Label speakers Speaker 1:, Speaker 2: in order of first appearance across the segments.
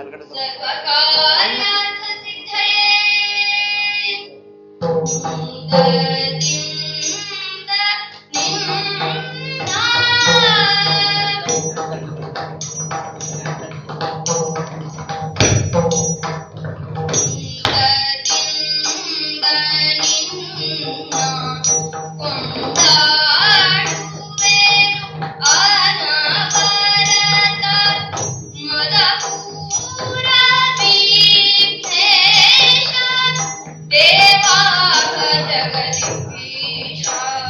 Speaker 1: ಮೇಲ್ಗಡೆ ಸ್ವಲ್ಪ.
Speaker 2: ದೇವಾ ಜಗದೀಶ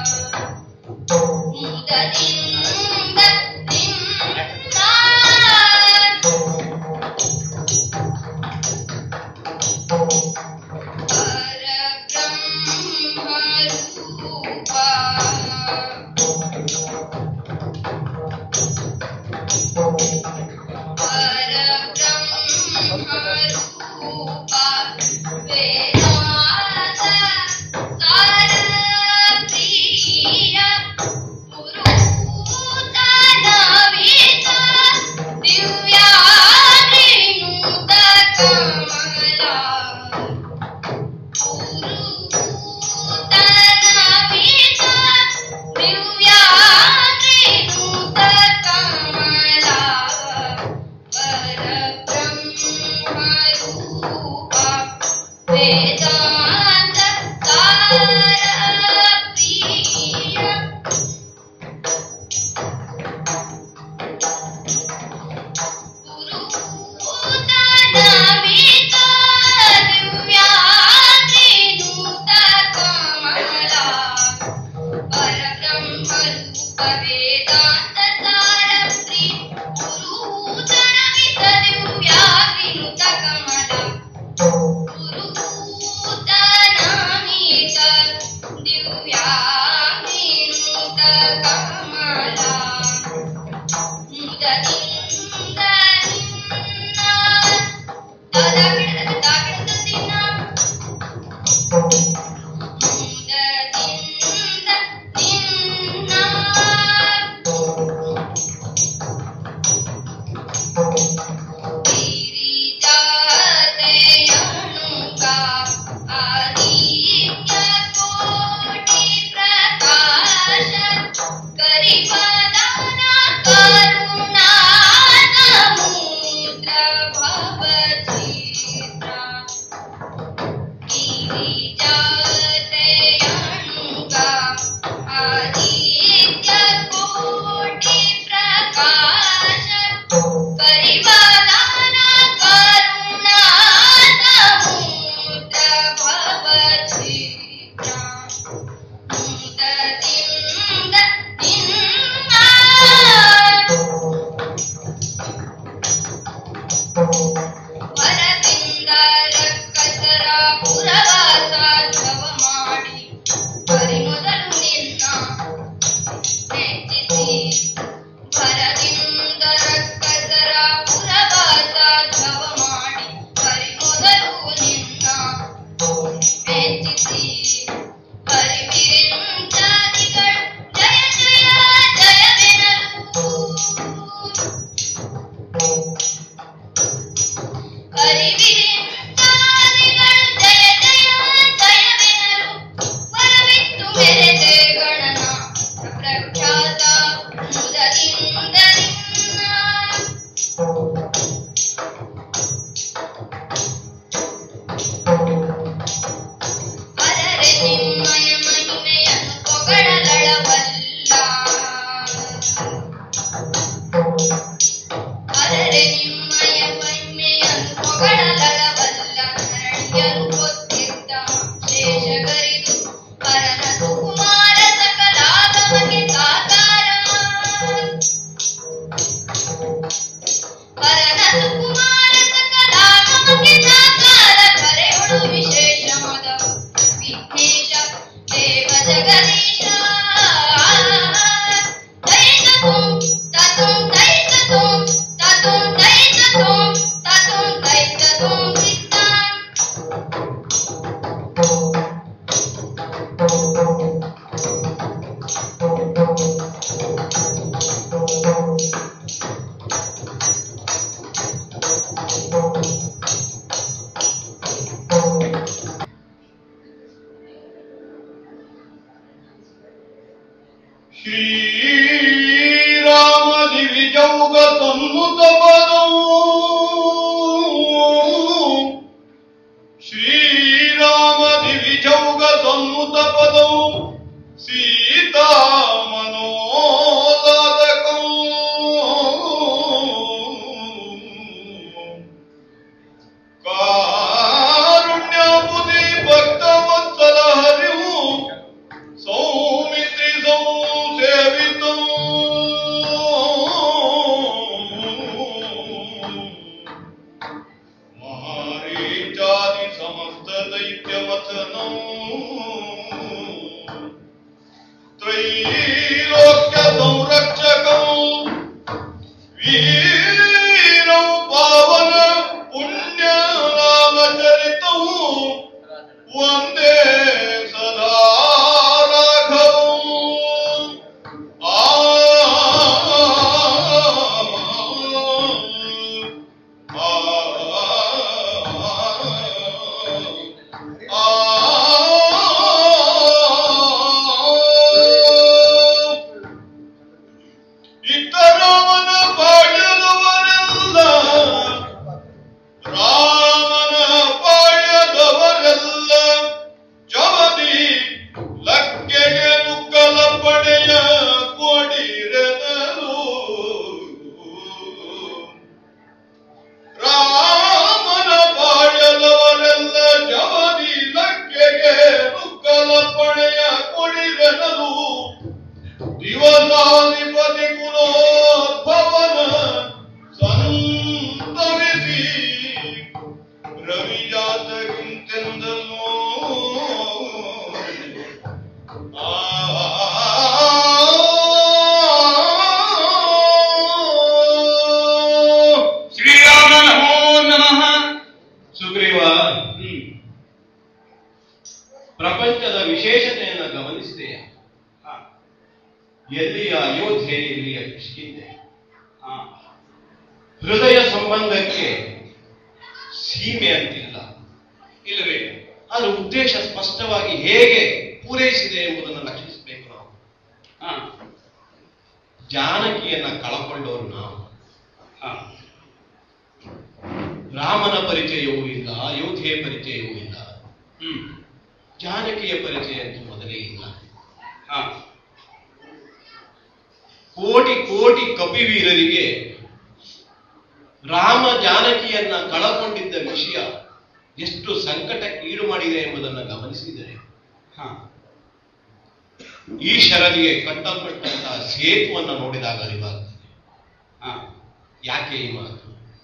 Speaker 2: ಮುದದಿಂದ ನಿನ್ನ ಪರಬ್ರಹ್ಮರೂಪ ಪರಬ್ರಹ್ಮರೂಪ ವೇದಾಂತ ಸಾರಪ್ರಿಯ ಪುರುಷನವಿತ ದಿವ್ಯಾಗ್ನಿನೂತ ಕಮಲ ಪುರುಷನವಿತ ದಿವ್ಯಾಗ್ನಿನೂತ ಕಮಲ ಪರಬ್ರಹ್ಮರೂಪ ವೇದಾಂತ ಸಾರಪ್ರಿಯ ಪುರುಷನವಿತ ದಿವ್ಯಾಗ್ನಿನೂತ ಕಮಲ ಪರಬ್ರಹ್ಮರೂಪ ವೇದಾಂತ ಸಾರಪ್ರಿ ಗುರುತನವಿತ ದಿವ್ಯಾಗ್ನಿನುತ ಕಮಲ ಗುರುತನಮಿತ ದಿವ್ಯಾಗ್ನಿನುತ ಕಮಲ ಮುದದಿಂದ ನಿನ್ನ ದಾದಾಗಿಡದ ದಾಗಿಡದಿಂದ ಮುದದಿಂದ ನಿನ್ನ ಗಿರಿಜಾತೆಯನುಗ ಆದಿತ್ಯ ಕೋಟಿ ಪ್ರಕಾಶ ಕರಿಪದಾನ ಕರುಣಾ ಸಮುದ್ರ ಭವಚಿತ್ರ ಗಿರಿಜಾತೆಯನುಗ ಆದಿತ್ಯ ಕೋಟಿ ಪ್ರಕಾಶ ಕರಿವದನ ಕರುಣಾ ಸಮುದ್ರ ಭವಚಿತ್ರ ಮುದದಿಂದ ನಿನ್ನ ವರದಿಂದ ರಕ್ಕಸರ ಪುರವಾಸ ಧವ ಮಾಡಿ ಬರಿ ಮೊದಲು ನಿನ್ನ ಮೆಚ್ಚಿಸಿ ಭರದಿಂದ ರಕ್ಕಸರ ಪುರವಾಸ ಧವ ಮಾಡಿ ಬರಿ ಮೊದಲು ನಿನ್ನ ಮೆಚ್ಚಿಸಿ ಪರಿವಿರಿಂಚಾದಿಗಳು ಜಯ ಜಯ ಜಯವೆನಲು ಪರಿವಿರಿಂಚಾದಿಗಳು ಜಯ ಜಯ ಜಯವೆನಲು ವರವಿತ್ತು ಮೆರೆದೆ ಗಣನ ಪ್ರಖ್ಯಾತ ಮುದದಿಂದ ನಿನ್ನ ಅರರೆ ನಿಮ್ಮಯ ಮಹಿಮೆಯನ್ನು ಪೊಗಳಲಳವಲ್ಲ ಅರರೆ ನಿಮ್ಮಯ ಮಹಿಮೆಯನ್ನು ಪೊಗಳಲಳವಲ್ಲ ಧರಣಿಯರು ಗೊತ್ತಿದ್ದ ಶೇಷಗರಿದು ಪರನ ಸುಕುಮಾರ ಸಕಲಾಗಮಗೆ ಸಾಕಾರ ಪರನ ಸುಕುಮಾರ ಸಕಲಾಗಮಗೆ ಸಾಕಾರ ಕರೆಯೊಳು ವಿಶೇಷ ಮದ ವಿಘ್ನೇಶ ದೇವ ಜಗದೀಶ ದೈತ ತುಂ ತತುಂ ದೈತ ತುಂ ತತುಂ ದೈತ ತುಂ ತತುಂ ದೈತ ತುಂ
Speaker 1: ದೈತ್ಯವಥನೋ ತ್ರೈಲೋಕ್ಯ ಸಂರಕ್ಷಕಂ ವೀರಂ ಪಾವನ ಪುಣ್ಯ ರಾಮಚರಿತಂ ವಂದೇ ಸದಾ ರಾಘವಂ ಆ ಇತರವನ ಬಾಳದವರೆಲ್ಲ ರಾಮನ ಬಾಳದವರೆಲ್ಲ ಜವದಿ ಲಕ್ಕೆಗೆ ನುಗ್ಗಲ ಪಡೆಯ ಕೊಡಿರೆನಲು ರಾಮನ ಬಾಳದವರೆಲ್ಲ ಜವದಿ ಲಕ್ಕೆಗೆ ನುಗ್ಗಲ ಪಡೆಯ ಕೊಡಿರೆನಲು ದಿವಸಾಧಿಪತಿ ಕುಲೋದ್ಭವನ ಸಂತವಿಸಿ ರವಿಜಾತಗಿಂತೆಂದನು ಆ
Speaker 3: ಶ್ರೀರಾಮ ನಮೋ ನಮಃ
Speaker 4: ಸುಗ್ರೀವ
Speaker 3: ಹ್ಮ್.
Speaker 4: ಪ್ರಪಂಚದ ವಿಶೇಷತೆಯನ್ನು ಗಮನಿಸಿದೆಯಾ
Speaker 3: ಹಾ,
Speaker 4: ಎಲ್ಲಿಯ ಅಯೋಧ್ಯೆ ಇಲ್ಲಿಯ ಕಿಷ್ಕಿಂದೆ
Speaker 3: ಹಾ.
Speaker 4: ಹೃದಯ ಸಂಬಂಧಕ್ಕೆ ಸೀಮೆ ಅಂತಿಲ್ಲ
Speaker 3: ಇಲ್ಲವೇ
Speaker 4: ಅದರ ಉದ್ದೇಶ ಸ್ಪಷ್ಟವಾಗಿ ಹೇಗೆ ಪೂರೈಸಿದೆ ಎಂಬುದನ್ನು ಲಕ್ಷಿಸಬೇಕು ನಾವು
Speaker 3: ಹಾ,
Speaker 4: ಜಾನಕಿಯನ್ನ ಕಳಕೊಂಡವರು ನಾವು
Speaker 3: ಹಾ.
Speaker 4: ರಾಮನ ಪರಿಚಯವೂ ಇಲ್ಲ ಅಯೋಧ್ಯೆಯ ಪರಿಚಯವೂ ಇಲ್ಲ
Speaker 3: ಹ್ಮ್.
Speaker 4: ಜಾನಕಿಯ ಪರಿಚಯ ಅಂತೂ ಮೊದಲೇ ಇಲ್ಲ
Speaker 3: ಹಾ.
Speaker 4: ಕೋಟಿ ಕೋಟಿ ಕಪಿವೀರರಿಗೆ ರಾಮ ಜಾನಕಿಯನ್ನ ಕಳಕೊಂಡಿದ್ದ ವಿಷಯ ಎಷ್ಟು ಸಂಕಟಕ್ಕೆ ಈಡು ಮಾಡಿದೆ ಎಂಬುದನ್ನು ಗಮನಿಸಿದರೆ
Speaker 3: ಹಾ.
Speaker 4: ಈ ಶರದಿಗೆ ಕಟ್ಟಲ್ಪಟ್ಟಂತಹ ಸೇತುವನ್ನು ನೋಡಿದಾಗ ಅರಿವಾಗ್ತದೆ
Speaker 3: ಹಾ.
Speaker 4: ಯಾಕೆ ಈ ಮಾತು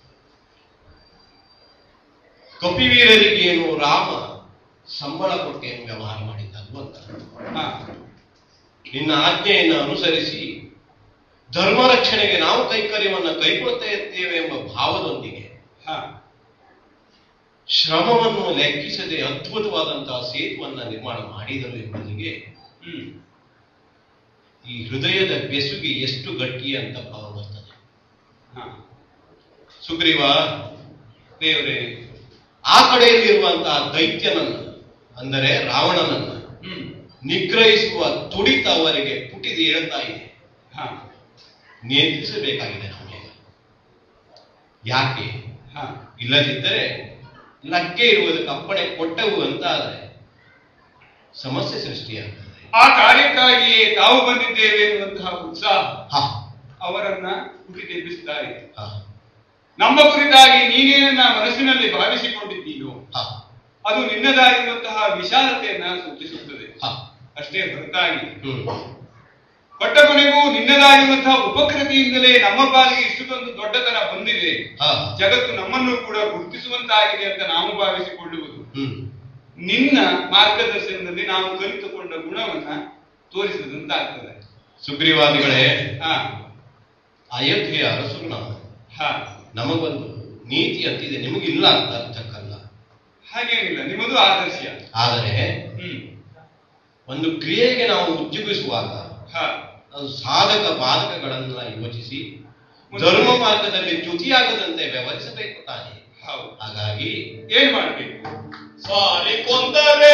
Speaker 4: ಕಪಿವೀರರಿಗೇನು ರಾಮ ಸಂಬಳ ಕೊಟ್ಟೇನು ವ್ಯವಹಾರ ಮಾಡಿದ್ದಲ್ವ ಅಂತ
Speaker 3: ಹಾ.
Speaker 4: ನಿನ್ನ ಆಜ್ಞೆಯನ್ನು ಅನುಸರಿಸಿ ಧರ್ಮ ರಕ್ಷಣೆಗೆ ನಾವು ಕೈಕರ್ಯವನ್ನು ಕೈಗೊಳ್ತಾ ಇರ್ತೇವೆ ಎಂಬ ಭಾವದೊಂದಿಗೆ
Speaker 3: ಹಾ.
Speaker 4: ಶ್ರಮವನ್ನು ಲೆಕ್ಕಿಸದೆ ಅದ್ಭುತವಾದಂತಹ ಸೇತುವನ್ನು ನಿರ್ಮಾಣ ಮಾಡಿದರು ಎಂಬುದಿಗೆ
Speaker 3: ಹ್ಮ್.
Speaker 4: ಈ ಹೃದಯದ ಬೆಸುಗೆ ಎಷ್ಟು ಗಟ್ಟಿ ಅಂತ ಭಾವ ಬರ್ತದೆ
Speaker 3: ಹಾ.
Speaker 4: ಸುಗ್ರೀವ
Speaker 3: ದೇವರೇ
Speaker 4: ಆ ಕಡೆಯಲ್ಲಿರುವಂತಹ ದೈತ್ಯನನ್ನು ಅಂದರೆ ರಾವಣನನ್ನು
Speaker 3: ಹ್ಮ್.
Speaker 4: ನಿಗ್ರಹಿಸುವ ತುಡಿತ ಅವರಿಗೆ ಪುಟಿದು ಹೇಳ್ತಾ ಇದೆ
Speaker 3: ಹಾ.
Speaker 4: ನಿಯಂತ್ರಿಸಬೇಕಾಗಿದೆ ನಮಗೆ ಯಾಕೆ
Speaker 3: ಹಾ.
Speaker 4: ಇಲ್ಲದಿದ್ದರೆ ಲಗ್ಗೆ ಇರುವುದಕ್ಕೆ ಅಪ್ಪಣೆ ಕೊಟ್ಟವು ಅಂತ ಆದರೆ ಸಮಸ್ಯೆ ಸೃಷ್ಟಿಯಾಗ್ತದೆ
Speaker 3: ಆ ಕಾರ್ಯಕ್ಕಾಗಿಯೇ ತಾವು ಬಂದಿದ್ದೇವೆ ಎನ್ನುವಂತಹ ಉತ್ಸಾಹ
Speaker 4: ಹ,
Speaker 3: ಅವರನ್ನ ಹುಟ್ಟಿದೆಬ್ಬಿಸ್ತಾ ಇದೆ
Speaker 4: ಹ,
Speaker 3: ನಮ್ಮ ಕುರಿತಾಗಿ ನೀನೇನನ್ನ ಮನಸ್ಸಿನಲ್ಲಿ ಭಾವಿಸಿಕೊಂಡಿದ್ದೀಯೋ
Speaker 4: ಹ,
Speaker 3: ಅದು ನಿನ್ನದಾಗಿರುವಂತಹ ವಿಶಾಲತೆಯನ್ನ ಸೂಚಿಸುತ್ತದೆ
Speaker 4: ಹ.
Speaker 3: ಅಷ್ಟೇ ಹೊರತಾಗಿ
Speaker 4: ಹ್ಮ್.
Speaker 3: ಕೊಟ್ಟ ಕೊನೆಗೂ ನಿನ್ನದಾಗಿರುವಂತಹ ಉಪಕೃತಿಯಿಂದಲೇ ನಮ್ಮ ಪಾಲಿಗೆ ಇಷ್ಟೊಂದು ದೊಡ್ಡತನ ಬಂದಿದೆ
Speaker 4: ಹ,
Speaker 3: ಜಗತ್ತು ನಮ್ಮನ್ನು ಕೂಡ ಗುರುತಿಸುವಂತಾಗಿದೆ ಅಂತ ನಾವು ಭಾವಿಸಿಕೊಳ್ಳುವುದು
Speaker 4: ಹ್ಮ್.
Speaker 3: ನಿನ್ನ ಮಾರ್ಗದರ್ಶನದಲ್ಲಿ ನಾವು ಕಲಿತುಕೊಂಡ ಗುಣವನ್ನ ತೋರಿಸಿದಂತಾಗ್ತದೆ
Speaker 4: ಸುಗ್ರೀವಾದಿಗಳೇ
Speaker 3: ಹಾ
Speaker 4: ಅಯೋಧ್ಯೆಯ ಅರಸರು ನಾವು
Speaker 3: ಹಾ
Speaker 4: ನಮಗೊಂದು ನೀತಿ ಅಂತಿದೆ ನಿಮಗಿಲ್ಲ ಅಂತ ಅರ್ಥಕ್ಕಲ್ಲ
Speaker 3: ಹಾಗೇನಿಲ್ಲ ನಿಮ್ಮದು ಆದರ್ಶ
Speaker 4: ಆದರೆ
Speaker 3: ಹ್ಮ್
Speaker 4: ಒಂದು ಕ್ರಿಯೆಗೆ ನಾವು ಉಜ್ಜುಗಿಸುವಾಗ
Speaker 3: ಹಾ
Speaker 4: ಅದು ಸಾಧಕ ಬಾಧಕಗಳನ್ನ ಯೋಚಿಸಿ ಧರ್ಮ ಮಾರ್ಗದಲ್ಲಿ ಚ್ಯುತಿಯಾಗದಂತೆ ವ್ಯವಹರಿಸಬೇಕು ತಾನೆ
Speaker 3: ಹೌದು
Speaker 4: ಹಾಗಾಗಿ
Speaker 3: ಏನ್ ಮಾಡ್ಬೇಕು
Speaker 1: ಸಾರಿ ಕೊಂದರೆ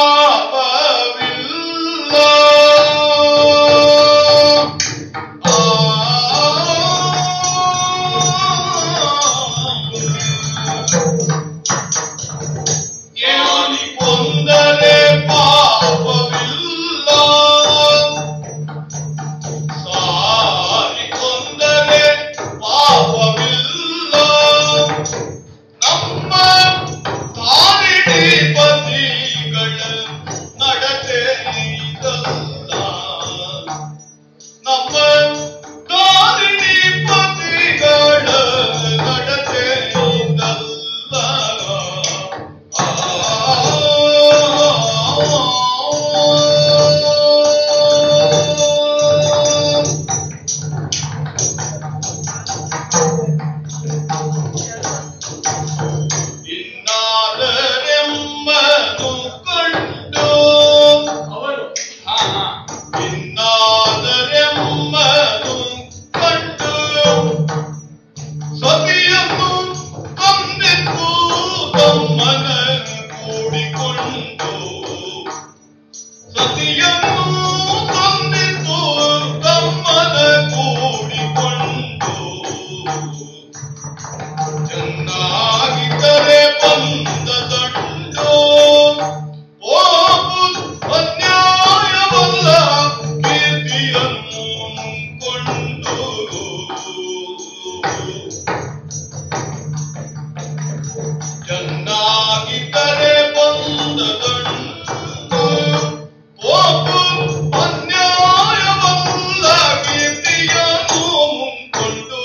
Speaker 1: ಪಾಪವಿಲ್ಲ ಆ ಸಾರಿ ಕೊಂದರೆ ಪಾಪವಿಲ್ಲ ಸಾರಿ ಕೊಂದರೆ ಪಾಪವಿಲ್ಲ ನಮ್ಮ ತಾರಿಣಿ ಪತಿಗಳ ಸಾಗಿದರೆ ಬಂದದಂಡು ಹೋಗು ಅನ್ಯಾಯವಲ್ಲ ಕೀರ್ತಿಯನ್ನು ಮುಂಕೊಂಡು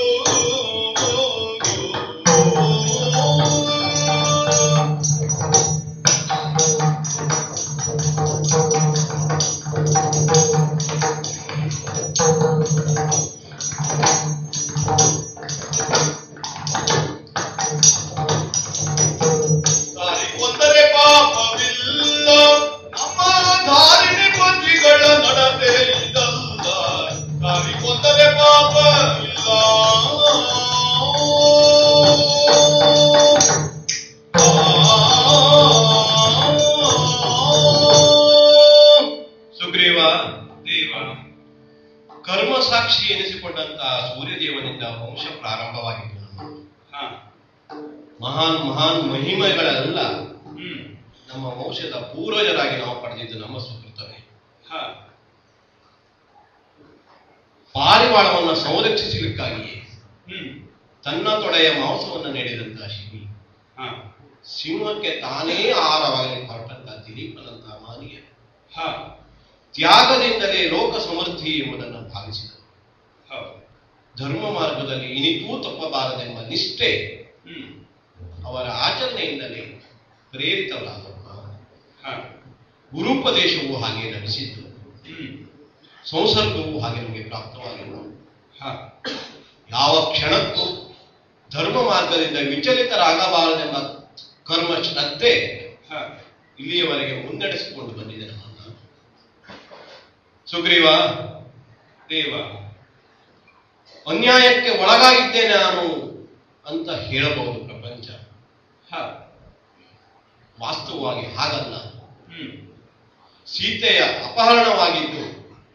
Speaker 1: ದಾರಿ ಒಂದರೆ ಪಾಪವಿಲ್ಲ ನಮ್ಮ ದಾರಿನಿ ಪತಿಗಳ ನಡತೆ ಇದಲ್ಲ ದಾರಿ ಒಂದರೆ ಪಾಪವಿಲ್ಲ
Speaker 4: ಸುಗ್ರೀವ
Speaker 3: ದೇವ
Speaker 4: ಕರ್ಮ ಸಾಕ್ಷಿ ಎನಿಸಿಕೊಂಡಂತಹ ಸೂರ್ಯದೇವನಿಂದ ವಂಶ ಪ್ರಾರಂಭವಾಗಿತ್ತು ನಮ್ಮದು.
Speaker 3: ಹಾ
Speaker 4: ಮಹಾನ್ ಮಹಾನ್ ಮಹಿಮೆಗಳೆಲ್ಲ
Speaker 3: ಹ್ಮ್
Speaker 4: ನಮ್ಮ ವಂಶದ ಪೂರ್ವಜರಾಗಿ ನಾವು ಪಡೆದಿದ್ದು ನಮ್ಮ ಸುಕೃತವೇ
Speaker 3: ಹಾ
Speaker 4: ಪಾರಿವಾಳವನ್ನು ಸಂರಕ್ಷಿಸಲಿಕ್ಕಾಗಿಯೇ
Speaker 3: ಹ್ಮ್
Speaker 4: ತನ್ನ ತೊಡೆಯ ಮಾಂಸವನ್ನು ನೀಡಿದಂತಹ ಶಿವಿ
Speaker 3: ಹಾ
Speaker 4: ಸಿಂಹಕ್ಕೆ ತಾನೇ ಆಹಾರವಾಗಲಿ ಹೊರಟಂತಹ ದಿಲೀಪನಂತಹ ಮಾನಿಯ
Speaker 3: ಹಾ
Speaker 4: ತ್ಯಾಗದಿಂದಲೇ ಲೋಕ ಸಮೃದ್ಧಿ ಎಂಬುದನ್ನು ಭಾವಿಸಿದರು
Speaker 3: ಹೌದು
Speaker 4: ಧರ್ಮ ಮಾರ್ಗದಲ್ಲಿ ಇನಿತೂ ತಪ್ಪಬಾರದೆಂಬ ನಿಷ್ಠೆ
Speaker 3: ಹ್ಮ್
Speaker 4: ಅವರ ಆಚರಣೆಯಿಂದಲೇ ಪ್ರೇರಿತರಾದರು ನಾವು.
Speaker 3: ಹಾ
Speaker 4: ಗುರುಪದೇಶವು ಹಾಗೆ ಲಭಿಸಿದ್ದು
Speaker 3: ಹ್ಮ್
Speaker 4: ಸಂಸರ್ಗವು ಹಾಗೆ ನಮಗೆ ಪ್ರಾಪ್ತವಾಗಿಲ್ಲ
Speaker 3: ಹಾ
Speaker 4: ಯಾವ ಕ್ಷಣಕ್ಕೂ ಧರ್ಮ ಮಾರ್ಗದಿಂದ ವಿಚಲಿತರಾಗಬಾರದೆಂಬ ಕರ್ಮ ಶ್ರದ್ಧೆ
Speaker 3: ಹಾ
Speaker 4: ಇಲ್ಲಿಯವರೆಗೆ ಮುನ್ನಡೆಸಿಕೊಂಡು ಬಂದಿದೆ ನಮ್ಮನ್ನ ಸುಗ್ರೀವ
Speaker 3: ದೇವ
Speaker 4: ಅನ್ಯಾಯಕ್ಕೆ ಒಳಗಾಗಿದ್ದೆ ನಾನು ಅಂತ ಹೇಳಬಹುದು ಪ್ರಪಂಚ
Speaker 3: ಹಾ
Speaker 4: ವಾಸ್ತವವಾಗಿ ಹಾಗಲ್ಲ
Speaker 3: ಹ್ಮ್
Speaker 4: ಸೀತೆಯ ಅಪಹರಣವಾಗಿದ್ದು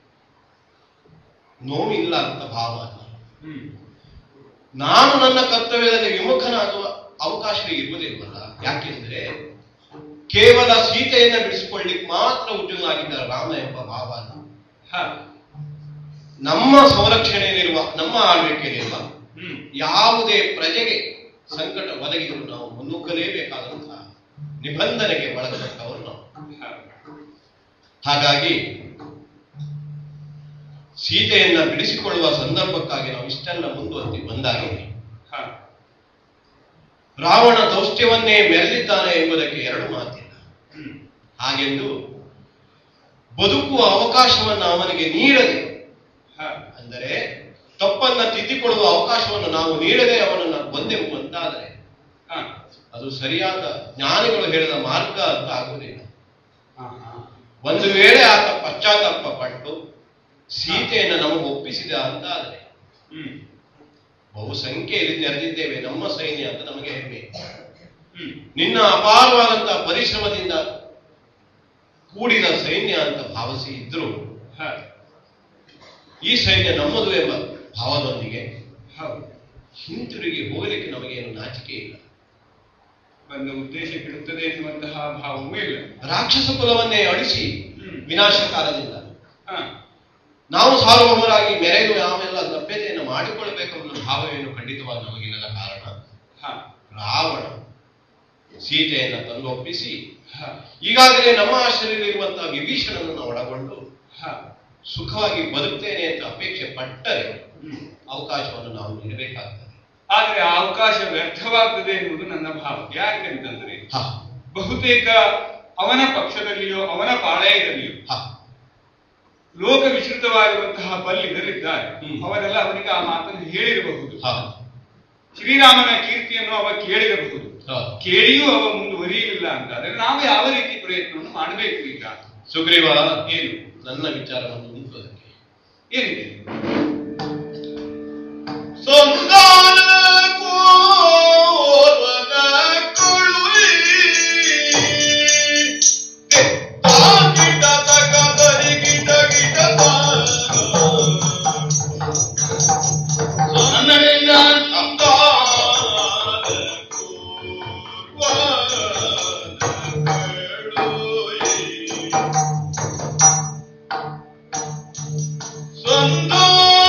Speaker 4: ನೋವಿಲ್ಲ ಅಂತ ಭಾವ ಅಲ್ಲ
Speaker 3: ಹ್ಮ್
Speaker 4: ನಾನು ನನ್ನ ಕರ್ತವ್ಯದಲ್ಲಿ ವಿಮುಖನಾಗುವ ಅವಕಾಶ ಇರುವುದಿಲ್ವಲ್ಲ ಯಾಕೆಂದ್ರೆ ಕೇವಲ ಸೀತೆಯನ್ನ ಬಿಡಿಸಿಕೊಳ್ಳಿಕ್ಕೆ ಮಾತ್ರ ಉದ್ಯೋಗನಾಗಿದ್ದ ರಾಮ ಎಂಬ ಭಾವ ಅಲ್ಲ
Speaker 3: ಹಾ
Speaker 4: ನಮ್ಮ ಸಂರಕ್ಷಣೆಯಲ್ಲಿರುವ ನಮ್ಮ ಆಳ್ವಿಕೆಯಲ್ಲಿರುವ
Speaker 3: ಹ್ಮ್
Speaker 4: ಯಾವುದೇ ಪ್ರಜೆಗೆ ಸಂಕಟ ಒದಗಿದರೂ ನಾವು ಮುನ್ನುಗ್ಗಲೇಬೇಕಾದಂತಹ ನಿಬಂಧನೆಗೆ ಒಳಗಟ್ಟವರು ನಾವು
Speaker 3: ಹಾ
Speaker 4: ಹಾಗಾಗಿ ಸೀತೆಯನ್ನ ಬಿಡಿಸಿಕೊಳ್ಳುವ ಸಂದರ್ಭಕ್ಕಾಗಿ ನಾವು ಇಷ್ಟೆಲ್ಲ ಮುಂದುವರೆದಿ ಬಂದಾಗಿದೆ
Speaker 3: ಹಾ
Speaker 4: ರಾವಣ ದೌಷ್ಟ್ಯವನ್ನೇ ಮೆರೆದಿದ್ದಾನೆ ಎಂಬುದಕ್ಕೆ ಎರಡು ಮಾತಿಲ್ಲ
Speaker 3: ಹ್ಮ್
Speaker 4: ಹಾಗೆಂದು ಬದುಕುವ ಅವಕಾಶವನ್ನು ಅವನಿಗೆ ನೀಡದೆ
Speaker 3: ಹಾ
Speaker 4: ಅಂದರೆ ತಪ್ಪನ್ನ ತಿದ್ದಿಕೊಳ್ಳುವ ಅವಕಾಶವನ್ನು ನಾವು ನೀಡದೆ ಅವನನ್ನು ಕೊಂದೆಂಬುವಂತಾದರೆ
Speaker 3: ಹಾ
Speaker 4: ಅದು ಸರಿಯಾದ ಜ್ಞಾನಿಗಳು ಹೇಳಿದ ಮಾರ್ಗ ಅಂತ ಆಗುವುದಿಲ್ಲ
Speaker 3: ಹಾ ಹಾ
Speaker 4: ಒಂದು ವೇಳೆ ಆತ ಪಶ್ಚಾತ್ತಾಪ ಪಟ್ಟು ಸೀತೆಯನ್ನು ನಮಗೆ ಒಪ್ಪಿಸಿದ ಅಂತ ಆದರೆ
Speaker 3: ಹ್ಮ್
Speaker 4: ಬಹುಸಂಖ್ಯೆಯಲ್ಲಿ ನೆರೆದಿದ್ದೇವೆ ನಮ್ಮ ಸೈನ್ಯ ಅಂತ ನಮಗೆ ಹೆಮ್ಮೆ
Speaker 3: ಹ್ಮ್
Speaker 4: ನಿನ್ನ ಅಪಾರವಾದಂತಹ ಪರಿಶ್ರಮದಿಂದ ಕೂಡಿದ ಸೈನ್ಯ ಅಂತ ಭಾವಿಸಿ ಇದ್ರು
Speaker 3: ಹಾ
Speaker 4: ಈ ಸೈನ್ಯ ನಮ್ಮದು ಎಂಬ ಭಾವದೊಂದಿಗೆ
Speaker 3: ಹೌದು
Speaker 4: ಹಿಂತಿರುಗಿ ಹೋಗಲಿಕ್ಕೆ ನಮಗೇನು ನಾಚಿಕೆ ಇಲ್ಲ
Speaker 3: ಬಂದ ಉದ್ದೇಶ ಕೆಡುತ್ತದೆ ಎನ್ನುವಂತಹ ಭಾವವೂ ಇಲ್ಲ
Speaker 4: ರಾಕ್ಷಸ ಕುಲವನ್ನೇ ಅಳಿಸಿ
Speaker 3: ಹ್ಮ್.
Speaker 4: ವಿನಾಶ ಕಾಲದಿಂದ
Speaker 3: ಹಾ
Speaker 4: ನಾವು ಸಾರ್ವಭೌಮರಾಗಿ ಮೆರೆದು ನಾವೆಲ್ಲ ಲಭ್ಯತೆಯನ್ನು ಮಾಡಿಕೊಳ್ಳಬೇಕೆಂಬ ಭಾವವೇನು ಖಂಡಿತವಾಗಿ ನಮಗಿಲ್ಲದ ಕಾರಣ
Speaker 3: ಹಾ
Speaker 4: ರಾವಣ ಸೀತೆಯನ್ನು ತಂದು ಒಪ್ಪಿಸಿ
Speaker 3: ಹಾ
Speaker 4: ಈಗಾಗಲೇ ನಮ್ಮ ಆಶ್ರಯದಲ್ಲಿರುವಂತಹ ವಿಭೀಷಣನನ್ನು ಒಳಗೊಂಡು
Speaker 3: ಹಾ
Speaker 4: ಸುಖವಾಗಿ ಬದುಕ್ತೇನೆ ಅಂತ ಅಪೇಕ್ಷೆ ಪಟ್ಟರೆ
Speaker 3: ಹ್ಮ್
Speaker 4: ಅವಕಾಶವನ್ನು ನಾವು ನೀಡಬೇಕಾಗ್ತದೆ
Speaker 3: ಆದ್ರೆ ಆ ಅವಕಾಶ ವ್ಯರ್ಥವಾಗ್ತದೆ ಎನ್ನುವುದು ನನ್ನ ಭಾವ ಯಾಕೆಂತಂದ್ರೆ
Speaker 4: ಹ,
Speaker 3: ಬಹುತೇಕ ಅವನ ಪಕ್ಷದಲ್ಲಿಯೋ ಅವನ ಪಾಳಯದಲ್ಲಿಯೋ
Speaker 4: ಹ,
Speaker 3: ಲೋಕ ವಿಸ್ತೃತವಾಗಿರುವಂತಹ ಬಲ್ಲಿಗರಿದ್ದಾರೆ
Speaker 4: ಹ್ಮ್.
Speaker 3: ಅವರೆಲ್ಲ ಅವನಿಗೆ ಆ ಮಾತನ್ನು ಹೇಳಿರಬಹುದು
Speaker 4: ಹ,
Speaker 3: ಶ್ರೀರಾಮನ ಕೀರ್ತಿಯನ್ನು ಅವ ಕೇಳಿರಬಹುದು
Speaker 4: ಹ.
Speaker 3: ಕೇಳಿಯೂ ಅವ ಮುಂದುವರಿಯಲಿಲ್ಲ ಅಂತಾದ್ರೆ ನಾವು ಯಾವ ರೀತಿ ಪ್ರಯತ್ನವನ್ನು ಮಾಡಬೇಕು ಈಗ
Speaker 4: ಸುಗ್ರೀವ
Speaker 3: ಏನು
Speaker 4: ನನ್ನ ವಿಚಾರವನ್ನು ಉಂಟು ಅದಕ್ಕೆ
Speaker 3: ಏನಿದೆ
Speaker 1: ಸಂಧಾನ ಕೋರನ ಕೊಳುಯಿ ಗಿಡ ತಗದರಿ ಗಿಡ ಗಿಡ ನನ್ನಿಂದ ಸಂಧಾನ ಕೋರ್ವನ ಕೊಳುಯಿ ಸಂಧಾನ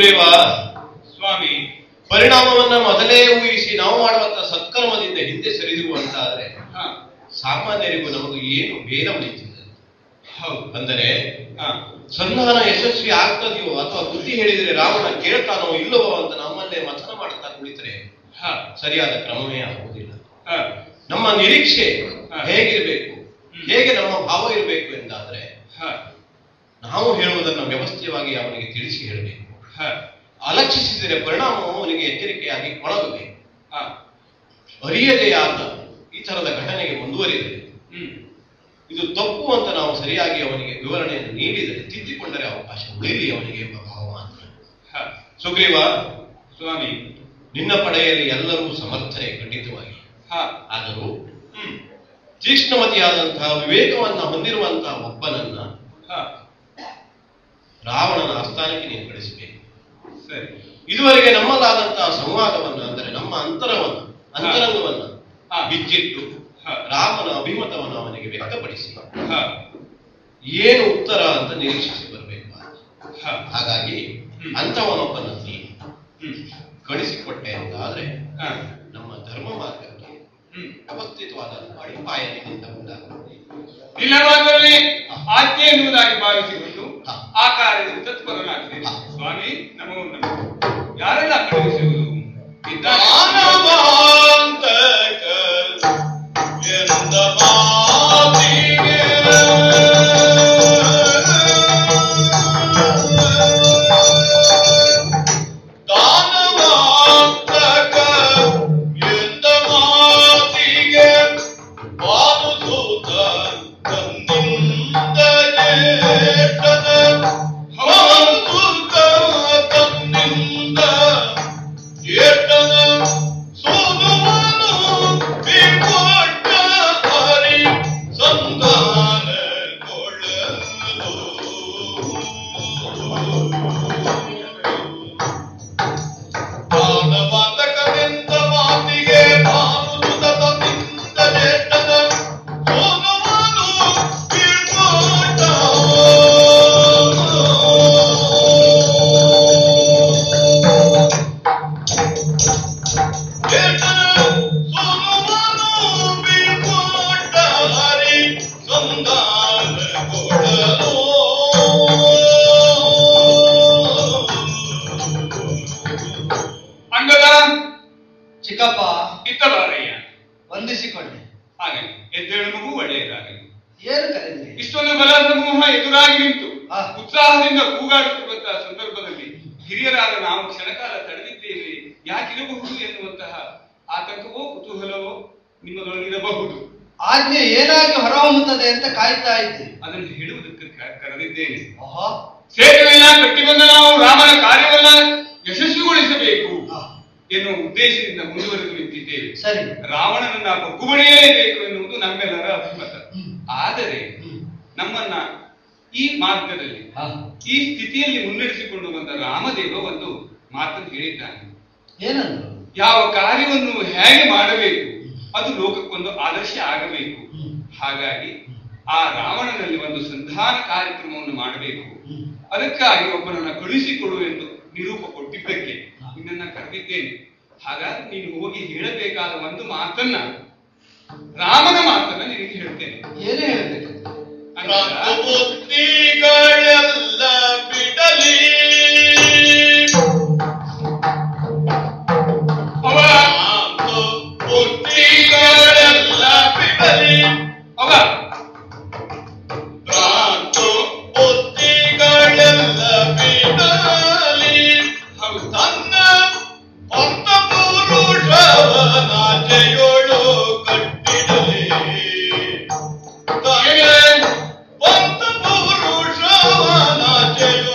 Speaker 4: ಸುಗ್ರೀವ
Speaker 3: ಸ್ವಾಮಿ
Speaker 4: ಪರಿಣಾಮವನ್ನ ಮೊದಲೇ ಊಹಿಸಿ ನಾವು ಮಾಡುವಂತ ಸತ್ಕರ್ಮದಿಂದ ಹಿಂದೆ ಸರಿದುವು ಅಂತಾದ್ರೆ
Speaker 3: ಹಾ
Speaker 4: ಸಾಮಾನ್ಯರಿಗೂ ನಮಗೂ ಏನು ಭೇದ ಉಳಿತಿದೆ
Speaker 3: ಹೌದು
Speaker 4: ಅಂದರೆ
Speaker 3: ಹಾ
Speaker 4: ಸಂಧಾನ ಯಶಸ್ವಿ ಆಗ್ತದೆಯೋ ಅಥವಾ ಬುದ್ಧಿ ಹೇಳಿದರೆ ರಾವಣ ಕೇಳ್ತಾನೋ ಇಲ್ಲವೋ ಅಂತ ನಮ್ಮಲ್ಲೇ ಮಥನ ಮಾಡ್ತಾ ಕುಳಿತರೆ
Speaker 3: ಹಾ
Speaker 4: ಸರಿಯಾದ ಕ್ರಮವೇ ಆಗುವುದಿಲ್ಲ
Speaker 3: ಹಾ
Speaker 4: ನಮ್ಮ ನಿರೀಕ್ಷೆ
Speaker 3: ಹಾ.
Speaker 4: ಹೇಗಿರಬೇಕು
Speaker 3: ಹ್ಮ್.
Speaker 4: ಹೇಗೆ ನಮ್ಮ ಭಾವ ಇರಬೇಕು ಎಂದಾದ್ರೆ
Speaker 3: ಹಾ
Speaker 4: ನಾವು ಹೇಳುವುದನ್ನು ವ್ಯವಸ್ಥಿತವಾಗಿ ಅವನಿಗೆ ತಿಳಿಸಿ ಹೇಳಬೇಕು
Speaker 3: ಹಾ
Speaker 4: ಅಲಕ್ಷಿಸಿದರೆ ಪರಿಣಾಮವು ಅವನಿಗೆ ಎಚ್ಚರಿಕೆಯಾಗಿ ಕೊಡಬೇಕು
Speaker 3: ಹಾ
Speaker 4: ಅರಿಯದೇ ಆದ ಈ ತರದ ಘಟನೆಗೆ ಮುಂದುವರಿದರೆ
Speaker 3: ಹ್ಮ್
Speaker 4: ಇದು ತಪ್ಪು ಅಂತ ನಾವು ಸರಿಯಾಗಿ ಅವನಿಗೆ ವಿವರಣೆಯನ್ನು ನೀಡಿದರೆ ತಿದ್ದಿಕೊಂಡರೆ ಅವಕಾಶ ಉಳಿಲಿ ಅವನಿಗೆ ಎಂಬ ಭಾವ ಮಾತ್ರ
Speaker 3: ಹಾ
Speaker 4: ಸುಗ್ರೀವ
Speaker 3: ಸ್ವಾಮಿ
Speaker 4: ನಿನ್ನ ಪಡೆಯಲ್ಲಿ ಎಲ್ಲರೂ ಸಮರ್ಥನೆ ಖಂಡಿತವಾಗಿ
Speaker 3: ಹಾ
Speaker 4: ಆದರೂ
Speaker 3: ಹ್ಮ್
Speaker 4: ತೀಕ್ಷ್ಣಮತಿಯಾದಂತಹ ವಿವೇಕವನ್ನ ಹೊಂದಿರುವಂತಹ ಒಬ್ಬನನ್ನ
Speaker 3: ಹಾ
Speaker 4: ರಾವಣನ ಆಸ್ಥಾನಕ್ಕೆ ನೀನು ಕಳಿಸಬೇಕು
Speaker 3: ಸರಿ
Speaker 4: ಇದುವರೆಗೆ ನಮ್ಮಲ್ಲಾದಂತಹ ಸಂವಾದವನ್ನ ಅಂದರೆ ನಮ್ಮ ಅಂತರವನ್ನ ಅಂತರಂಗವನ್ನ
Speaker 3: ಹಾ.
Speaker 4: ಬಿಚ್ಚಿಟ್ಟು
Speaker 3: ಹಾ.
Speaker 4: ರಾಮನ ಅಭಿಮತವನ್ನು ಅವನಿಗೆ ವ್ಯಕ್ತಪಡಿಸಿ
Speaker 3: ಹಾ
Speaker 4: ಏನು ಉತ್ತರ ಅಂತ ನಿರೀಕ್ಷಿಸಿ ಬರಬೇಕು
Speaker 3: ಹಾ
Speaker 4: ಹಾಗಾಗಿ
Speaker 3: ಹ್ಮ್.
Speaker 4: ಅಂಥವನೊಬ್ಬನ ನೀನು
Speaker 3: ಹ್ಮ್
Speaker 4: ಕಳಿಸಿಕೊಟ್ಟೆ ಅಂತಾದ್ರೆ
Speaker 3: ಹಾ
Speaker 4: ನಮ್ಮ ಧರ್ಮ ಮಾರ್ಗಕ್ಕೆ
Speaker 3: ಹ್ಮ್
Speaker 4: ವ್ಯವಸ್ಥಿತವಾದ ಅಡಿಪಾಯ ನಿನ್ನಿಂದ ಉಂಟಾಗುತ್ತದೆ
Speaker 3: ಇಲ್ಲವಾದಲ್ಲಿ ಆಜ್ಞೆ ಎನ್ನುವುದಾಗಿ ಭಾವಿಸಿಕೊಂಡು
Speaker 4: ಹಾ.
Speaker 3: ಆ ಕಾರ್ಯದಲ್ಲಿ ತತ್ಪರನಾಗ್ತೇನೆ
Speaker 4: ಹಾ.
Speaker 3: ಸ್ವಾಮಿ ನಮೋ ನಮೋ ಯಾರೆಲ್ಲ ಕಳುಹಿಸುವುದು ಇದ್ದಾರೆ
Speaker 1: ದಾನವಾಂತಕ ಎಂದ ಮಾತಿಗೆ ದಾನವಾಂತಕ ಎಂದ ಮಾತಿಗೆ ಬಾನುಸೂತ ತನ್ನಿಂದ ಜೇಷ್ಟನ ಬಾನುಸೂತ ತನ್ನಿಂದ ಏತನ ಸೋನುವನು ಬಿಕೊಟ್ಟ ಹರಿ ಸಂಧಾನ ಪ್ರಾಣವಾತಕವೆಂದ ಮಾತಿಗೆ ಭಾನುಸುತದ ನಿಂದ ಜೇಷ್ಟನ ಸೋನುವನು ಬಿಕೊಟ್ಟ
Speaker 3: ಅಂಗದ
Speaker 5: ಚಿಕ್ಕಪ್ಪ
Speaker 3: ಇತ್ತ ಬಾರಯ್ಯ
Speaker 5: ವಂದಿಸಿಕೊಂಡೆ
Speaker 3: ಹಾಗೆ ಎದ್ದೇಳು ಮಗು ಒಳ್ಳೆಯದಾಗಲಿ
Speaker 5: ಏನು ಕರೆದ್ರಿ
Speaker 3: ಇಷ್ಟೊಂದು ಬಲ ಸಮೂಹ ಎದುರಾಗಿ ನಿಂತು
Speaker 5: ಆ.
Speaker 3: ಉತ್ಸಾಹದಿಂದ ಕೂಗಾಡುತ್ತಿರುವಂತಹ ಸಂದರ್ಭದಲ್ಲಿ ಹಿರಿಯರಾದ ನಾವು ಕ್ಷಣಕಾಲ ತಡೆದಿದ್ದೇವೆ ಯಾಕಿರಬಹುದು ಎನ್ನುವಂತಹ ಆತಂಕವೋ ಕುತೂಹಲವೋ ನಿಮ್ಮದೊಳಗಿರಬಹುದು
Speaker 5: ಆಜ್ಞೆ ಏನಾಗಿ ಹೊರಹೊಮ್ಮುತ್ತದೆ ಅಂತ ಕಾಯ್ತಾ ಇದ್ದೆ
Speaker 3: ಅದನ್ನು ಹೇಳುವುದಕ್ಕೆ ಕ- ಕರೆದಿದ್ದೇನೆ
Speaker 5: ಓಹೋ
Speaker 3: ಸೇತುವೆಯನ್ನ ಕಟ್ಟಿ ಬಂದ ನಾವು ರಾಮನ ಕಾರ್ಯವನ್ನ ಯಶಸ್ವಿಗೊಳಿಸಬೇಕು
Speaker 5: ಆ,
Speaker 3: ಎನ್ನುವ ಉದ್ದೇಶದಿಂದ ಮುಂದುವರೆದು ನಿಂತಿದ್ದೇವೆ
Speaker 5: ಸರಿ
Speaker 3: ರಾವಣನನ್ನ ಬಗ್ಗುಬಡಿಯಲೇಬೇಕು ಎನ್ನುವುದು ನಮ್ಮೆಲ್ಲರ ಅಭಿಮತ
Speaker 5: ಹ್ಮ್.
Speaker 3: ಆದರೆ
Speaker 5: ಹ್ಮ್.
Speaker 3: ನಮ್ಮನ್ನ ಈ ಮಾರ್ಗದಲ್ಲಿ
Speaker 5: ಆ,
Speaker 3: ಈ ಸ್ಥಿತಿಯಲ್ಲಿ ಮುನ್ನಡೆಸಿಕೊಂಡು ಬಂದ ರಾಮದೇವ ಒಂದು ಮಾತನ್ನು ಹೇಳಿದ್ದಾನೆ
Speaker 5: ಏನಂದ್ರು
Speaker 3: ಯಾವ ಕಾರ್ಯವನ್ನು ಹೇಗೆ ಮಾಡಬೇಕು ಅದು ಲೋಕಕ್ಕೊಂದು ಆದರ್ಶ ಆಗಬೇಕು
Speaker 5: ಹ್ಮ್.
Speaker 3: ಹಾಗಾಗಿ ಆ ರಾವಣನಲ್ಲಿ ಒಂದು ಸಂಧಾನ ಕಾರ್ಯಕ್ರಮವನ್ನು ಮಾಡಬೇಕು
Speaker 5: ಹ್ಮ್.
Speaker 3: ಅದಕ್ಕಾಗಿ ಒಬ್ಬನನ್ನ ಕಳುಹಿಸಿಕೊಡು ಎಂದು ನಿರೂಪ ಕೊಟ್ಟಿದ್ದಕ್ಕೆ ನಿನ್ನನ್ನ ಕರೆದಿದ್ದೇನೆ ಹಾಗಾದ್ರೆ ನೀನು ಹೋಗಿ ಹೇಳಬೇಕಾದ ಒಂದು ಮಾತನ್ನ ರಾಮನ ಮಾತನ್ನ ನಿನಗೆ ಹೇಳ್ತೇನೆ
Speaker 5: ಏನೇ ಹೇಳ್ಬೇಕಂತ
Speaker 3: ಅಂದಾಗ,
Speaker 1: ಬುದ್ಧಿಗಳೆಲ್ಲ ಬಿಡಲಿ
Speaker 3: ಅವ
Speaker 1: ಮಾತು ಬುದ್ಧಿಗಳೆಲ್ಲ ಬಿಡಲಿ
Speaker 3: ಅವ
Speaker 1: ಭ್ರಾಂತು ಬುದ್ಧಿಗಳೆಲ್ಲ ಬಿಡಲಿ
Speaker 3: ಹೌದು
Speaker 1: ತನ್ನ ಹೊತ್ತ ಪುರುಷವನಾಚೆಯೋಳು ಕಟ್ಟಿಡಲಿ ತನ್ನ
Speaker 3: ಏನೇ?
Speaker 1: ಹೊತ್ತ ಪುರುಷವನಾಚೆಯೋಳು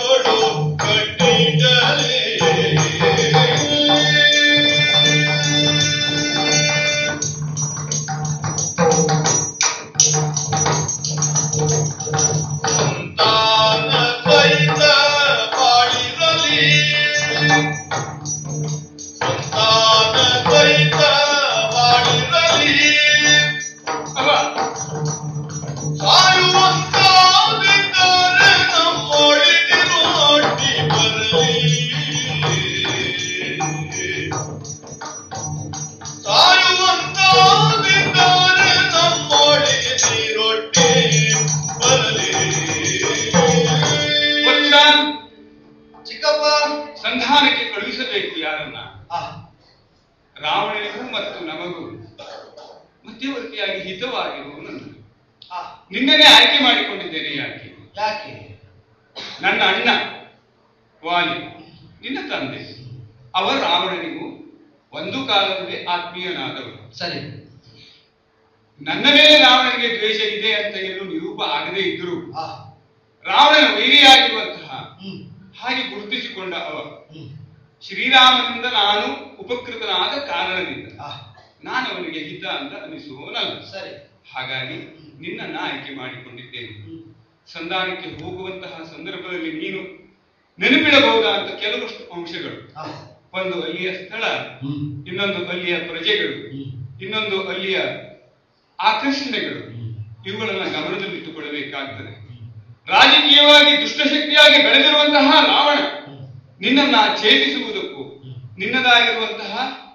Speaker 3: ರಾವಣನನ್ನ
Speaker 5: ಆ,
Speaker 3: ರಾವಣನಿಗೂ ಮತ್ತು ನಮಗೂ ಮಧ್ಯವರ್ತಿಯಾಗಿ ಹಿತವಾಗಿರುವುದು ನನ್ನ
Speaker 5: ಆ,
Speaker 3: ನಿನ್ನನ್ನೇ ಆಯ್ಕೆ ಮಾಡಿಕೊಂಡಿದ್ದೇನೆ ಯಾಕೆ
Speaker 5: ಯಾಕೆ
Speaker 3: ನನ್ನ ಅಣ್ಣ ವಾಲಿ ನಿನ್ನ ತಂದೆ ಅವರ ರಾವಣನಿಗೂ ಒಂದು ಕಾಲದಲ್ಲಿ ಆತ್ಮೀಯನಾದವರು
Speaker 5: ಸರಿ
Speaker 3: ನನ್ನ ಮೇಲೆ ರಾವಣನಿಗೆ ದ್ವೇಷ ಇದೆ ಅಂತ ಎಲ್ಲೂ ನಿರೂಪ ಆಗದೇ ಇದ್ದರು
Speaker 5: ಆ,
Speaker 3: ರಾವಣನ ವೈರಿಯಾಗಿರುವಂತಹ
Speaker 5: ಹ್ಮ್
Speaker 3: ಹಾಗೆ ಗುರುತಿಸಿಕೊಂಡ ಅವ
Speaker 5: ಹ್ಮ್
Speaker 3: ಶ್ರೀರಾಮನಿಂದ ನಾನು ಉಪಕೃತನಾದ ಕಾರಣದಿಂದ
Speaker 5: ಆ,
Speaker 3: ನಾನು ಅವನಿಗೆ ಹಿತ ಅಂತ ಅನಿಸುವವನಲ್ಲ
Speaker 5: ಸರಿ
Speaker 3: ಹಾಗಾಗಿ ನಿನ್ನನ್ನ ಆಯ್ಕೆ ಮಾಡಿಕೊಂಡಿದ್ದೇನೆ
Speaker 5: ಹ್ಮ್
Speaker 3: ಸಂಧಾನಕ್ಕೆ ಹೋಗುವಂತಹ ಸಂದರ್ಭದಲ್ಲಿ ನೀನು ನೆನಪಿಡಬಹುದಾ ಅಂತ ಕೆಲವಷ್ಟು ಅಂಶಗಳು
Speaker 5: ಆ,
Speaker 3: ಒಂದು ಅಲ್ಲಿಯ ಸ್ಥಳ
Speaker 5: ಹ್ಮ್
Speaker 3: ಇನ್ನೊಂದು ಅಲ್ಲಿಯ ಪ್ರಜೆಗಳು
Speaker 5: ಹ್ಮ್
Speaker 3: ಇನ್ನೊಂದು ಅಲ್ಲಿಯ ಆಕರ್ಷಣೆಗಳು
Speaker 5: ಹ್ಮ್
Speaker 3: ಇವುಗಳನ್ನ ಗಮನದಲ್ಲಿಟ್ಟುಕೊಳ್ಳಬೇಕಾಗ್ತದೆ ರಾಜಕೀಯವಾಗಿ ದುಷ್ಟಶಕ್ತಿಯಾಗಿ ಬೆಳೆದಿರುವಂತಹ ರಾವಣ
Speaker 5: ಹ್ಮ್
Speaker 3: ನಿನ್ನನ್ನ ಛೇದಿಸುವುದಕ್ಕೂ ನಿನ್ನದಾಗಿರುವಂತಹ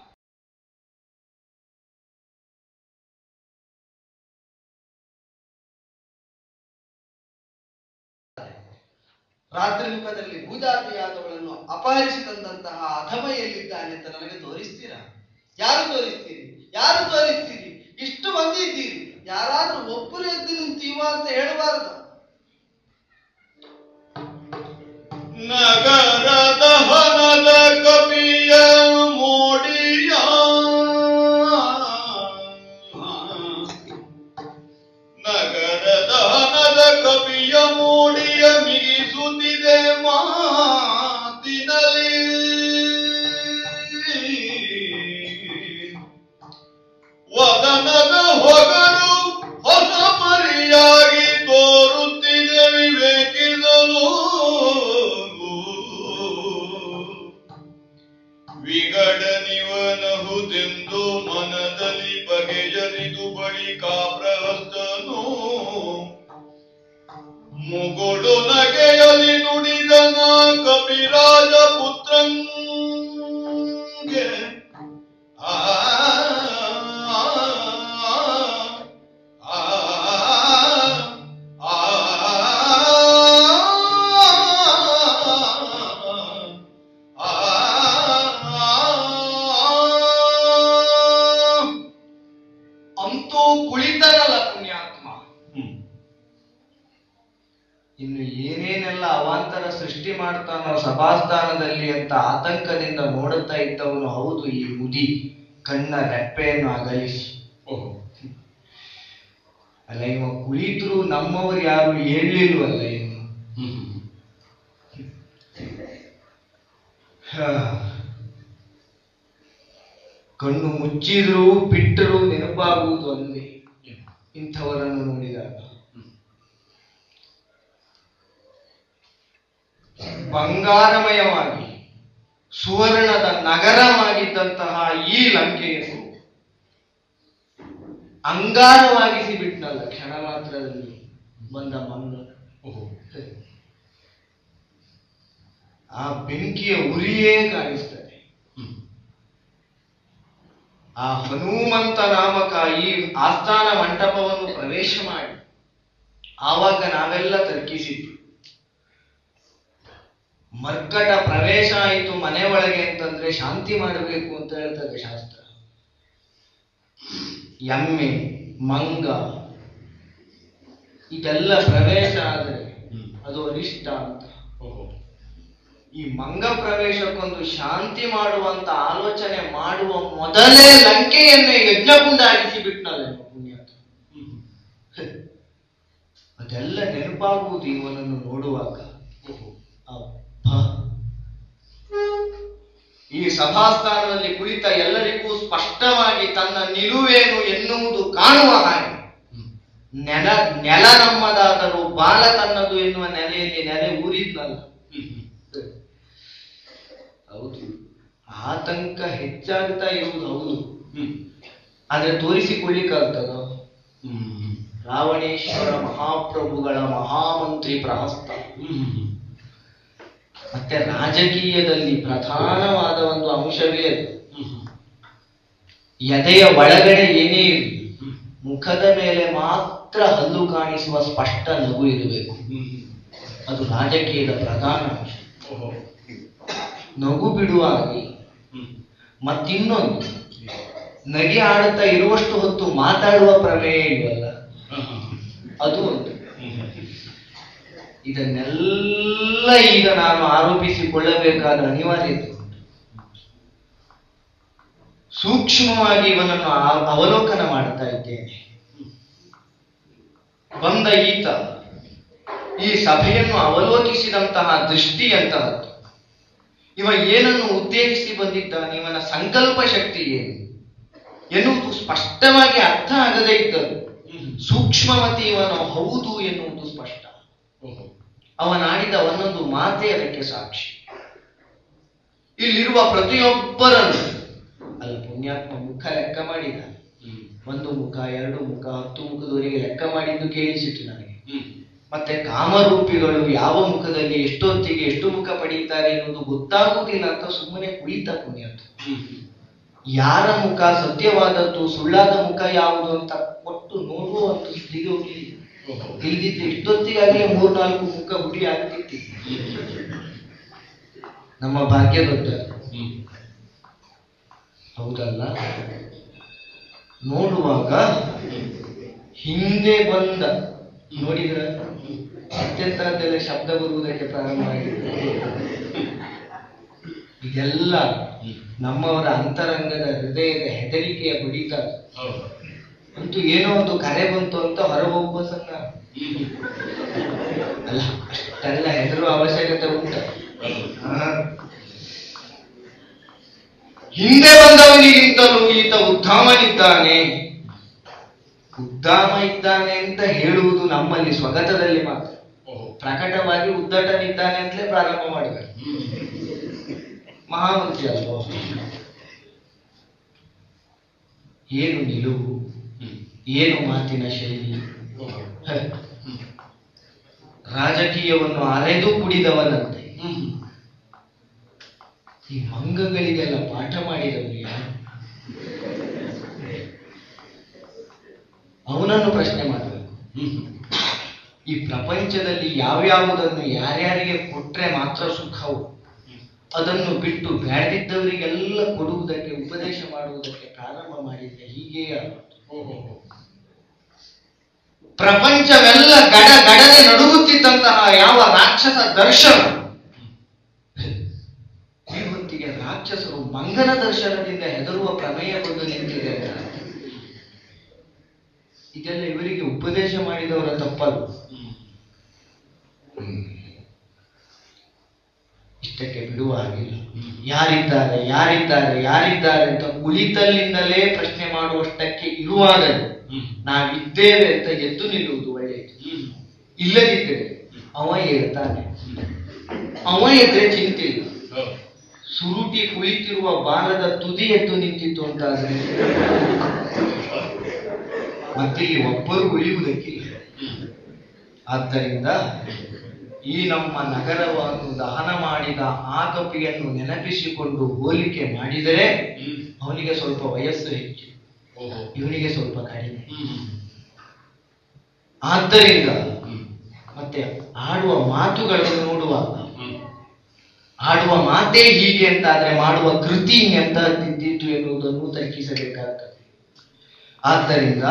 Speaker 5: ರಾತ್ರಿ ಮುಖದಲ್ಲಿ ಭೂಜಾತಿಯಾದವಳನ್ನು ಅಪಹರಿಸಿ ತಂದಂತಹ ಅಧಮ ಎಲ್ಲಿದ್ದಾನೆ ಅಂತ ನನಗೆ ತೋರಿಸ್ತೀರಾ ಯಾರು ತೋರಿಸ್ತೀರಿ ಯಾರು ತೋರಿಸ್ತೀರಿ ಇಷ್ಟು ಮಂದಿ ಇದ್ದೀರಿ ಯಾರಾದ್ರೂ ಒಬ್ಬರು ಎದ್ದು ನಿಂತೀವ ಅಂತ ಹೇಳಬಾರದು
Speaker 1: ನಗರದ ಹನದ ಕವಿಯ ಮೋಡಿಯ ನಗರದ ಹನದ ಕವಿಯ ಮೋಡಿಯ ಮಿಗಿಸುತ್ತಿದೆ ಮಾತಿನಲ್ಲಿ ವದನದ ಹೊಗರು ಹೊಸ ಪರಿಯಾಗಿ ತೋರುತ್ತಿದೆ ವಿವೇಕಿಸಲು ವಿಗಡನಿವನಹುದೆಂದು ಮನದಲ್ಲಿ ಬಗೆಯರಿದು ಬಳಿಕ ಪ್ರಹಸ್ತನು ಮುಗುಳು ನಗೆಯಲಿ ನುಡಿದನ ಕಪಿರಾಜ ಪುತ್ರಂಗೆ ಆ
Speaker 5: ಅಂತೂ ಕುಳಿತನಲ್ಲ ಪುಣ್ಯಾತ್ಮ ಇನ್ನು ಏನೇನೆಲ್ಲ ಅವಾಂತರ ಸೃಷ್ಟಿ ಮಾಡ್ತಾನೋ ಸಭಾಸ್ಥಾನದಲ್ಲಿ ಅಂತ ಆತಂಕದಿಂದ ನೋಡುತ್ತಾ ಇದ್ದವನು ಹೌದು ಈ ಮುದಿ ಕಣ್ಣ ರೆಪ್ಪೆಯನ್ನು ಅಗಲಿಸಿ ಅಲ್ಲ ಇವ ಕುಳಿತರು ನಮ್ಮವರು ಯಾರು ಹೇಳಲಿಲ್ವಲ್ಲ ಇನ್ನು ಹಾ. ಕಣ್ಣು ಮುಚ್ಚಿದ್ರು ಬಿಟ್ಟರು ನೆನಪಾಗುವುದು ಒಂದೇ ಇಂಥವರನ್ನು ನೋಡಿದಾಗ ಬಂಗಾರಮಯವಾಗಿ ಸುವರ್ಣದ ನಗರವಾಗಿದ್ದಂತಹ ಈ ಲಂಕೆಯನ್ನು ಅಂಗಾರವಾಗಿಸಿ ಬಿಟ್ನಲ್ಲ ಕ್ಷಣ ಮಾತ್ರದಲ್ಲಿ ಬಂದ ಮಂಗ ಆ ಬೆಂಕಿಯ ಉರಿಯೇ ಕಾಣಿಸ್ತದೆ ಆ ಹನುಮಂತ ನಾಮಕ ಈ ಆಸ್ಥಾನ ಮಂಟಪವನ್ನು ಪ್ರವೇಶ ಮಾಡಿ ಆವಾಗ ನಾವೆಲ್ಲ ತರ್ಕಿಸಿದ್ವಿ ಮರ್ಕಟ ಪ್ರವೇಶ ಆಯಿತು ಮನೆ ಒಳಗೆ ಅಂತಂದ್ರೆ ಶಾಂತಿ ಮಾಡಬೇಕು ಅಂತ ಹೇಳ್ತದೆ ಶಾಸ್ತ್ರ ಎಮ್ಮೆ ಮಂಗ ಇದೆಲ್ಲ ಪ್ರವೇಶ ಆದರೆ ಅದು ಅರಿಷ್ಟ ಅಂತ ಈ ಮಂಗ ಪ್ರವೇಶಕ್ಕೊಂದು ಶಾಂತಿ ಮಾಡುವಂತ ಆಲೋಚನೆ ಮಾಡುವ ಮೊದಲೇ ಲಂಕೆಯನ್ನೇ ಯಜ್ಞಕುಂಡಾಗಿಸಿ ಬಿಟ್ನಲ್ಲ ಇವ ಪುಣ್ಯಾತ ಅದೆಲ್ಲ ನೆನಪಾಗುವುದು ಇವನನ್ನು ನೋಡುವಾಗ ಅಪ್ಪ ಈ ಸಭಾಸ್ಥಾನದಲ್ಲಿ ಕುಳಿತ ಎಲ್ಲರಿಗೂ ಸ್ಪಷ್ಟವಾಗಿ ತನ್ನ ನಿಲುವೇನು ಎನ್ನುವುದು ಕಾಣುವ ಹಾಗೆ ನೆಲ ನೆಲ ನಮ್ಮದಾದರೂ ಬಾಲ ತನ್ನದು ಎನ್ನುವ ನೆಲೆಯಲ್ಲಿ ನೆಲೆ ಊರಿದ್ನಲ್ಲ ಹೌದು ಆತಂಕ ಹೆಚ್ಚಾಗ್ತಾ ಇರುವುದು ಹೌದು ಆದ್ರೆ ತೋರಿಸಿಕೊಳ್ಳಿಕ್ಕಾಗ್ತದ ರಾವಣೇಶ್ವರ ಮಹಾಪ್ರಭುಗಳ ಮಹಾಮಂತ್ರಿ ಪ್ರಹಸ್ತ ಮತ್ತೆ ರಾಜಕೀಯದಲ್ಲಿ ಪ್ರಧಾನವಾದ ಒಂದು ಅಂಶವೇ ಅದು ಎದೆಯ ಒಳಗಡೆ ಏನೇ ಇರಲಿ ಮುಖದ ಮೇಲೆ ಮಾತ್ರ ಹಲ್ಲು ಕಾಣಿಸುವ ಸ್ಪಷ್ಟ ನಗು ಇರಬೇಕು ಅದು ರಾಜಕೀಯದ ಪ್ರಧಾನ ಅಂಶ ನಗು ಬಿಡುವಾಗಿ ಮತ್ತಿನ್ನೊಂದು ನಗೆ ಆಡುತ್ತಾ ಇರುವಷ್ಟು ಹೊತ್ತು ಮಾತಾಡುವ ಪ್ರಮೇಯ ಇಲ್ವಲ್ಲ ಅದು ಒಂದು ಇದನ್ನೆಲ್ಲ ಈಗ ನಾನು ಆರೋಪಿಸಿಕೊಳ್ಳಬೇಕಾದ ಅನಿವಾರ್ಯತೆ ಉಂಟು. ಸೂಕ್ಷ್ಮವಾಗಿ ಇವನನ್ನು ಆ- ಅವಲೋಕನ ಮಾಡ್ತಾ ಇದ್ದೇನೆ ಬಂದ ಈತ ಈ ಸಭೆಯನ್ನು ಅವಲೋಕಿಸಿದಂತಹ ದೃಷ್ಟಿ ಅಂತಹದ್ದು ಇವ ಏನನ್ನು ಉದ್ದೇಶಿಸಿ ಬಂದಿದ್ದಾನೆ ಇವನ ಸಂಕಲ್ಪ ಶಕ್ತಿ ಏನು ಎನ್ನುವುದು ಸ್ಪಷ್ಟವಾಗಿ ಅರ್ಥ ಆಗದೇ ಇದ್ದರು ಸೂಕ್ಷ್ಮಮತಿ ಇವನು ಹೌದು ಎನ್ನುವುದು ಸ್ಪಷ್ಟ ಅವನಾಡಿದ ಒಂದೊಂದು ಮಾತೇ ಅದಕ್ಕೆ ಸಾಕ್ಷಿ ಇಲ್ಲಿರುವ ಪ್ರತಿಯೊಬ್ಬರನ್ನು ಅಲ್ಲ ಪುಣ್ಯಾತ್ಮ ಮುಖ ಲೆಕ್ಕ ಮಾಡಿದ ಒಂದು ಮುಖ ಎರಡು ಮುಖ ಹತ್ತು ಮುಖದವರೆಗೆ ಲೆಕ್ಕ ಮಾಡಿದ್ದು ಕೇಳಿಸಿತು ನನಗೆ ಮತ್ತೆ ಕಾಮರೂಪಿಗಳು ಯಾವ ಮುಖದಲ್ಲಿ ಎಷ್ಟೊತ್ತಿಗೆ ಎಷ್ಟು ಮುಖ ಪಡೀತಾರೆ ಎನ್ನುವುದು ಗೊತ್ತಾಗುವುದಿಲ್ಲ ಅಂತ ಸುಮ್ಮನೆ ಕುಳಿತ ಪುಣ್ಯಾತ್ಮ ಯಾರ ಮುಖ ಸತ್ಯವಾದದ್ದು ಸುಳ್ಳಾದ ಮುಖ ಯಾವುದು ಅಂತ ಒಟ್ಟು ನೋಡುವ ಒಂದು ಸ್ಥಿತಿಗೆ ಹೋಗ್ಲಿಲ್ಲ ಇಲ್ದಿದ್ರೆ ಇಷ್ಟೊತ್ತಿಗಾಗಲೇ ಮೂರ್ನಾಲ್ಕು ಮುಖ ಹುಡಿ ಆಗ್ತಿತ್ತು ನಮ್ಮ ಭಾಗ್ಯ ದೊಡ್ಡ ಹೌದಲ್ಲ ನೋಡುವಾಗ ಹಿಂದೆ ಬಂದ ನೋಡಿದ್ರ ಅತ್ಯಂತರದೆಲ್ಲ ಶಬ್ದ ಬರುವುದಕ್ಕೆ ಪ್ರಾರಂಭ ಆಗಿದೆ ಇದೆಲ್ಲ ನಮ್ಮವರ ಅಂತರಂಗದ ಹೃದಯದ ಹೆದರಿಕೆಯ ಬಡಿತ ಅಂತೂ ಏನೋ ಒಂದು ಕರೆ ಬಂತು ಅಂತ ಹೊರಹೋಗುವ ಸಂಗ ಅಲ್ಲ ಅಷ್ಟೆಲ್ಲ ಹೆದರುವ ಅವಶ್ಯಕತೆ ಉಂಟ ಹಾ. ಹಿಂದೆ ಬಂದವನಿಗಿಂತಲೂ ಈತ ಉದ್ದಾಮನಿದ್ದಾನೆ ಉದ್ದಾಮ ಇದ್ದಾನೆ ಅಂತ ಹೇಳುವುದು ನಮ್ಮಲ್ಲಿ ಸ್ವಗತದಲ್ಲಿ ಮಾತ್ರ ಪ್ರಕಟವಾಗಿ ಉದ್ದಟನಿದ್ದಾನೆ ಅಂತಲೇ ಪ್ರಾರಂಭ ಮಾಡಿದ್ದಾರೆ ಮಹಾಮಂತ್ರಿ ಅಲ್ವೋ ಏನು ನಿಲುವು ಏನು ಮಾತಿನ ಶೈಲಿ ಹ. ರಾಜಕೀಯವನ್ನು ಅರೆದು ಕುಡಿದವನಂತೆ ಈ ಮಂಗಗಳಿಗೆಲ್ಲ ಪಾಠ ಮಾಡಿದವರು ಯಾರು ಅವನನ್ನು ಪ್ರಶ್ನೆ ಮಾಡಬೇಕು ಈ ಪ್ರಪಂಚದಲ್ಲಿ ಯಾವ್ಯಾವುದನ್ನು ಯಾರ್ಯಾರಿಗೆ ಕೊಟ್ರೆ ಮಾತ್ರ ಸುಖವು ಅದನ್ನು ಬಿಟ್ಟು ಬ್ಯಾಡಿದ್ದವರಿಗೆಲ್ಲ ಕೊಡುವುದಕ್ಕೆ ಉಪದೇಶ ಮಾಡುವುದಕ್ಕೆ ಪ್ರಾರಂಭ ಮಾಡಿದ್ರೆ ಹೀಗೆಯೇ ಆಗೋದು. ಪ್ರಪಂಚವೆಲ್ಲ ಗಡ ಗಡನೆ ನಡುಗುತ್ತಿದ್ದಂತಹ ಯಾವ ರಾಕ್ಷಸ ದರ್ಶನ ಈ ಹೊತ್ತಿಗೆ ರಾಕ್ಷಸರು ಮಂಗನ ದರ್ಶನದಿಂದ ಹೆದರುವ ಪ್ರಮೇಯ ಬಂದು ನಿಂತಿದೆ ಅಂತ. ಇದೆಲ್ಲ ಇವರಿಗೆ ಉಪದೇಶ ಮಾಡಿದವರ ತಪ್ಪಲ್ಲ ಇಷ್ಟಕ್ಕೆ ಬಿಡುವ ಹಾಗಿಲ್ಲ ಯಾರಿದ್ದಾರೆ ಯಾರಿದ್ದಾರೆ ಯಾರಿದ್ದಾರೆ ಅಂತ ಕುಳಿತಲ್ಲಿಂದಲೇ ಪ್ರಶ್ನೆ ಮಾಡುವಷ್ಟಕ್ಕೆ ಇರುವಾಗ ನಾವಿದ್ದೇವೆ ಅಂತ ಎದ್ದು ನಿಲ್ಲುವುದು ಒಳ್ಳೆಯದು ಇಲ್ಲದಿದ್ದರೆ ಅವ ಹೇಳ್ತಾನೆ ಅವ ಎದ್ರೆ ಚಿಂತೆ ಇಲ್ಲ ಸುರುಟಿ ಕುಳಿತಿರುವ ಬಾಲದ ತುದಿ ಎದ್ದು ನಿಂತಿತ್ತು ಅಂತಾದ್ರೆ ಮತ್ತಿಲ್ಲಿ ಒಬ್ಬರು ಉಳಿಯುವುದಕ್ಕಿಲ್ಲ ಆದ್ದರಿಂದ ಈ ನಮ್ಮ ನಗರವನ್ನು ದಹನ ಮಾಡಿದ ಆ ಕಪಿಯನ್ನು ನೆನಪಿಸಿಕೊಂಡು ಹೋಲಿಕೆ ಮಾಡಿದರೆ ಅವನಿಗೆ ಸ್ವಲ್ಪ ವಯಸ್ಸು ಹೆಚ್ಚು ಇವನಿಗೆ ಸ್ವಲ್ಪ ಕಡಿಮೆ ಆದ್ದರಿಂದ ಮತ್ತೆ ಆಡುವ ಮಾತುಗಳನ್ನು ನೋಡುವಾಗ ಆಡುವ ಮಾತೇ ಹೀಗೆ ಅಂತಾದ್ರೆ ಮಾಡುವ ಕೃತಿ ಎಂತಹದ್ದಿದ್ದು ಎನ್ನುವುದನ್ನು ತರ್ಕಿಸಬೇಕಾಗ್ತದೆ ಆದ್ದರಿಂದ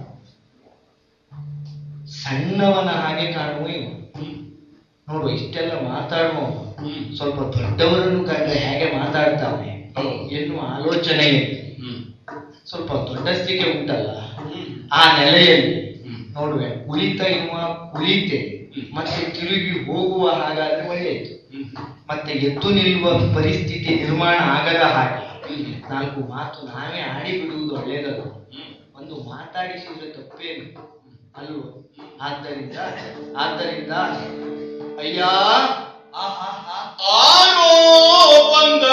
Speaker 5: ಸಣ್ಣವನ ಹಾಗೆ ಕಾಣುವ ಇವ ನೋಡು ಇಷ್ಟೆಲ್ಲ ಮಾತಾಡುವ ಸ್ವಲ್ಪ ದೊಡ್ಡವರನ್ನು ಕಂಡ್ರೆ ಹೇಗೆ ಮಾತಾಡ್ತಾನೆ ಎನ್ನುವ ಆಲೋಚನೆಯಲ್ಲಿ ಸ್ವಲ್ಪ ದೊಡ್ಡಸ್ತಿಕೆ ಉಂಟಲ್ಲ ಆ ನೆಲೆಯಲ್ಲಿ ನೋಡುವೆ ಕುಳಿತ ಇರುವ ಕುಳಿತೆ ಮತ್ತೆ ತಿರುಗಿ ಹೋಗುವ ಹಾಗಾದ್ರೆ ಒಳ್ಳೆಯದು ಮತ್ತೆ ಎದ್ದು ನಿಲ್ಲುವ ಪರಿಸ್ಥಿತಿ ನಿರ್ಮಾಣ ಆಗದ ಹಾಗೆ ನಾಲ್ಕು ಮಾತು ನಾವೇ ಆಡಿ ಬಿಡುವುದು ಒಳ್ಳೆಯದಲ್ಲ ಒಂದು ಮಾತಾಡಿಸಿದ್ರೆ ತಪ್ಪೇನು ಅಲ್ವ ಆದ್ದರಿಂದ ಆದ್ದರಿಂದ ಅಯ್ಯ ಆಹಾಹಾ.
Speaker 1: ಆರೋ ಬಂದ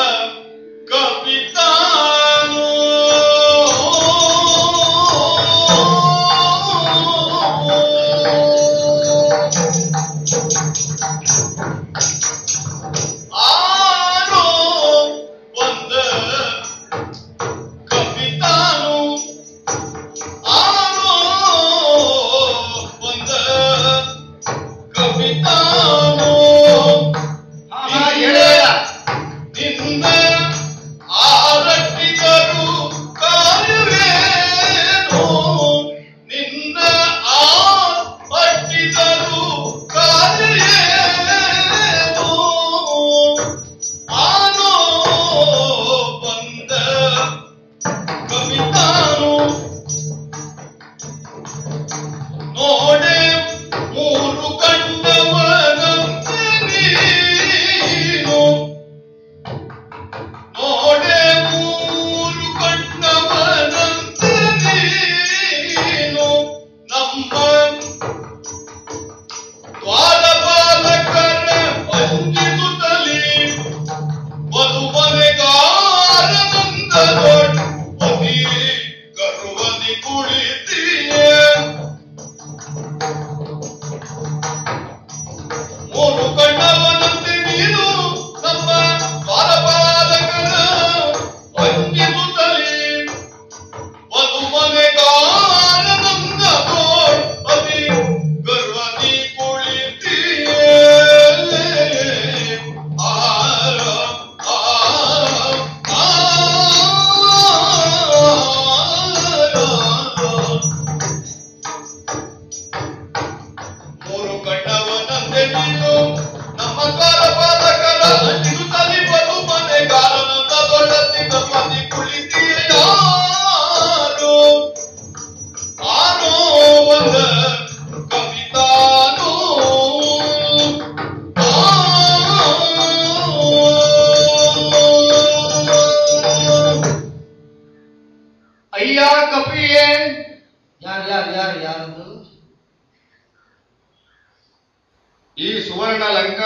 Speaker 1: ಕಪಿತಾನು ಆರೋ ಬಂದ ಕಪಿತಾನು ಆರೋ ಬಂದ ಕಪಿತಾನು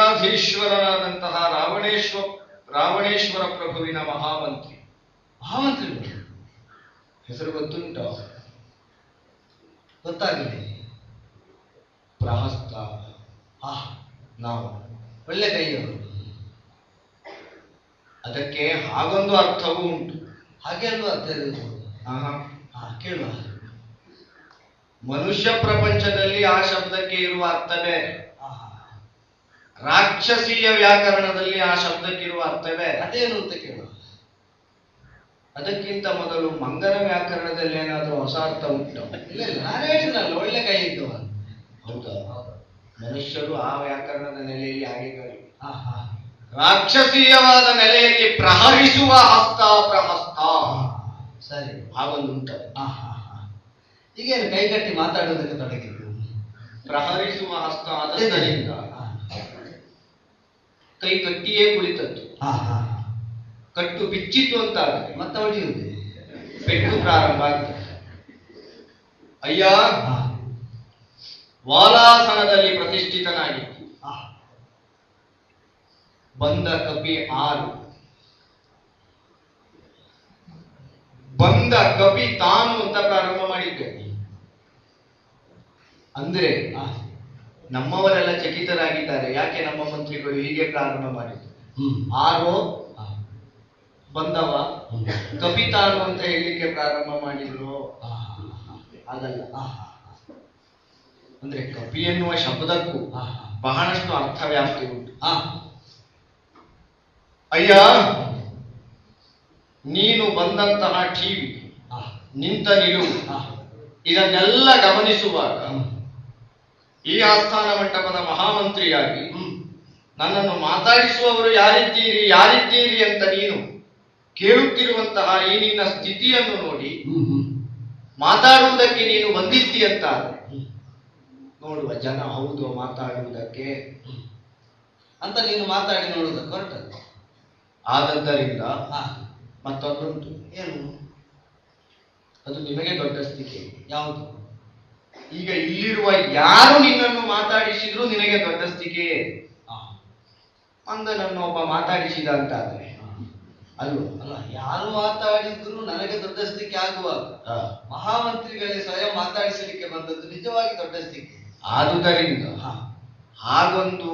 Speaker 5: ರಾಜಾಧೀಶ್ವರನಾದಂತಹ ರಾವಣೇಶ್ವ ರಾವಣೇಶ್ವರ ಪ್ರಭುವಿನ ಮಹಾಮಂತ್ರಿ
Speaker 6: ಮಹಾಮಂತ್ರಿಗಳು
Speaker 5: ಹೆಸರು ಗೊತ್ತುಂಟು
Speaker 6: ಗೊತ್ತಾಗಲಿ
Speaker 5: ಪ್ರಹಸ್ತ
Speaker 6: ಆ
Speaker 5: ನಾವು
Speaker 6: ಒಳ್ಳೆ ಕೈಯವರು
Speaker 5: ಅದಕ್ಕೆ ಹಾಗೊಂದು ಅರ್ಥವೂ ಉಂಟು
Speaker 6: ಹಾಗೆ ಅಲ್ವಾ ಅರ್ಥ ಇರೋದು
Speaker 5: ಆಹಾ.
Speaker 6: ಹಾ ಕೇಳುವ
Speaker 5: ಮನುಷ್ಯ ಪ್ರಪಂಚದಲ್ಲಿ ಆ ಶಬ್ದಕ್ಕೆ ಇರುವ ಅರ್ಥ ಬೇರೆ
Speaker 6: ಆಹಾ.
Speaker 5: ರಾಕ್ಷಸೀಯ ವ್ಯಾಕರಣದಲ್ಲಿ ಆ ಶಬ್ದಕ್ಕಿರುವ ಅರ್ಥ ಬೇರೆ
Speaker 6: ಅದೇನು ಅಂತ ಕೇಳುವ
Speaker 5: ಅದಕ್ಕಿಂತ ಮೊದಲು ಮಂಗನ ವ್ಯಾಕರಣದಲ್ಲಿ ಏನಾದರೂ ಹೊಸ ಅರ್ಥ ಉಂಟು
Speaker 6: ಇಲ್ಲ ಇಲ್ಲ ನಾನು ಹೇಳಿದ್ನಲ್ಲ ಒಳ್ಳೆ ಕೈ ಇದ್ದವ
Speaker 5: ಹೌದಾ ಮನುಷ್ಯರು ಆ ವ್ಯಾಕರಣದ ನೆಲೆಯಲ್ಲಿ ಹಾಗೆ ಕಲಿ
Speaker 6: ಆಹಾ
Speaker 5: ರಾಕ್ಷಸೀಯವಾದ ನೆಲೆಯಲ್ಲಿ ಪ್ರಹರಿಸುವ ಹಸ್ತ ಪ್ರಹಸ್ತ
Speaker 6: ಸರಿ
Speaker 5: ಹಾಗೊಂದು ಉಂಟದೆ
Speaker 6: ಆಹಾ ಈಗೇನು ಕೈ ಕಟ್ಟಿ ಮಾತಾಡೋದಕ್ಕೆ ತೊಡಗಿದ್ದು
Speaker 5: ಪ್ರಹರಿಸುವ ಹಸ್ತ ಆದ್ದರಿಂದ ಕೈ ಕಟ್ಟಿಯೇ ಕುಳಿತದ್ದು
Speaker 6: ಆಹಾ
Speaker 5: ಕಟ್ಟು ಬಿಚ್ಚಿತು ಅಂತ ಆದರೆ
Speaker 6: ಮತ್ತೆ ಹೊಡೆಯುವುದೇ
Speaker 5: ಪೆಟ್ಟು ಪ್ರಾರಂಭ ಆಗ್ತದೆ ಅಯ್ಯ
Speaker 6: ಆ,
Speaker 5: ವಾಲಾಸನದಲ್ಲಿ ಪ್ರತಿಷ್ಠಿತನಾಗಿತ್ತು
Speaker 6: ಆ,
Speaker 5: ಬಂದ ಕಪಿ ಆರು ಬಂದ ಕಪಿ ತಾನು ಅಂತ ಪ್ರಾರಂಭ ಮಾಡಿದ್ದೇನೆ ಅಂದ್ರೆ
Speaker 6: ಆ,
Speaker 5: ನಮ್ಮವರೆಲ್ಲ ಚಕಿತರಾಗಿದ್ದಾರೆ ಯಾಕೆ ನಮ್ಮ ಮಂತ್ರಿಗಳು ಹೀಗೆ ಪ್ರಾರಂಭ ಮಾಡಿದ್ರು
Speaker 6: ಹ್ಮ್
Speaker 5: ಆರೋ
Speaker 6: ಆ,
Speaker 5: ಬಂದವ
Speaker 6: ಹ್ಮ್.
Speaker 5: ಕಪಿತಾನು ಅಂತ ಹೇಳಲಿಕ್ಕೆ ಪ್ರಾರಂಭ ಮಾಡಿದ್ರು
Speaker 6: ಆಹಾ,
Speaker 5: ಅದಲ್ಲ
Speaker 6: ಆಹಾ,
Speaker 5: ಅಂದ್ರೆ ಕಪಿ ಎನ್ನುವ ಶಬ್ದಕ್ಕೂ
Speaker 6: ಆಹಾ.
Speaker 5: ಬಹಳಷ್ಟು ಅರ್ಥವ್ಯಾಪ್ತಿ ಉಂಟು
Speaker 6: ಆ,
Speaker 5: ಅಯ್ಯ ನೀನು ಬಂದಂತಹ ಟಿವಿ
Speaker 6: ಆ,
Speaker 5: ನಿಂತ ನಿಲುವು
Speaker 6: ಆ,
Speaker 5: ಇದನ್ನೆಲ್ಲ ಗಮನಿಸುವಾಗ
Speaker 6: ಹ್ಮ್.
Speaker 5: ಈ ಆಸ್ಥಾನ ಮಂಟಪದ ಮಹಾಮಂತ್ರಿಯಾಗಿ
Speaker 6: ಹ್ಮ್.
Speaker 5: ನನ್ನನ್ನು ಮಾತಾಡಿಸುವವರು ಯಾರಿದ್ದೀರಿ ಯಾರಿದ್ದೀರಿ ಅಂತ ನೀನು ಕೇಳುತ್ತಿರುವಂತಹ ಈ ನಿನ್ನ ಸ್ಥಿತಿಯನ್ನು ನೋಡಿ
Speaker 6: ಹ್ಮ್, ಹ್ಮ್.
Speaker 5: ಮಾತಾಡುವುದಕ್ಕೆ ನೀನು ಬಂದಿದ್ದಿ ಅಂತ ಆದ್ರೆ
Speaker 6: ಹ್ಮ್.
Speaker 5: ನೋಡುವ ಜನ ಹೌದು ಮಾತಾಡುವುದಕ್ಕೆ
Speaker 6: ಅಂತ ನೀನು ಮಾತಾಡಿ ನೋಡುವುದಕ್ಕೆ ಹೊರಟದ್ದು
Speaker 5: ಆದದ್ದರಿಂದ
Speaker 6: ಆ,
Speaker 5: ಮತ್ತೊಂದುಂಟು
Speaker 6: ಏನು
Speaker 5: ಅದು ನಿಮಗೆ ದೊಡ್ಡ ಸ್ಥಿತಿ
Speaker 6: ಯಾವುದು
Speaker 5: ಈಗ ಇಲ್ಲಿರುವ ಯಾರು ನಿನ್ನನ್ನು ಮಾತಾಡಿಸಿದ್ರು ನಿನಗೆ ದೊಡ್ಡ ಸ್ಥಿತಿಯೇ
Speaker 6: ಆ,
Speaker 5: ಅಂದನನ್ನು ಒಬ್ಬ ಮಾತಾಡಿಸಿದ ಅಂತ ಆದ್ರೆ ಅಲ್ವ
Speaker 6: ಅಲ್ಲ ಯಾರು ಮಾತಾಡಿದ್ರು ನನಗೆ ದೊಡ್ಡ ಸ್ಥಿತಿ ಆಗುವಾಗ ಮಹಾಮಂತ್ರಿಗಳೇ ಸ್ವಯಂ ಮಾತಾಡಿಸಲಿಕ್ಕೆ ಬಂದದ್ದು ನಿಜವಾಗಿ ದೊಡ್ಡ ಸ್ಥಿತಿ
Speaker 5: ಆದುದರಿಂದ
Speaker 6: ಹಾ
Speaker 5: ಹಾಗೊಂದು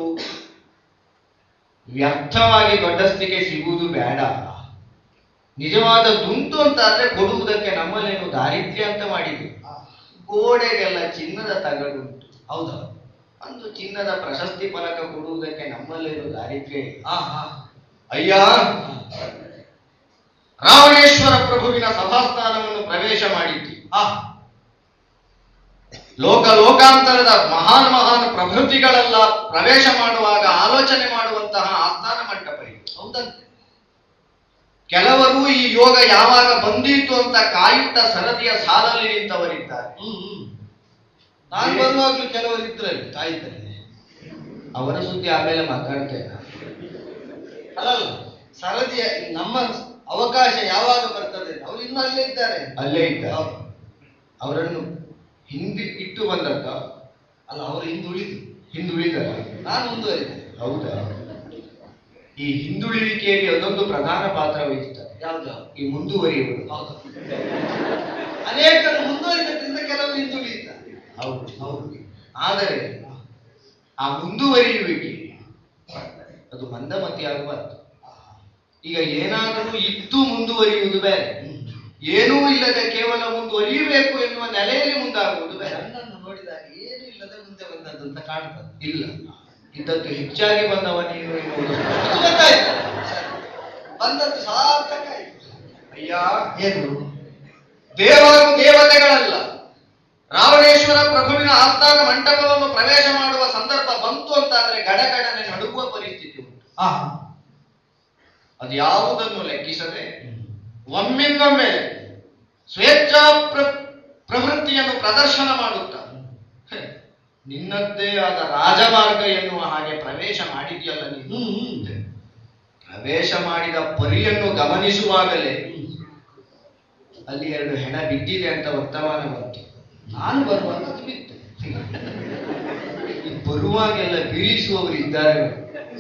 Speaker 5: ವ್ಯರ್ಥವಾಗಿ ದೊಡ್ಡ ಸ್ಥಿತಿ ಸಿಗುವುದು ಬೇಡ ನಿಜವಾದ ದುಂಟು ಅಂತ ಆದ್ರೆ ಕೊಡುವುದಕ್ಕೆ ನಮ್ಮಲ್ಲೇನು ದಾರಿದ್ರ್ಯ ಅಂತ ಮಾಡಿದ್ವಿ ಗೋಡೆಗೆಲ್ಲ ಚಿನ್ನದ ತಗಡುಂಟು
Speaker 6: ಹೌದಾ
Speaker 5: ಒಂದು ಚಿನ್ನದ ಪ್ರಶಸ್ತಿ ಫಲಕ ಕೊಡುವುದಕ್ಕೆ ನಮ್ಮಲ್ಲೇನು ದಾರಿದ್ರ್ಯ ಇಲ್ಲ.
Speaker 6: ಹಾ ಹಾ
Speaker 5: ಅಯ್ಯ ರಾವಣೇಶ್ವರ ಪ್ರಭುವಿನ ಸಭಾಸ್ಥಾನವನ್ನು ಪ್ರವೇಶ ಮಾಡಿದ್ವಿ
Speaker 6: ಹಾ
Speaker 5: ಲೋಕ ಲೋಕಾಂತರದ ಮಹಾನ್ ಮಹಾನ್ ಪ್ರಭೃತಿಗಳೆಲ್ಲ ಪ್ರವೇಶ ಮಾಡುವಾಗ ಆಲೋಚನೆ ಮಾಡುವಂತಹ ಆಸ್ಥಾನ ಮಂಟಪ ಇದು
Speaker 6: ಹೌದಂತೆ
Speaker 5: ಕೆಲವರು ಈ ಯೋಗ ಯಾವಾಗ ಬಂದೀತು ಅಂತ ಕಾಯುತ್ತ ಸರದಿಯ ಸಾಲಲ್ಲಿ ನಿಂತವರಿದ್ದಾರೆ
Speaker 6: ಹ್ಮ್ ಹ್ಮ್ ನಾನು ಬರುವಾಗ್ಲೂ ಕೆಲವರು ಇದ್ರಲ್ಲಿ ಕಾಯ್ತಾರೆ
Speaker 5: ಅವರ ಸುದ್ದಿ ಆಮೇಲೆ ಮಾತಾಡ್ತೇನೆ
Speaker 6: ಅಲ್ಲಲ್ಲ ಸರದಿಯ ನಮ್ಮ ಅವಕಾಶ ಯಾವಾಗ ಬರ್ತದೆ ಅವ್ರು ಇನ್ನೂ ಅಲ್ಲೇ ಇದ್ದಾರೆ
Speaker 5: ಅಲ್ಲೇ ಇದ್ದಾರೆ
Speaker 6: ಹೌದು.
Speaker 5: ಅವರನ್ನು ಹಿಂದಿ ಇಟ್ಟು ಬಂದದ್ದ
Speaker 6: ಅಲ್ಲ ಅವರು ಹಿಂದುಳಿದು
Speaker 5: ಹಿಂದುಳಿದರೆ
Speaker 6: ನಾನು ಮುಂದುವರಿದೆ
Speaker 5: ಹೌದಾ ಈ ಹಿಂದುಳಿವಿಕೆಯಲ್ಲಿ ಅದೊಂದು ಪ್ರಧಾನ ಪಾತ್ರ ವಹಿಸುತ್ತದೆ
Speaker 6: ಯಾವ್ದು
Speaker 5: ಈ ಮುಂದುವರಿಯುವುದು
Speaker 6: ಹೌದು ಅನೇಕರು ಮುಂದುವರಿದದ್ರಿಂದ ಕೆಲವರು ಹಿಂದುಳಿದಿದ್ದಾರೆ
Speaker 5: ಹೌದು ಹೌದು ಆದರೆ ಆ ಮುಂದುವರಿಯುವಿಕೆ ಅದು ಮಂದಮತಿ ಆಗಬಾರ್ದು ಈಗ ಏನಾದರೂ ಇದ್ದು ಮುಂದುವರಿಯುವುದು ಬೇರೆ ಏನೂ ಇಲ್ಲದೆ ಕೇವಲ ಮುಂದುವರಿಯಬೇಕು ಎನ್ನುವ ನೆಲೆಯಲ್ಲಿ ಮುಂದಾಗುವುದು ಬೇರೆ
Speaker 6: ನನ್ನನ್ನು ನೋಡಿದಾಗ ಏನು ಇಲ್ಲದೆ ಮುಂದೆ ಬಂದದ್ದು ಅಂತ ಕಾಣ್ತದೆ
Speaker 5: ಇಲ್ಲ ಇದ್ದದ್ದು ಹೆಚ್ಚಾಗಿ ಬಂದವ ನೀನು ಎನ್ನುವುದು
Speaker 6: ಅದು ಗೊತ್ತಾಯ್ತು ಸರಿ. ಬಂದದ್ದು ಸಾರ್ಥಕ ಆಯ್ತು
Speaker 5: ಅಯ್ಯ
Speaker 6: ಏನು
Speaker 5: ದೇವರು ದೇವತೆಗಳಲ್ಲ ರಾವಣೇಶ್ವರ ಪ್ರಭುವಿನ ಆಸ್ಥಾನ ಮಂಟಪವನ್ನು ಪ್ರವೇಶ ಮಾಡುವ ಸಂದರ್ಭ ಬಂತು ಅಂತಾದ್ರೆ ಗಡಗಡನೆ ನಡುಗುವ ಪರಿಸ್ಥಿತಿ ಉಂಟು
Speaker 6: ಆ
Speaker 5: ಅದು ಯಾವುದನ್ನು ಲೆಕ್ಕಿಸದೆ ಒಮ್ಮಿಂದೊಮ್ಮೆ ಸ್ವೇಚ್ಛಾ ಪ್ರ ಪ್ರವೃತ್ತಿಯನ್ನು ಪ್ರದರ್ಶನ ಮಾಡುತ್ತಾ ಹೆ, ನಿನ್ನದ್ದೇ ಆದ ರಾಜಮಾರ್ಗ ಎನ್ನುವ ಹಾಗೆ ಪ್ರವೇಶ ಮಾಡಿದ್ಯಲ್ಲ ನೀನು
Speaker 6: ಹ್ಮ್ ಹ್ಮ್
Speaker 5: ಪ್ರವೇಶ ಮಾಡಿದ ಪರಿಯನ್ನು ಗಮನಿಸುವಾಗಲೇ ಅಲ್ಲಿ ಎರಡು ಹೆಣ ಬಿದ್ದಿದೆ ಅಂತ ವರ್ತಮಾನ ಬಂತು
Speaker 6: ನಾನು ಬರುವಾಗ ಅದು ಬಿತ್ತು
Speaker 5: ಈ ಬರುವಾಗೆಲ್ಲ ಬೀಳಿಸುವವರು ಇದ್ದಾರೆ ನೋಡಿ.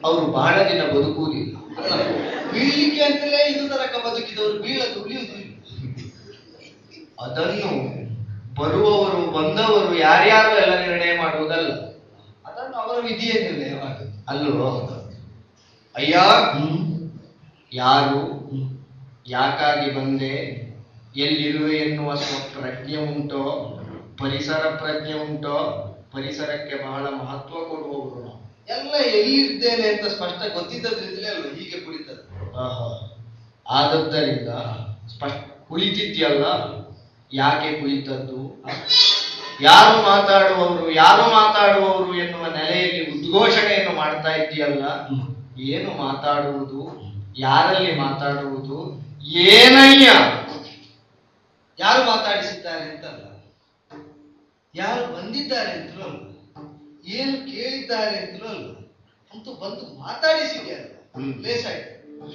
Speaker 5: ಅವರು ಬಹಳ ದಿನ ಬದುಕುವುದಿಲ್ಲ
Speaker 6: ಅಲ್ಲ, ಬೀಳ್ಲಿಕ್ಕೆ ಅಂತಲೇ ಇದು ತನಕ ಬದುಕಿದವರು ಬೀಳದು ಉಳಿಯುವುದು ಇಲ್ಲ.
Speaker 5: ಅದನ್ನು ಬರುವವರು ಬಂದವರು ಯಾರ್ಯಾರು ಎಲ್ಲ ನಿರ್ಣಯ ಮಾಡುವುದಲ್ಲ
Speaker 6: ಅದನ್ನು ಅವರ ವಿಧಿಯ ನಿರ್ಣಯ ಮಾಡುದು
Speaker 5: ಅಲ್ಲೋ ಅಯ್ಯ ಯಾರು ಯಾಕಾಗಿ ಬಂದೆ ಎಲ್ಲಿರುವೆ ಎನ್ನುವ ಸ್ವಪ್ರಜ್ಞೆ ಉಂಟೋ ಪರಿಸರ ಪ್ರಜ್ಞೆ ಉಂಟೋ ಪರಿಸರಕ್ಕೆ ಬಹಳ ಮಹತ್ವ ಕೊಡುವವರು ನಾವು
Speaker 6: ಎಲ್ಲ ಎಲ್ಲಿದ್ದೇನೆ ಅಂತ ಸ್ಪಷ್ಟ ಗೊತ್ತಿದ್ದದ್ರಿಂದಲೇ ಅಲ್ವ ಹೀಗೆ ಕುಳಿತದ್ದು
Speaker 5: ಆಹಾ. ಆದದ್ದರಿಂದ ಸ್ಪಷ್ಟ ಕುಳಿತಿದ್ಯಲ್ಲ ಯಾಕೆ ಕುಳಿತದ್ದು ಯಾರು ಮಾತಾಡುವವರು ಯಾರು ಮಾತಾಡುವವರು ಎನ್ನುವ ನೆಲೆಯಲ್ಲಿ ಉದ್ಘೋಷಣೆಯನ್ನು ಮಾಡ್ತಾ ಇದ್ದೀಯಲ್ಲ ಏನು ಮಾತಾಡುವುದು ಯಾರಲ್ಲಿ ಮಾತಾಡುವುದು ಏನಯ್ಯ
Speaker 6: ಯಾರು ಮಾತಾಡಿಸಿದ್ದಾರೆ ಅಂತಲ್ಲ ಯಾರು ಬಂದಿದ್ದಾರೆ ಅಂತಲೂ ಅಲ್ಲ ಏನು ಕೇಳಿದ್ದಾರೆ ಅಂತಲೂ ಅಲ್ಲ ಅಂತೂ ಬಂದು ಮಾತಾಡಿಸಿದ್ಯಾರ
Speaker 5: ಹ್ಮ್.
Speaker 6: ಲೇಸಾಯ್ತು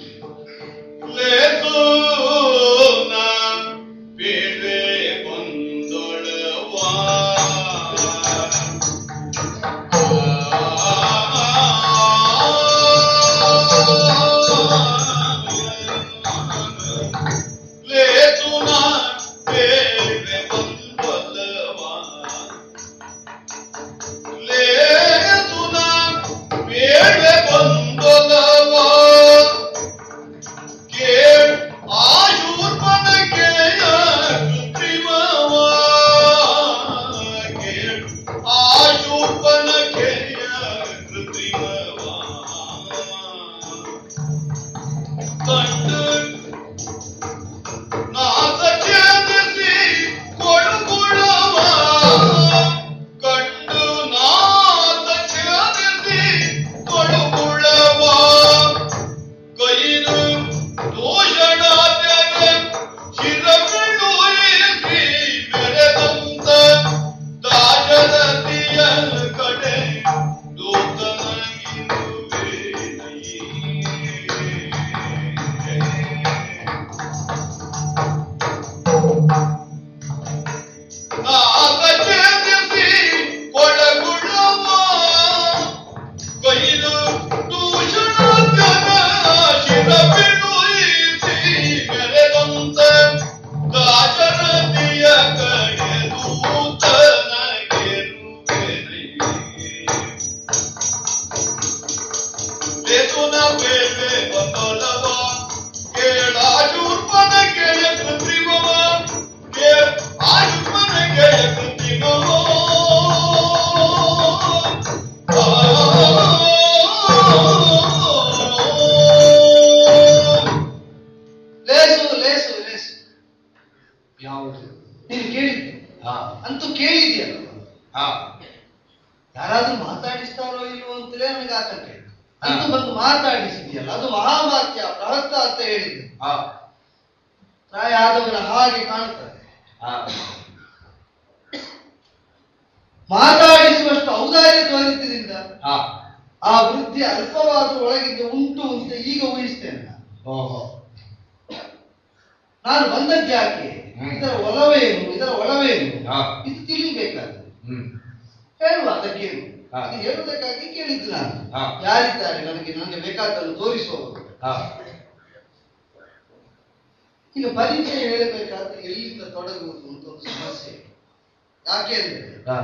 Speaker 1: ಲೇಸು ನಾ ಬೇಡ್ವೆ ಬಂದೊಳವಾ. ಲೇಸು ನಾ ಬೇಡ್ವೆ ಬಂದೊಳವಾ. ಲೇಸು ನಾ ಬೇಡ್ವೆ ಬಂದೊಳವಾ. ಕೇಳ್ ಆಯುರ್ಮನಗೆಯ ಕೃತ್ರಿಮವ ಕೇಳ್ ಆಯುರ್ಮನಗೆಯ ಕೃತ್ರಿಮವ ಕಂಡು ನಾಥ ಛೇದಿಸಿ ಕೊಡುಗುಳವ ಕಂಡು ನಾಥ ಛೇದಿಸಿ ಕೊಡುಗುಳವ ಕೈದು ದೋಷಣಾತ್ಯಗೆ ಶಿರಬಿಡುಯಿಸಿ ಮೆರೆದಂತ ದಾಶರಥಿಯ ಕಡೆ ನಾಗಚೇತಿಸಿ ಕೊಡಗುಳವ ಕೈದು ದೂಷಣಾತ್ಯಗ ಶಿರಬಿಡುಯಿಸಿ ಮೆರೆದಂತ ದಾಶರಥಿಯ ಕಡೆ ಲೇಸುನ ಬೇರೆ ಬಂದೊಲವ ಕೇಳಾಜೂರ್ಪನ ಕೇಳ ಕೃತ್ರಿಮವ ಕೇ ಆಜುರ್ಪನ ಕೇಳ ಕೃತ್ರಿಮವ
Speaker 6: ಲೇಸು ಲೇಸು ಲೇಸು
Speaker 5: ಯಾವುದು
Speaker 6: ನೀನು ಕೇಳಿದ್ದೆ
Speaker 5: ಹಾ
Speaker 6: ಅಂತೂ ಕೇಳಿದ್ಯಲ್ಲ
Speaker 5: ಹಾ
Speaker 6: ಯಾರಾದ್ರೂ ಮಾತಾಡಿಸ್ತಾರೋ ಇಲ್ವೋ ಅಂತಲೇ ನನಗೆ ಆತಂಕ ಇದೆ
Speaker 5: ಹಾ.
Speaker 6: ಅಂತೂ ಬಂದು ಮಾತಾಡಿಸಿದ್ಯಲ್ಲ ಅದು ಮಹಾವಾಕ್ಯ ಬೃಹತ್ತ ಅಂತ ಹೇಳಿದೆ
Speaker 5: ಹಾ
Speaker 6: ಪ್ರಾಯ ಆದವರ ಹಾಗೆ ಕಾಣುತ್ತದೆ
Speaker 5: ಹಾ
Speaker 6: ಮಾತಾಡಿಸುವಷ್ಟು ಔದಾರ್ಯ ತೋರಿದ್ದರಿಂದ
Speaker 5: ಹಾ
Speaker 6: ಆ ವೃದ್ಧಿ ಅಲ್ಪವಾದ ಒಳಗಿದ್ದು ಉಂಟು ಅಂತ ಈಗ ಊಹಿಸ್ತೇನೆ ನಾನು.
Speaker 5: ಓಹೋ
Speaker 6: ನಾನು ಬಂದದ್ದು ಯಾಕೆ
Speaker 5: ಹ್ಮ್.
Speaker 6: ಇದರ ಒಲವೇನು ಇದರ ಒಳವೇನು
Speaker 5: ಹಾ.
Speaker 6: ಇದು ತಿಳಿಬೇಕಾದ್ರೆ
Speaker 5: ಹ್ಮ್
Speaker 6: ಹೇಳುವ ಅದಕ್ಕೇನು
Speaker 5: ಹಾ.
Speaker 6: ಇದು ಹೇಳುವುದಕ್ಕಾಗಿ ಕೇಳಿದ್ದು ನಾನು
Speaker 5: ಹಾ.
Speaker 6: ಯಾರಿದ್ದಾರೆ ನನಗೆ ನನಗೆ ಬೇಕಾದನ್ನು ತೋರಿಸುವವರು
Speaker 5: ಹಾ
Speaker 6: ಈಗ ಪರಿಚಯ ಹೇಳಬೇಕಾದ್ರೆ ಎಲ್ಲಿಂದ ತೊಡಗುವುದು ಅಂತ ಒಂದು ಸಮಸ್ಯೆ ಯಾಕೆ ಅಂದ್ರೆ
Speaker 5: ಹಾ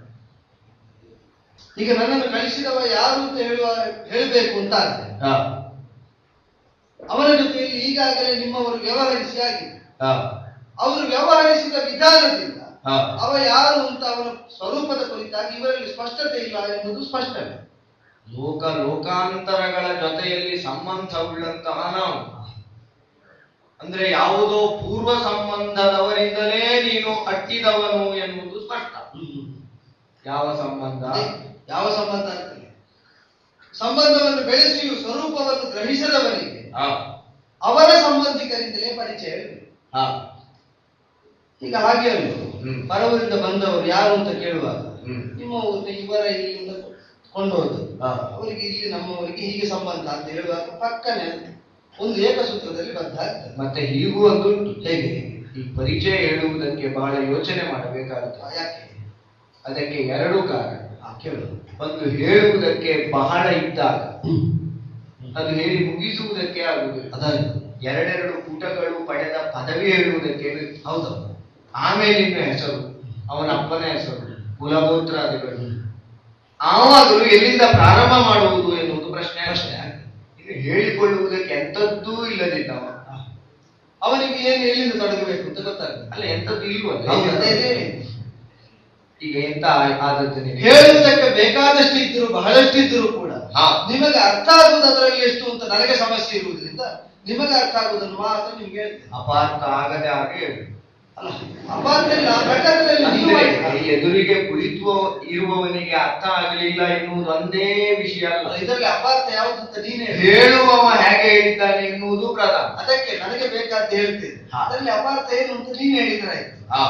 Speaker 6: ಈಗ ನನ್ನನ್ನು ಕಳಿಸಿದವ ಯಾರು ಅಂತ ಹೇಳುವ ಹೇಳಬೇಕು ಅಂತ ಆದ್ರೆ
Speaker 5: ಹಾ
Speaker 6: ಅವರ ಜೊತೆಯಲ್ಲಿ ಈಗಾಗಲೇ ನಿಮ್ಮವರು ವ್ಯವಹರಿಸಿ ಆಗಿದೆ
Speaker 5: ಹಾ
Speaker 6: ಅವರು ವ್ಯವಹರಿಸಿದ ವಿಧಾನದಿಂದ
Speaker 5: ಹಾ
Speaker 6: ಅವ ಯಾರು ಅಂತ ಅವನ ಸ್ವರೂಪದ ಕುರಿತಾಗಿ ಇವರಲ್ಲಿ ಸ್ಪಷ್ಟತೆ ಇಲ್ಲ ಎಂಬುದು ಸ್ಪಷ್ಟವೇ
Speaker 5: ಲೋಕ ಲೋಕಾಂತರಗಳ ಜೊತೆಯಲ್ಲಿ ಸಂಬಂಧವುಳ್ಳಂತಹ ನಾವು ಅಂದ್ರೆ ಯಾವುದೋ ಪೂರ್ವ ಸಂಬಂಧದವರಿಂದಲೇ ನೀನು ಅಟ್ಟಿದವನು ಎನ್ನುವುದು ಸ್ಪಷ್ಟ ಯಾವ ಸಂಬಂಧ
Speaker 6: ಅದೇ ಯಾವ ಸಂಬಂಧ ಅಂತಲೇ ಸಂಬಂಧವನ್ನು ಬೆಳೆಸಿಯೂ ಸ್ವರೂಪವನ್ನು ಗ್ರಹಿಸದವನಿಗೆ
Speaker 5: ಹಾ
Speaker 6: ಅವರ ಸಂಬಂಧಿಕರಿಂದಲೇ ಪರಿಚಯ ಇರಬೇಕು
Speaker 5: ಹಾ
Speaker 6: ಈಗ ಹಾಗೆ ಅಲ್ಲ
Speaker 5: ಹ್ಮ್.
Speaker 6: ಪರವರಿಂದ ಬಂದವರು ಯಾರು ಅಂತ ಕೇಳುವಾಗ
Speaker 5: ಹ್ಮ್.
Speaker 6: ನಿಮ್ಮ ಊರಿಗೆ ಇವರ ಇಲ್ಲಿಂದ ಕೊಂಡೋದು
Speaker 5: ಹಾ.
Speaker 6: ಅವರಿಗೆ ಇಲ್ಲಿ ನಮ್ಮವರಿಗೆ ಹೀಗೆ ಸಂಬಂಧ ಅಂತ ಹೇಳುವಾಗ ಪಕ್ಕನೆ ಒಂದು ಏಕಸೂತ್ರದಲ್ಲಿ ಬದ್ಧ ಆಗ್ತದೆ
Speaker 5: ಮತ್ತೆ ಹೀಗೂ ಒಂದುಂಟು
Speaker 6: ಹೇಗೆ
Speaker 5: ಈ ಪರಿಚಯ ಹೇಳುವುದಕ್ಕೆ ಬಹಳ ಯೋಚನೆ ಮಾಡಬೇಕಾಗುತ್ತೆ
Speaker 6: ಯಾಕೆ
Speaker 5: ಅದಕ್ಕೆ ಎರಡು ಕಾರಣ
Speaker 6: ಹಾ. ಕೇಳು
Speaker 5: ಒಂದು ಹೇಳುವುದಕ್ಕೆ ಬಹಳ ಇದ್ದಾಗ ಅದು ಹೇಳಿ ಮುಗಿಸುವುದಕ್ಕೆ ಆಗುವುದಿಲ್ಲ
Speaker 6: ಅದಾಯ್ತು
Speaker 5: ಎರಡೆರಡು ಪುಟಗಳು ಪಡೆದ ಪದವಿ ಹೇಳುವುದಕ್ಕೆ ಬೇಕು.
Speaker 6: ಹೌದೌದು
Speaker 5: ಆಮೇಲಿನ ಹೆಸರು ಅವನ ಅಪ್ಪನ ಹೆಸರು ಕುಲಗೋತ್ರಾದಿಗಳು ಆವಾಗಲೂ ಎಲ್ಲಿಂದ ಪ್ರಾರಂಭ ಮಾಡುವುದು ಎನ್ನುವುದು ಪ್ರಶ್ನೆ
Speaker 6: ಪ್ರಶ್ನೆ
Speaker 5: ಇನ್ನು ಹೇಳಿಕೊಳ್ಳುವುದಕ್ಕೆ ಎಂಥದ್ದೂ ಇಲ್ಲದಿದ್ದವ
Speaker 6: ಅವನಿಗೆ ಏನು ಎಲ್ಲಿಂದ ತೊಡಗಬೇಕು ಅಂತ ಗೊತ್ತಾಗ್ತದೆ
Speaker 5: ಅಲ್ಲ ಎಂಥದ್ದು ಇಲ್ವಲ್ಲ
Speaker 6: ಹೌದು, ಅದೇ ಅದೇ.
Speaker 5: ಈಗ ಎಂತ ಆದದ್ದು ನಿನಗೆ?
Speaker 6: ಹೇಳುವುದಕ್ಕೆ ಬೇಕಾದಷ್ಟು ಇದ್ದರೂ ಬಹಳಷ್ಟು ಇದ್ದರೂ ಕೂಡ
Speaker 5: ಹಾ.
Speaker 6: ನಿಮಗೆ ಅರ್ಥ ಆಗುವುದು ಅದರಲ್ಲಿ ಎಷ್ಟು ಅಂತ ನನಗೆ ಸಮಸ್ಯೆ ಇರುವುದರಿಂದ ನಿಮಗೆ ಅರ್ಥ ಆಗುವುದನ್ನು ಮಾತ್ರ ನಿಮ್ಗೆ ಹೇಳ್ತೇನೆ
Speaker 5: ಅಪಾರ್ಥ ಆಗದೆ ಹಾಗೆ ಹೇಳು.
Speaker 6: ಅಲ್ಲ ಅಪಾರ್ಥ ಘಟಕದಲ್ಲಿ ನೀವು
Speaker 5: ಅಂದ್ರೆ
Speaker 6: ಮಾಡಿ.
Speaker 5: ಎದುರಿಗೆ ಕುಳಿತು ಇರುವವನಿಗೆ ಅರ್ಥ ಆಗಲಿಲ್ಲ ಎನ್ನುವುದು ಒಂದೇ ವಿಷಯ
Speaker 6: ಅಲ್ಲ,
Speaker 5: ಅಲ್ಲ
Speaker 6: ಇದರಲ್ಲಿ ಅಪಾರ್ಥ ಯಾವುದು ಅಂತ ನೀನೇ ಹೇಳು.
Speaker 5: ಹೇಳುವವ ಹೇಗೆ ಹೇಳಿದ್ದಾನೆ ಎನ್ನುವುದು ಪ್ರಧಾನ
Speaker 6: ಅದಕ್ಕೆ ನನಗೆ ಬೇಕಾದ್ದು ಹೇಳ್ತೇನೆ
Speaker 5: ಹಾ.
Speaker 6: ಅದರಲ್ಲಿ ಅಪಾರ್ಥ ಏನು ಅಂತ ನೀನು ಹೇಳಿದ್ರೆ ಆಯ್ತು
Speaker 5: ಹಾ.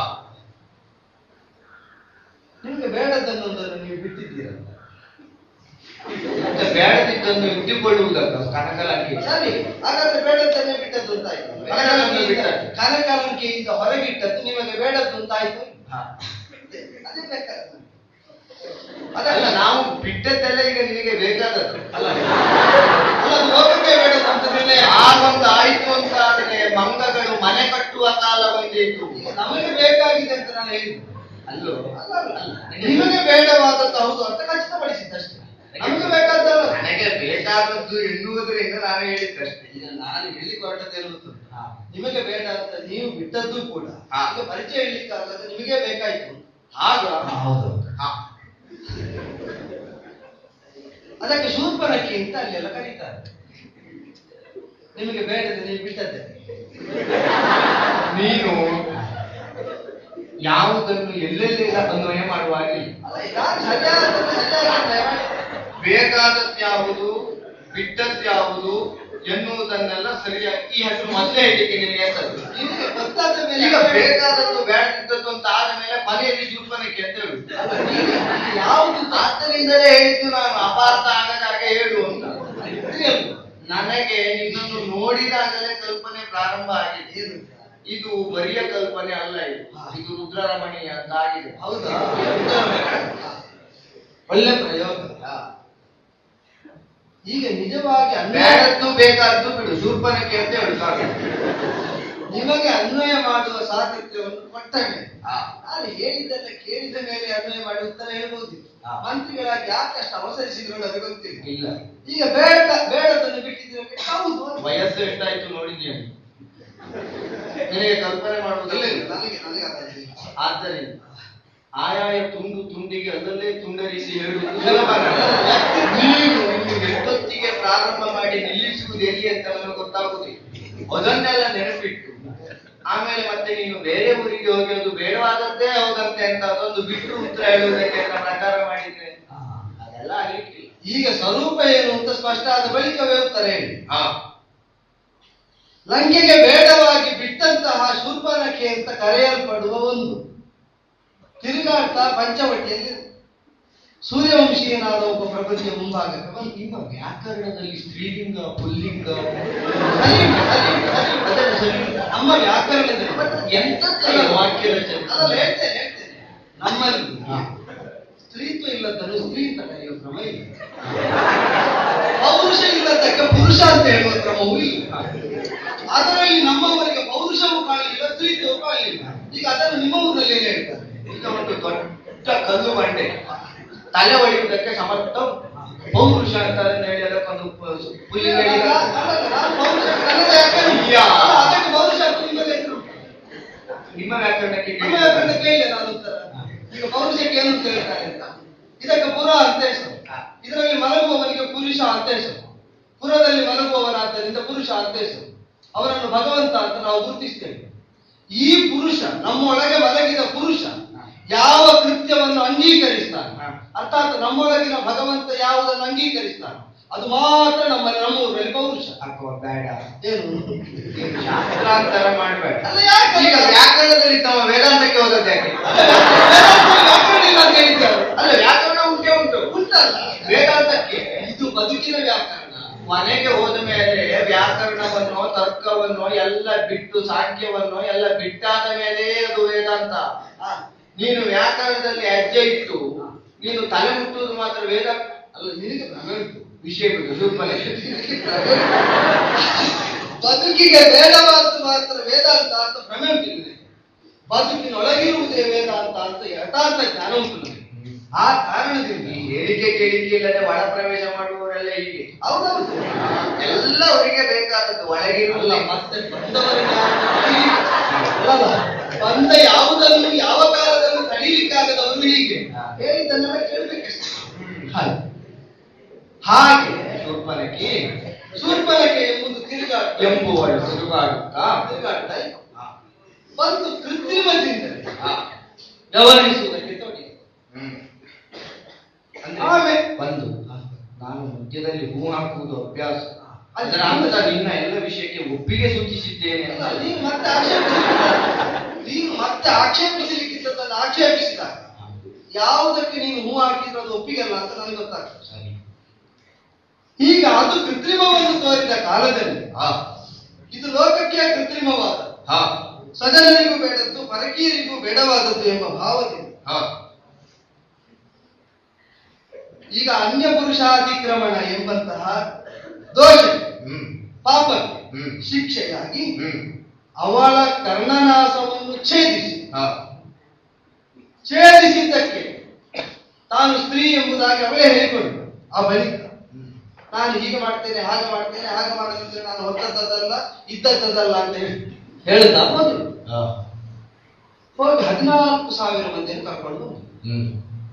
Speaker 6: ನಿಮ್ಗೆ ಬೇಡದನ್ನೊಂದನ್ನು ನೀವು ಬಿಟ್ಟಿದ್ದೀರಲ್ಲ
Speaker 5: ಮತ್ತೆ ಬೇಡದಿದ್ದನ್ನು ಇಟ್ಟುಕೊಳ್ಳುವುದಲ್ಲ ಕನಕಲಂಕಿ
Speaker 6: ಸರಿ ಹಾಗಾದ್ರೆ ಬೇಡದ್ದನ್ನೇ ಬಿಟ್ಟದ್ದು ಅಂತ ಆಯ್ತು
Speaker 5: ಕನಕಲಂಕಿ ಬಿಟ್ಟದ್ದು.
Speaker 6: ಕನಕಲಂಕಿಯಿಂದ ಹೊರಗಿಟ್ಟದ್ದು ನಿಮಗೆ ಬೇಡದ್ದು ಅಂತ ಆಯ್ತು
Speaker 5: ಹಾ.
Speaker 6: ಅದೇ ಬೇಕಾದ
Speaker 5: ಅದಲ್ಲ ನಾವು ಬಿಟ್ಟದ್ದೆಲ್ಲ ಈಗ ನಿನಗೆ ಬೇಕಾದದ್ದು
Speaker 6: ಅಲ್ಲ ಅಲ್ಲ, ಅದು ಲೋಕಕ್ಕೆ ಬೇಡದ್ದು ಅಂತ ನಿರ್ಣಯ
Speaker 5: ಆಗೊಂದು ಆಯ್ತು ಅಂತ ಆದ್ರೆ ಮಂಗಗಳು ಮನೆ ಕಟ್ಟುವ ಕಾಲ ಬಂದಿತ್ತು
Speaker 6: ಈಗ ನಮಗೆ ಬೇಕಾಗಿದೆ ಅಂತ ನಾನು ಹೇಳಿದ್ದು
Speaker 5: ಅಲ್ಲೋ
Speaker 6: ಅಲ್ಲ, ಅಲ್ಲ, ಅಲ್ಲ. ನಿಮಗೆ ಬೇಡವಾದದ್ದು ಹೌದು ಅಂತ ಖಚಿತಪಡಿಸಿದ್ದಷ್ಟೇ ನಮಗೆ ಬೇಕಾದ್ದಲ್ಲ
Speaker 5: ನನಗೆ ಬೇಕಾದದ್ದು ಎನ್ನುವುದರಿಂದ ನಾನು ಹೇಳಿದ್ದಷ್ಟೇ
Speaker 6: ಈಗ ನಾನು ಹೇಳಿ ಹೊರಟದ್ದೇನು ಗೊತ್ತುಂಟು? ನಿಮಗೆ ಬೇಡ ಅಂತ ನೀವು ಬಿಟ್ಟದ್ದು ಕೂಡ
Speaker 5: ಹಾ.
Speaker 6: ಈಗ ಪರಿಚಯ ಹೇಳಲಿಕ್ಕಾಗಲ್ಲ ನಿಮಗೆ ಬೇಕಾಯ್ತು
Speaker 5: ಆಗ
Speaker 6: ಹೌದು
Speaker 5: ಹಾ.
Speaker 6: ಅದಕ್ಕೆ ಶೂರ್ಪನಕ್ಕಿ ಅಂತ ಅಲ್ಲೆಲ್ಲ ಕರೀತಾರೆ ನಿಮಗೆ ಬೇಡದೆ ನೀವು ಬಿಟ್ಟದ್ದೆ
Speaker 5: ನೀನು ಯಾವುದನ್ನು ಎಲ್ಲೆಲ್ಲೆಲ್ಲ ಅನ್ವಯ ಮಾಡುವಾಗಿಲ್ಲ
Speaker 6: ಅಲ್ಲ ನಾನು ಸರಿಯಾದ ಸರಿಯಾದ ನಿರ್ಣಯ ಮಾಡಿದೆ.
Speaker 5: ಬೇಕಾದದ್ಯಾವುದು ಬಿಟ್ಟದ್ಯಾವುದು ಎನ್ನುವುದನ್ನೆಲ್ಲ ಸರಿಯಾಗಿ ಈ ಹೆಸರು ಮೊದಲೇ ಹೇಳಿಕೆ ನಿನಗೆ ಹೆಸರು
Speaker 6: ನಿಮಗೆ ಗೊತ್ತಾದ ಮೇಲೆ
Speaker 5: ಈಗ ಬೇಕಾದದ್ದು ಬೇಡದಿದ್ದದ್ದು ಅಂತ ಆದ ಮೇಲೆ ಮನೆಯಲ್ಲಿ ಶೂರ್ಪನಕ್ಕೆ ಅಂತ ಹೇಳುದು
Speaker 6: ಅಲ್ಲ, ನೀವು ಯಾವುದು
Speaker 5: ಆದ್ದರಿಂದಲೇ ಹೇಳಿದ್ದು ನಾನು ಅಪಾರ್ಥ ಆಗದ ಹಾಗೆ ಹೇಳು ಅಂತ
Speaker 6: ಗೊತ್ತಿರಲ್ಲ.
Speaker 5: ನನಗೆ ನಿನ್ನನ್ನು ನೋಡಿದಾಗಲೇ ಕಲ್ಪನೆ ಪ್ರಾರಂಭ ಆಗಿದೆ
Speaker 6: ಏನು?
Speaker 5: ಇದು ಬರಿಯ ಕಲ್ಪನೆ ಅಲ್ಲ ಇದು ಇದು ರುದ್ರರಮಣೀಯ ಅಂತ ಆಗಿದೆ
Speaker 6: ಹೌದಾ ಒಳ್ಳೆ ಪ್ರಯೋಗ ಈಗ ನಿಜವಾಗಿ ಅನ್ವಯ
Speaker 5: ಬೇಡದ್ದು ಬೇಕಾದ್ದು ಬಿಡು ಶೂರ್ಪನಕ್ಕೆ ಅಂತ ಹೇಳು ಸಾಕು
Speaker 6: ನಿಮಗೆ ಅನ್ವಯ ಮಾಡುವ ಸಾಮರ್ಥ್ಯವನ್ನು ಕೊಟ್ಟ ಮೇಲೆ
Speaker 5: ಹಾ.
Speaker 6: ನಾನು ಹೇಳಿದ್ದೆಲ್ಲ ಕೇಳಿದ ಮೇಲೆ ಅನ್ವಯ ಮಾಡಿ ಉತ್ತರ ಹೇಳ್ಬೋದು
Speaker 5: ಹಾ.
Speaker 6: ಮಂತ್ರಿಗಳಾಗಿ ಯಾಕಷ್ಟು ಅವಸರಿಸಿದ್ರು ನನಗೆ ಗೊತ್ತಿಲ್ಲ
Speaker 5: ಇಲ್ಲ
Speaker 6: ಈಗ ಬೇಡ ಬೇಡದನ್ನು ಬಿಟ್ಟಿದ್ರೆ ಹೌದು ಅಂತ.
Speaker 5: ವಯಸ್ಸು ಎಷ್ಟಾಯ್ತು ನೋಡಿದ್ಯಾ ನೀನು? ನಿನಗೆ ಕಲ್ಪನೆ
Speaker 6: ಇಲ್ಲ,
Speaker 5: ಮಾಡುವುದಿಲ್ಲ
Speaker 6: ಇಲ್ಲ, ನನಗೆ ನನಗೆ ಅದಾಗಿದೆ.
Speaker 5: ಆದ್ದರಿಂದ ಆಯಾಯ ತುಂಡು ತುಂಡಿಗೆ ಅದಲ್ಲೇ ತುಂಡರಿಸಿ ಹೇಳುವುದು ಸುಲಭ ಅಲ್ಲ. ನೀನು ಇನ್ನು ಎಷ್ಟೊತ್ತಿಗೆ ಪ್ರಾರಂಭ ಮಾಡಿ ನಿಲ್ಲಿಸುವುದು ಎಲ್ಲಿ ಅಂತ ನನಗೆ ಗೊತ್ತಾಗುದಿಲ್ಲ ಅದನ್ನೆಲ್ಲ ನೆನಪಿಟ್ಟು ಆಮೇಲೆ ಮತ್ತೆ ನೀನು ಬೇರೆ ಊರಿಗೆ ಹೋಗಿ ಅದು ಬೇಡವಾದದ್ದೇ ಹೌದಂತೆ ಅಂತ ಅದೊಂದು ಬಿಟ್ಟು ಉತ್ತರ ಹೇಳುವುದಕ್ಕೆ ಅಂತ ಪ್ರಚಾರ ಮಾಡಿದ್ರೆ ಅದೆಲ್ಲ ಆಗ್ಲಿಕ್ಕಿಲ್ಲ
Speaker 6: ಈಗ ಸ್ವರೂಪ ಏನು ಅಂತ ಸ್ಪಷ್ಟ ಆದ ಬಳಿಕವೇ ಉತ್ತರ ಹೇಳಿ
Speaker 5: ಹಾ
Speaker 6: ಲಂಕೆಗೆ ಬೇಡವಾಗಿ ಬಿಟ್ಟಂತಹ ಶೂರ್ಪನಖೆ ಅಂತ ಕರೆಯಲ್ಪಡುವ ಒಂದು ತಿರುಗಾಡ್ತಾ ಪಂಚವಟಿಯಲ್ಲಿ ಸೂರ್ಯವಂಶೀಯನಾದ ಒಬ್ಬ ಪ್ರಪಂಚ ಮುಂಭಾಗಕ್ಕೆ ಬಂದು
Speaker 5: ನಿಮ್ಮ ವ್ಯಾಕರಣದಲ್ಲಿ ಸ್ತ್ರೀಲಿಂಗ ಪುಲ್ಲಿಂಗ
Speaker 6: ಸಲೀಂ, ಸಲೀಂ, ಸಲೀಂ. ಅದನ್ನು ಸಲೀಂ. ನಮ್ಮ ವ್ಯಾಕರಣದಲ್ಲಿ
Speaker 5: ಎಂತದ್ದು ವಾಕ್ಯ ರಚನೆ
Speaker 6: ಅದಲ್ಲ ಹೇಳ್ತೇನೆ ಹೇಳ್ತೇನೆ ನಮ್ಮಲ್ಲಿ ಸ್ತ್ರೀತ್ವ ಇಲ್ಲದನ್ನು ಸ್ತ್ರೀ ಅಂತ ಕರೆಯುವ ಕ್ರಮ ಇಲ್ಲ ಪೌರುಷ ಇಲ್ಲದಕ್ಕೆ ಪುರುಷ ಅಂತ ಹೇಳುವ ಕ್ರಮವೂ ಇಲ್ಲ ಅದರಲ್ಲಿ ನಮ್ಮವರಿಗೆ ಪೌರುಷವೂ ಕಾಣಲಿಲ್ಲ ಸ್ತ್ರೀತ್ವವೂ ಕಾಣಲಿಲ್ಲ ಈಗ ಅದನ್ನು ನಿಮ್ಮ ಊರಲ್ಲಿ ಏನು ಹೇಳ್ತಾರೆ
Speaker 5: ಈಗ ಒಂದು ದೊಡ್ಡ ಕಲ್ಲು ಬಂಡೆ ತಲೆ ಹೊಡೆಯುವುದಕ್ಕೆ ಸಮರ್ಥ ಪೌರುಷ ಅಂತ ಅದನ್ನ ಹೇಳಿ ಅದಕ್ಕೊಂದು ಪು- ಪುಲ್ಲಿಂಗ
Speaker 6: ಅಲ್ಲ,
Speaker 5: ಹೇಳಿದ-
Speaker 6: ಅಲ್ಲ, ನಾನು ಪೌರುಷ ಕನ್ನಡ ವ್ಯಾಕರಣ
Speaker 5: ಯಾ.
Speaker 6: ಅಲ್ಲ, ಅದಕ್ಕೆ ಪೌರುಷ ಅಂತ ನಿಮ್ಮಲ್ಲಿ ಹೆಸರು
Speaker 5: ನಿಮ್ಮ ವ್ಯಾಕರಣಕ್ಕೆ
Speaker 6: ನಮ್ಮ
Speaker 5: ಕೇಳಿದ-
Speaker 6: ವ್ಯಾಕರಣ ಕೇಳಿದೆ ನಾನು ಉತ್ತರ ಈಗ ಪೌರುಷಕ್ಕೆ ಏನು ಅಂತ ಹೇಳ್ತಾರೆ ಅಂತ ಇದಕ್ಕೆ ಪುರ ಅಂತ ಹೆಸರು ಇದರಲ್ಲಿ ಮಲಗುವವನಿಗೆ ಪುರುಷ ಅಂತ ಹೆಸರು ಪುರದಲ್ಲಿ ಮಲಗುವವನಾದ್ದರಿಂದ ಪುರುಷ ಅಂತ ಹೆಸರು ಅವರನ್ನು ಭಗವಂತ ಅಂತ ನಾವು ಗುರುತಿಸ್ತೇವೆ ಈ ಪುರುಷ ನಮ್ಮೊಳಗೆ ಮಲಗಿದ ಪುರುಷ ಯಾವ ಕೃತ್ಯವನ್ನು ಅಂಗೀಕರಿಸ್ತಾನೆ
Speaker 5: ಹ.
Speaker 6: ಅರ್ಥಾತ್ ನಮ್ಮೊಳಗಿನ ಭಗವಂತ ಯಾವುದನ್ನು ಅಂಗೀಕರಿಸ್ತಾನೆ ಅದು ಮಾತ್ರ ನಮ್ಮ ನಮ್ಮೂರಲ್ಲಿ ಪೌರುಷ
Speaker 5: ಹಾಕುವ ಬೇಡ
Speaker 6: ಏನು
Speaker 5: ನೀನು ಶಾಸ್ತ್ರಾಂತರ ಮಾಡಬೇಡ
Speaker 6: ಅಲ್ಲ ಯಾಕೆ
Speaker 5: ಈಗ ವ್ಯಾಕರಣದಲ್ಲಿ ತಮ್ಮ ವೇದಾಂತಕ್ಕೆ ಹೋದದ್ದು ಯಾಕೆ
Speaker 6: ವ್ಯಾಕರಣ ಇಲ್ಲ ಅಂತ ಹೇಳಿದ್ದಾರೆ
Speaker 5: ಅಲ್ಲ ವ್ಯಾಕರಣ ಉಂಟೆ ಉಂಟು
Speaker 6: ಉಂಟಲ್ಲ
Speaker 5: ವೇದಾಂತಕ್ಕೆ
Speaker 6: ಇದು ಬದುಕಿನ ವ್ಯಾಕರಣ
Speaker 5: ಮನೆಗೆ ಹೋದ ಮೇಲೆ ವ್ಯಾಕರಣವನ್ನು ತರ್ಕವನ್ನು ಎಲ್ಲ ಬಿಟ್ಟು ಸಾಂಖ್ಯವನ್ನು ಎಲ್ಲ ಬಿಟ್ಟಾದ ಮೇಲೆ ಅದು ವೇದಾಂತ
Speaker 6: ಹಾ.
Speaker 5: ನೀನು ವ್ಯಾಕರಣದಲ್ಲಿ ಹೆಜ್ಜೆ ಇಟ್ಟು ನೀನು ತಲೆ ಮುಟ್ಟುವುದು ಮಾತ್ರ ವೇದ
Speaker 6: ಅಲ್ಲ ನಿನಗೆ ಭ್ರಮೆ ಉಂಟು
Speaker 5: ವಿಷಯ ಬಿಡು ಶೂರ್ಪಣೆ
Speaker 6: ಬದುಕಿಗೆ ವೇದವಾದ ಮಾತ್ರ ವೇದಾಂತ ಅಂತ ಭ್ರಮೆ ಉಂಟು ನಿನಗೆ ಬದುಕಿನೊಳಗಿರುವುದೇ ವೇದಾಂತ ಅಂತ ಯಥಾರ್ಥ ಜ್ಞಾನ ಉಂಟು ನನಗೆ ಆ ಕಾರಣದಿಂದ
Speaker 5: ಈ ಹೇಳಿಕೆ ಕೇಳಿಕೆ ಇಲ್ಲದೆ ಒಳ ಪ್ರವೇಶ ಮಾಡುವವರೆಲ್ಲ ಹೀಗೆ
Speaker 6: ಹೌದೌದು
Speaker 5: ಎಲ್ಲ ಅವರಿಗೆ ಬೇಕಾದದ್ದು
Speaker 6: ಅಲ್ಲ
Speaker 5: ಒಳಗಿರುವುದಿಲ್ಲ
Speaker 6: ಮತ್ತೆ ಬಂದವರಿಗೆ ಅಲ್ಲಲ್ಲ ಬಂದ ಯಾವುದನ್ನು ಯಾವ ಕಾಲದಲ್ಲೂ ತಡೀಲಿಕ್ಕಾಗದವರು ಹೀಗೆ ಹೇಳಿದ್ದನ್ನೆಲ್ಲ ಕೇಳ್ಬೇಕಷ್ಟೇ ಹಾಗೆ
Speaker 5: ಹಾಗೆ ಶೂರ್ಪನಖಿ
Speaker 6: ಶೂರ್ಪನಖೆ ಎಂಬುದು ತಿರುಗಾಟ
Speaker 5: ಎಂಬುವಳು ತಿರುಗಾಡುತ್ತಾ
Speaker 6: ತಿರುಗಾಟ ಬಂದು ಕೃತ್ರಿಮದಿಂದಲೇ
Speaker 5: ಆ,
Speaker 6: ವ್ಯವಹರಿಸುವುದಕ್ಕೆ ತೊಡಗಿ
Speaker 5: ಹ್ಮ್.
Speaker 6: ಆಮೇಲೆ?
Speaker 5: ಅಂದ್ರೆ ಬಂದು ನಾನು ಮಧ್ಯದಲ್ಲಿ ಹೂ ಹಾಕುವುದು ಅಭ್ಯಾಸ ಅದರ ಅರ್ಥ ನಿನ್ನ ಎಲ್ಲ ವಿಷಯಕ್ಕೆ ಒಪ್ಪಿಗೆ ಸೂಚಿಸಿದ್ದೇನೆ
Speaker 6: ಅಲ್ಲ,
Speaker 5: ಅಂತ.
Speaker 6: ನೀನು ಮತ್ತೆ ಆಕ್ಷೇಪಿಸಿದ ನೀನು ಮತ್ತೆ ಆಕ್ಷೇಪಿಸಲಿಕ್ಕಿದ್ದದನ್ನು ಆಕ್ಷೇಪಿಸಿದಾಗ ಯಾವುದಕ್ಕೆ ನೀನು ಹೂ ಹಾಕಿದ್ರು ಅದು ಒಪ್ಪಿಗೆಲ್ಲ ಅಂತ ನನಗೆ ಗೊತ್ತಾಗ್ತದೆ
Speaker 5: ಸರಿ
Speaker 6: ಈಗ ಅದು ಕೃತ್ರಿಮವನ್ನು ತೋರಿದ ಕಾಲದಲ್ಲಿ
Speaker 5: ಹಾ
Speaker 6: ಇದು ಲೋಕಕ್ಕೆ ಕೃತ್ರಿಮವಾದ
Speaker 5: ಹಾ
Speaker 6: ಸಜನರಿಗೂ ಬೇಡದ್ದು ಪರಕೀಯರಿಗೂ ಬೇಡವಾದದ್ದು ಎಂಬ ಭಾವದಿಂದ
Speaker 5: ಹಾ
Speaker 6: ಈಗ ಅನ್ಯ ಪುರುಷಾತಿಕ್ರಮಣ ಎಂಬಂತಹ ದೋಷ
Speaker 5: ಹ್ಮ್
Speaker 6: ಪಾಪಕ್ಕೆ
Speaker 5: ಹ್ಮ್.
Speaker 6: ಶಿಕ್ಷೆಯಾಗಿ
Speaker 5: ಹ್ಮ್
Speaker 6: ಅವಳ ಕರ್ಣನಾಸವನ್ನು ಛೇದಿಸಿ
Speaker 5: ಹಾ
Speaker 6: ಛೇದಿಸಿದ್ದಕ್ಕೆ ತಾನು ಸ್ತ್ರೀ ಎಂಬುದಾಗಿ ಅವಳೇ ಹೇಳಿಕೊಂಡು ಆ ಬಳಿಕ
Speaker 5: ಹ್ಮ್
Speaker 6: ನಾನು ಹೀಗೆ ಮಾಡ್ತೇನೆ ಹಾಗೆ ಮಾಡ್ತೇನೆ ಹಾಗೆ ಮಾಡದಿದ್ರೆ ನಾನು ಹೊತ್ತದ್ದಲ್ಲ ಇದ್ದದ್ದಲ್ಲ ಅಂತ ಹೇಳಿ ಹೇಳ್ತಾ ಮೊದಲು
Speaker 5: ಹಾ
Speaker 6: ಹೋಗಿ ಹದಿನಾಲ್ಕು ಸಾವಿರ ಮಂದಿಯನ್ನು ಕರ್ಕೊಂಡು ಬಂದ್ರು.
Speaker 5: ಹ್ಮ್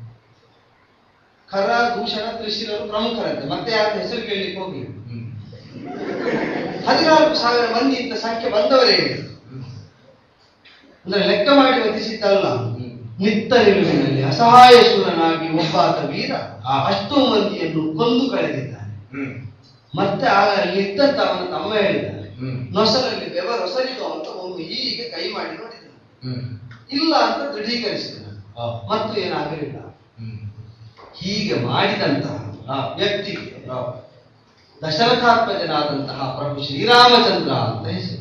Speaker 6: ಖರ ದೂಷಣ ತ್ರಿಶಿರರು ಪ್ರಮುಖರಂತೆ ಮತ್ತೆ ಯಾರ ಹೆಸರು ಕೇಳಲಿಕ್ಕೆ ಹೋಗ್ಲಿಲ್ಲ
Speaker 5: ಹ್ಮ್
Speaker 6: ಹದಿನಾಲ್ಕು ಸಾವಿರ ಮಂದಿ ಇಂತ ಸಂಖ್ಯೆ ಬಂದವರೇ ಇಲ್ಲ. ಅಂದ್ರೆ ಲೆಕ್ಕ ಮಾಡಿ ವಧಿಸಿದ್ದಲ್ಲ
Speaker 5: ಹ್ಮ್.
Speaker 6: ನಿತ್ತ ನಿಲುವಿನಲ್ಲಿ ಅಸಹಾಯ ಶೂರನಾಗಿ ಒಬ್ಬಾತ ವೀರ
Speaker 5: ಆ.
Speaker 6: ಅಷ್ಟೋ ಮಂದಿಯನ್ನು ಕೊಂದು ಕಳೆದಿದ್ದಾನೆ
Speaker 5: ಹ್ಮ್
Speaker 6: ಮತ್ತೆ ಆಗ ಅಲ್ಲಿದ್ದಂತ ಅವನ ತಮ್ಮ ಹೇಳಿದ್ದಾನೆ
Speaker 5: ಹ್ಮ್
Speaker 6: ನೊಸರಲ್ಲಿ ಬೆವರೊಸರಿದು ಅಂತ ಒಮ್ಮೆ ಹೀಗೆ ಕೈ ಮಾಡಿ ನೋಡಿದ್ದಾನೆ
Speaker 5: ಹ್ಮ್
Speaker 6: ಇಲ್ಲ ಅಂತ ದೃಢೀಕರಿಸಿದ್ದಾನೆ
Speaker 5: ಹಾ
Speaker 6: ಮತ್ತು ಏನಾಗಲಿಲ್ಲ
Speaker 5: ಹ್ಮ್
Speaker 6: ಹೀಗೆ ಮಾಡಿದಂತಹ
Speaker 5: ಆ.
Speaker 6: ವ್ಯಕ್ತಿಗೆ
Speaker 5: ಹಾ
Speaker 6: ದಶರಥಾತ್ಮಜನಾದಂತಹ ಪ್ರಭು ಶ್ರೀರಾಮಚಂದ್ರ ಅಂತ ಹೆಸರು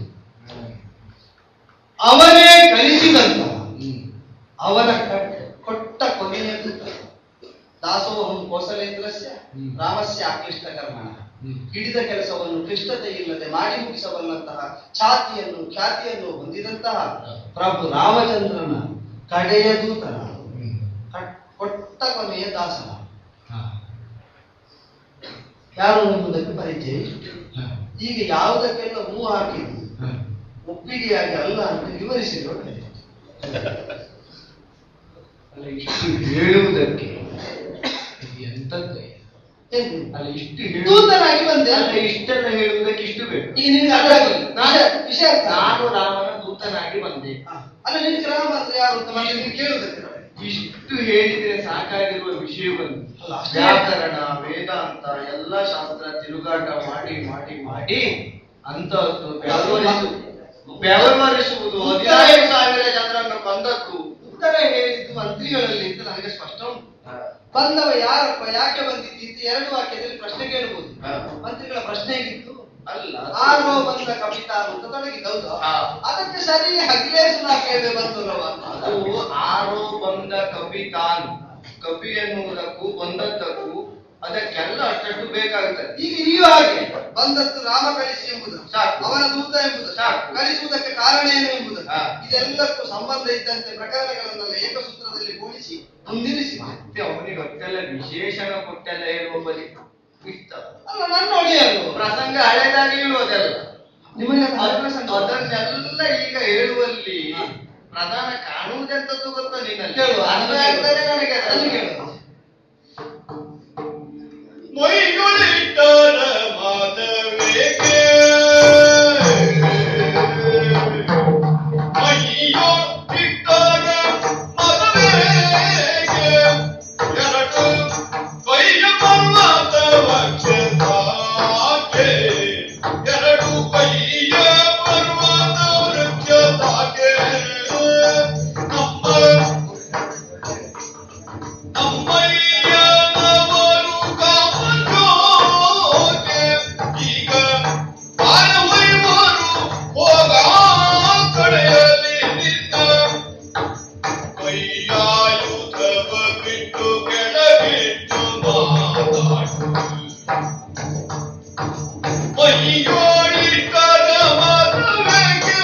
Speaker 6: ಅವನೇ ಕಲಿಸಿದಂತಹ
Speaker 5: ಹ್ಮ್
Speaker 6: ಅವನ ಕಟ್- ಕೊಟ್ಟ ಕೊನೆಯ ದೂತ ದಾಸೋಹಂ ಕೋಸಲೇಂದ್ರಸ್ಯ
Speaker 5: ಹ್ಮ್.
Speaker 6: ರಾಮಸ್ಯ ಅಕ್ಲಿಷ್ಟ ಕರ್ಮಣ
Speaker 5: ಹ್ಮ್.
Speaker 6: ಹಿಡಿದ ಕೆಲಸವನ್ನು ಕ್ಲಿಷ್ಟತೆ ಇಲ್ಲದೆ ಮಾಡಿ ಮುಗಿಸಬಲ್ಲಂತಹ ಛಾತಿಯನ್ನು ಖ್ಯಾತಿಯನ್ನು ಹೊಂದಿದಂತಹ ಪ್ರಭು ರಾಮಚಂದ್ರನ ಕಡೆಯ ದೂತನ
Speaker 5: ಹ್ಮ್
Speaker 6: ಕಟ್- ಕೊಟ್ಟ ಕೊನೆಯ ದಾಸನ
Speaker 5: ಹಾ
Speaker 6: ಯಾರು ಎಂಬುದಕ್ಕೆ ಪರಿಚಯ ಇಷ್ಟು.
Speaker 5: ಹಾ
Speaker 6: ಈಗ ಯಾವುದಕ್ಕೆಲ್ಲ ಹೂ ಹಾಕಿದ್ದು
Speaker 5: ಹಾ
Speaker 6: ಒಪ್ಪಿಗೆಯಾಗಿ ಅಲ್ಲ ಅಂತ ವಿವರಿಸಿದ್ರು
Speaker 5: ಅಲ್ಲ ಇಷ್ಟು ಹೇಳುವುದಕ್ಕೆ ಇದು ಎಂತದ್ದು
Speaker 6: ಏನು?
Speaker 5: ಅಲ್ಲ ಇಷ್ಟು ಹೇಳು
Speaker 6: ದೂತನಾಗಿ ಬಂದೆ
Speaker 5: ಅಲ್ಲ ಇಷ್ಟೆಲ್ಲ ಹೇಳುವುದಕ್ಕೆ ಇಷ್ಟು ಬೇಕು
Speaker 6: ಈಗ ನಿನಗೆ ಅರ್ಥ ಆಗಲಿಲ್ಲ.
Speaker 5: ನಾನು
Speaker 6: ವಿಷಯ ಅರ್ಥ
Speaker 5: ನಾನು
Speaker 6: ಆಗಲಿಲ್ಲ.
Speaker 5: ರಾಮನ ದೂತನಾಗಿ ಬಂದೆ
Speaker 6: ಹಾ. ಅಲ್ಲ ನಿನಗೆ ರಾಮ ಅಂದ್ರೆ ಯಾರು ಅಂತ ಮತ್ತೆ ನೀನು ಕೇಳುದಕ್ಕೆ ನೋಡಿ.
Speaker 5: ಇಷ್ಟು ಹೇಳಿದ್ರೆ ಸಾಕಾಗಿರುವ ವಿಷಯವನ್ನು
Speaker 6: ಅಲ್ಲ, ಅಷ್ಟೇ.
Speaker 5: ವ್ಯಾಕರಣ ವೇದಾಂತ ಎಲ್ಲ ಶಾಸ್ತ್ರ ತಿರುಗಾಟ ಮಾಡಿ ಮಾಡಿ ಮಾಡಿ ಅಂತಹದ್ದು ವ್ಯವಹರಿಸು ವ್ಯವಹರಿಸುವುದು ಹದಿನಾರು ಸಾವಿರ ಜನರನ್ನು ಕೊಂದದ್ದು
Speaker 6: ಉತ್ತರ ಹೇಳಿದ್ದು ಮಂತ್ರಿಗಳಲ್ಲಿ ಅಂತ ನನಗೆ ಸ್ಪಷ್ಟ ಉಂಟು ಬಂದವ ಯಾರಪ್ಪ ಯಾಕೆ ಬಂದಿದ್ದಿ ಅಂತ ಎರಡು ವಾಕ್ಯದಲ್ಲಿ ಪ್ರಶ್ನೆ ಕೇಳಬಹುದು
Speaker 5: ಹಾ.
Speaker 6: ಮಂತ್ರಿಗಳ ಪ್ರಶ್ನೆ ಹೇಗಿತ್ತು
Speaker 5: ಅಲ್ಲ
Speaker 6: ಆರೋ ಬಂದ ಕವಿತಾ ಅಂತ ತೊಡಗಿದ್ದೌದು
Speaker 5: ಹಾ.
Speaker 6: ಅದಕ್ಕೆ ಸರಿ ಹಗ್ಲೇಸು ನಾ ಕೇಳಿದೆ ಬಂತಲ್ಲವ
Speaker 5: ಅದು ಆರೋ ಬಂದ ಕವಿ ತಾನು ಕವಿ ಎನ್ನುವುದಕ್ಕೂ ಬಂದದ್ದಕ್ಕೂ ಅದಕ್ಕೆಲ್ಲ ಅಷ್ಟಷ್ಟು ಬೇಕಾಗುತ್ತದೆ
Speaker 6: ಈಗ ನೀವು ಹಾಗೆ ಬಂದದ್ದು ರಾಮ ಕಳಿಸಿ ಎಂಬುದು
Speaker 5: ಸಾಕು.
Speaker 6: ಅವನ ದೂತ ಎಂಬುದು
Speaker 5: ಸಾಕು.
Speaker 6: ಕಳಿಸುವುದಕ್ಕೆ ಕಾರಣ ಏನು ಎಂಬುದು
Speaker 5: ಹಾ.
Speaker 6: ಇದೆಲ್ಲಕ್ಕೂ ಸಂಬಂಧ ಇದ್ದಂತೆ ಪ್ರಕರಣಗಳನ್ನೆಲ್ಲ ಏಕಸೂತ್ರದಲ್ಲಿ ಕೂಡಿಸಿ ಮುಂದಿರಿಸಿ
Speaker 5: ಮತ್ತೆ ಅವನಿಗೆ ಅಷ್ಟೆಲ್ಲ ವಿಶೇಷಣ ಕೊಟ್ಟೆಲ್ಲ ಹೇಳುವ ಬಲಿ ಇಷ್ಟ
Speaker 6: ಅಲ್ಲ ನನ್ನ ಒಡೆಯರು
Speaker 5: ಪ್ರಸಂಗ ಹಳೆದಾಗಿ ಹೇಳುವುದಲ್ಲ
Speaker 6: ನಿಮಗೆ ಅದು
Speaker 5: ಅದ್-
Speaker 6: ಪ್ರಸಂಗ
Speaker 5: ಅದನ್ನೆಲ್ಲ ಈಗ ಹೇಳುವಲ್ಲಿ ಪ್ರಧಾನ ಕಾಣುವುದೆಂತದ್ದು ಗೊತ್ತಾ ನಿನ್ನಲ್ಲಿ
Speaker 6: ಕೇಳುವ,
Speaker 5: ಅರ್ಥ
Speaker 6: ಅದನ್ನು
Speaker 5: ಆಗ್ತದೆ ನನಗೆ
Speaker 6: ಅದನ್ನು
Speaker 5: ಅದನ್ನು
Speaker 6: ಕೇಳುವ.
Speaker 1: ಮೈಗುಳಿಟ್ಟರ ಮಾತವೇಕೆ ಮೈಯೋ ಇಟ್ಟರ ಮತವೇಕೆ ಎರಡು ಕೈಯ ಪರ್ವತವ ಕ್ಷೇತಾಕೆ ಎರಡು ಕೈಯ ಪರ್ವತ ವೃಕ್ಷತಾಕೆ ನಮ್ಮ ಅಮ್ಮಯ್ಯನವರು ಕಾಮಜೋಗಿ ಮೈಯೋಳಿಟ್ಟದ ಮಾತುಗಳಿಗೆ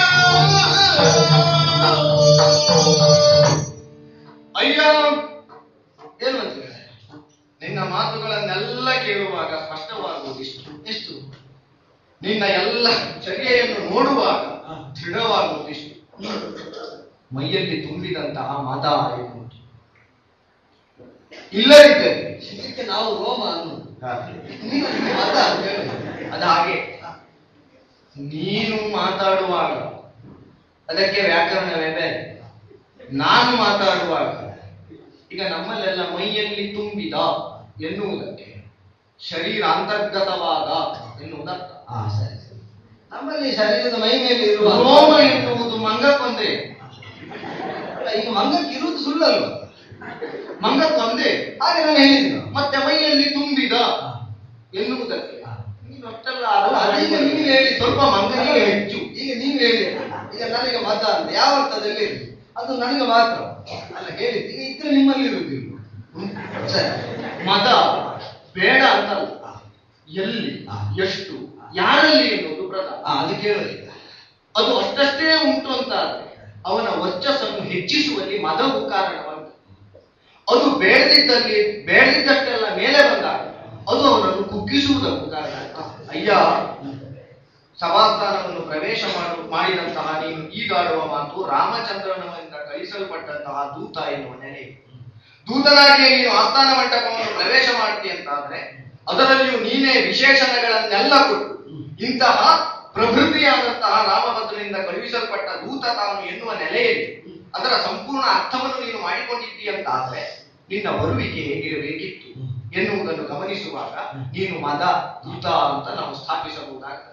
Speaker 5: ಅಯ್ಯ
Speaker 6: ಏನು ಮಂತ್ರಿಗಳೇ
Speaker 5: ನಿನ್ನ ಮಾತುಗಳನ್ನೆಲ್ಲ ಕೇಳುವಾಗ ಸ್ಪಷ್ಟವಾಗುವುದಿಷ್ಟು
Speaker 6: ಎಷ್ಟು
Speaker 5: ನಿನ್ನ ಎಲ್ಲ ಚರ್ಯೆಯನ್ನು ನೋಡುವಾಗ ದೃಢವಾಗುವುದಿಷ್ಟು ಮೈಯಲ್ಲಿ ತುಂಬಿದಂತಹ ಮದ ಎನ್ನುವುದು ಇಲ್ಲದಿದ್ದರೆ
Speaker 6: ಇದಕ್ಕೆ ನಾವು ರೋಮ ಅನ್ನೋದು ನೀನು ಅದಕ್ಕೆ ಮತ ಅಂತ ಹೇಳು.
Speaker 5: ಅದು ಹಾಗೆ ನೀನು ಮಾತಾಡುವಾಗ ಅದಕ್ಕೆ ವ್ಯಾಕರಣವೇ ಬೇರೆ ನಾನು ಮಾತಾಡುವಾಗ ಈಗ ನಮ್ಮಲ್ಲೆಲ್ಲ ಮೈಯಲ್ಲಿ ತುಂಬಿದ ಎನ್ನುವುದಕ್ಕೆ ಶರೀರ ಅಂತರ್ಗತವಾದ ಎನ್ನುವುದರ್ಥ
Speaker 6: ಹಾ ಸರಿ ಸರಿ ನಮ್ಮಲ್ಲಿ ಶರೀರದ ಮೈ ಮೇಲೆ ಇರುವ
Speaker 5: ರೋಮ ಎನ್ನುವುದು ಮಂಗಕ್ಕೊಂದೇ
Speaker 6: ಅಲ್ಲ, ಈಗ ಮಂಗಕ್ಕೆ ಇರುವುದು ಸುಳ್ಳಲ್ವ
Speaker 5: ಮಂಗಕ್ಕೊಂದೇ
Speaker 6: ಹಾಗೆ ನಾನು ಹೇಳಿದ್ದು
Speaker 5: ಮತ್ತೆ ಮೈಯಲ್ಲಿ ತುಂಬಿದ ಎನ್ನುವುದಕ್ಕೆ ನೀನು ಅಷ್ಟೆಲ್ಲ
Speaker 6: ಅಲ್ಲ ಅದೀಗ ನೀವು ಹೇಳಿ
Speaker 5: ಸ್ವಲ್ಪ ಮಂಗನಿಗೆ ಹೆಚ್ಚು
Speaker 6: ಈಗ ನೀವು ಹೇಳಿ ಈಗ ನನಗೆ ಮತ ಅಂತ ಯಾವ ಅರ್ಥದಲ್ಲಿ ಇರಲಿ ಅದು ನನಗೆ ಮಾತ್ರ ಅಲ್ಲ ಹೇಳಿದ್ದು ಈಗ ಇದ್ರೆ ನಿಮ್ಮಲ್ಲಿ ಇರುವುದಿಲ್ಲ ಹ್ಮ್? ಸರಿ
Speaker 5: ಮದ ಬೇಡ ಅಂತಲ್ಲ ಎಲ್ಲಿ ಎಷ್ಟು ಯಾರಲ್ಲಿ ಎನ್ನುವುದು ಪ್ರಧಾನ
Speaker 6: ಆ, ಅದು ಕೇಳಲಿ
Speaker 5: ಅದು ಅಷ್ಟಷ್ಟೇ ಉಂಟು ಅಂತ ಆದ್ರೆ ಅವನ ವರ್ಚಸ್ಸನ್ನು ಹೆಚ್ಚಿಸುವಲ್ಲಿ ಮದವು ಕಾರಣವಾಗ್ತದೆ ಅದು ಬೇಡದಿದ್ದಲ್ಲಿ ಬೇಡದಿದ್ದಷ್ಟೆಲ್ಲ ಮೇಲೆ ಬಂದಾಗ ಅದು ಅವನನ್ನು ಕುಗ್ಗಿಸುವುದಕ್ಕೂ ಕಾರಣ ಅಯ್ಯ ಸಭಾಸ್ಥಾನವನ್ನು ಪ್ರವೇಶ ಮಾಡು ಮಾಡಿದಂತಹ ನೀನು ಈಗಾಡುವ ಮಾತು ರಾಮಚಂದ್ರನಿಂದ ಕಳಿಸಲ್ಪಟ್ಟಂತಹ ದೂತ ಎನ್ನುವ ನೆಲೆ ದೂತನಾಗಿ ನೀನು ಆಸ್ಥಾನ ಮಂಟಪವನ್ನು ಪ್ರವೇಶ ಮಾಡ್ತೀಯ ಅಂತಾದ್ರೆ ಅದರಲ್ಲಿಯೂ ನೀನೇ ವಿಶೇಷಣಗಳನ್ನೆಲ್ಲ ಕೊಟ್ಟು ಇಂತಹ ಪ್ರಭೃತಿಯಾದಂತಹ ರಾಮಭದ್ರನಿಂದ ಕಳುಹಿಸಲ್ಪಟ್ಟ ದೂತ ತಾನು ಎನ್ನುವ ನೆಲೆಯಲ್ಲಿ ಅದರ ಸಂಪೂರ್ಣ ಅರ್ಥವನ್ನು ನೀನು ಮಾಡಿಕೊಂಡಿದ್ದೀಯಂತಾದ್ರೆ ನಿನ್ನ ಬರುವಿಕೆ ಹೇಗಿರಬೇಕಿತ್ತು ಎನ್ನುವುದನ್ನು ಗಮನಿಸುವಾಗ ನೀನು ಮದ ದೂತ ಅಂತ ನಾವು ಸ್ಥಾಪಿಸಬಹುದಾಗ್ತದೆ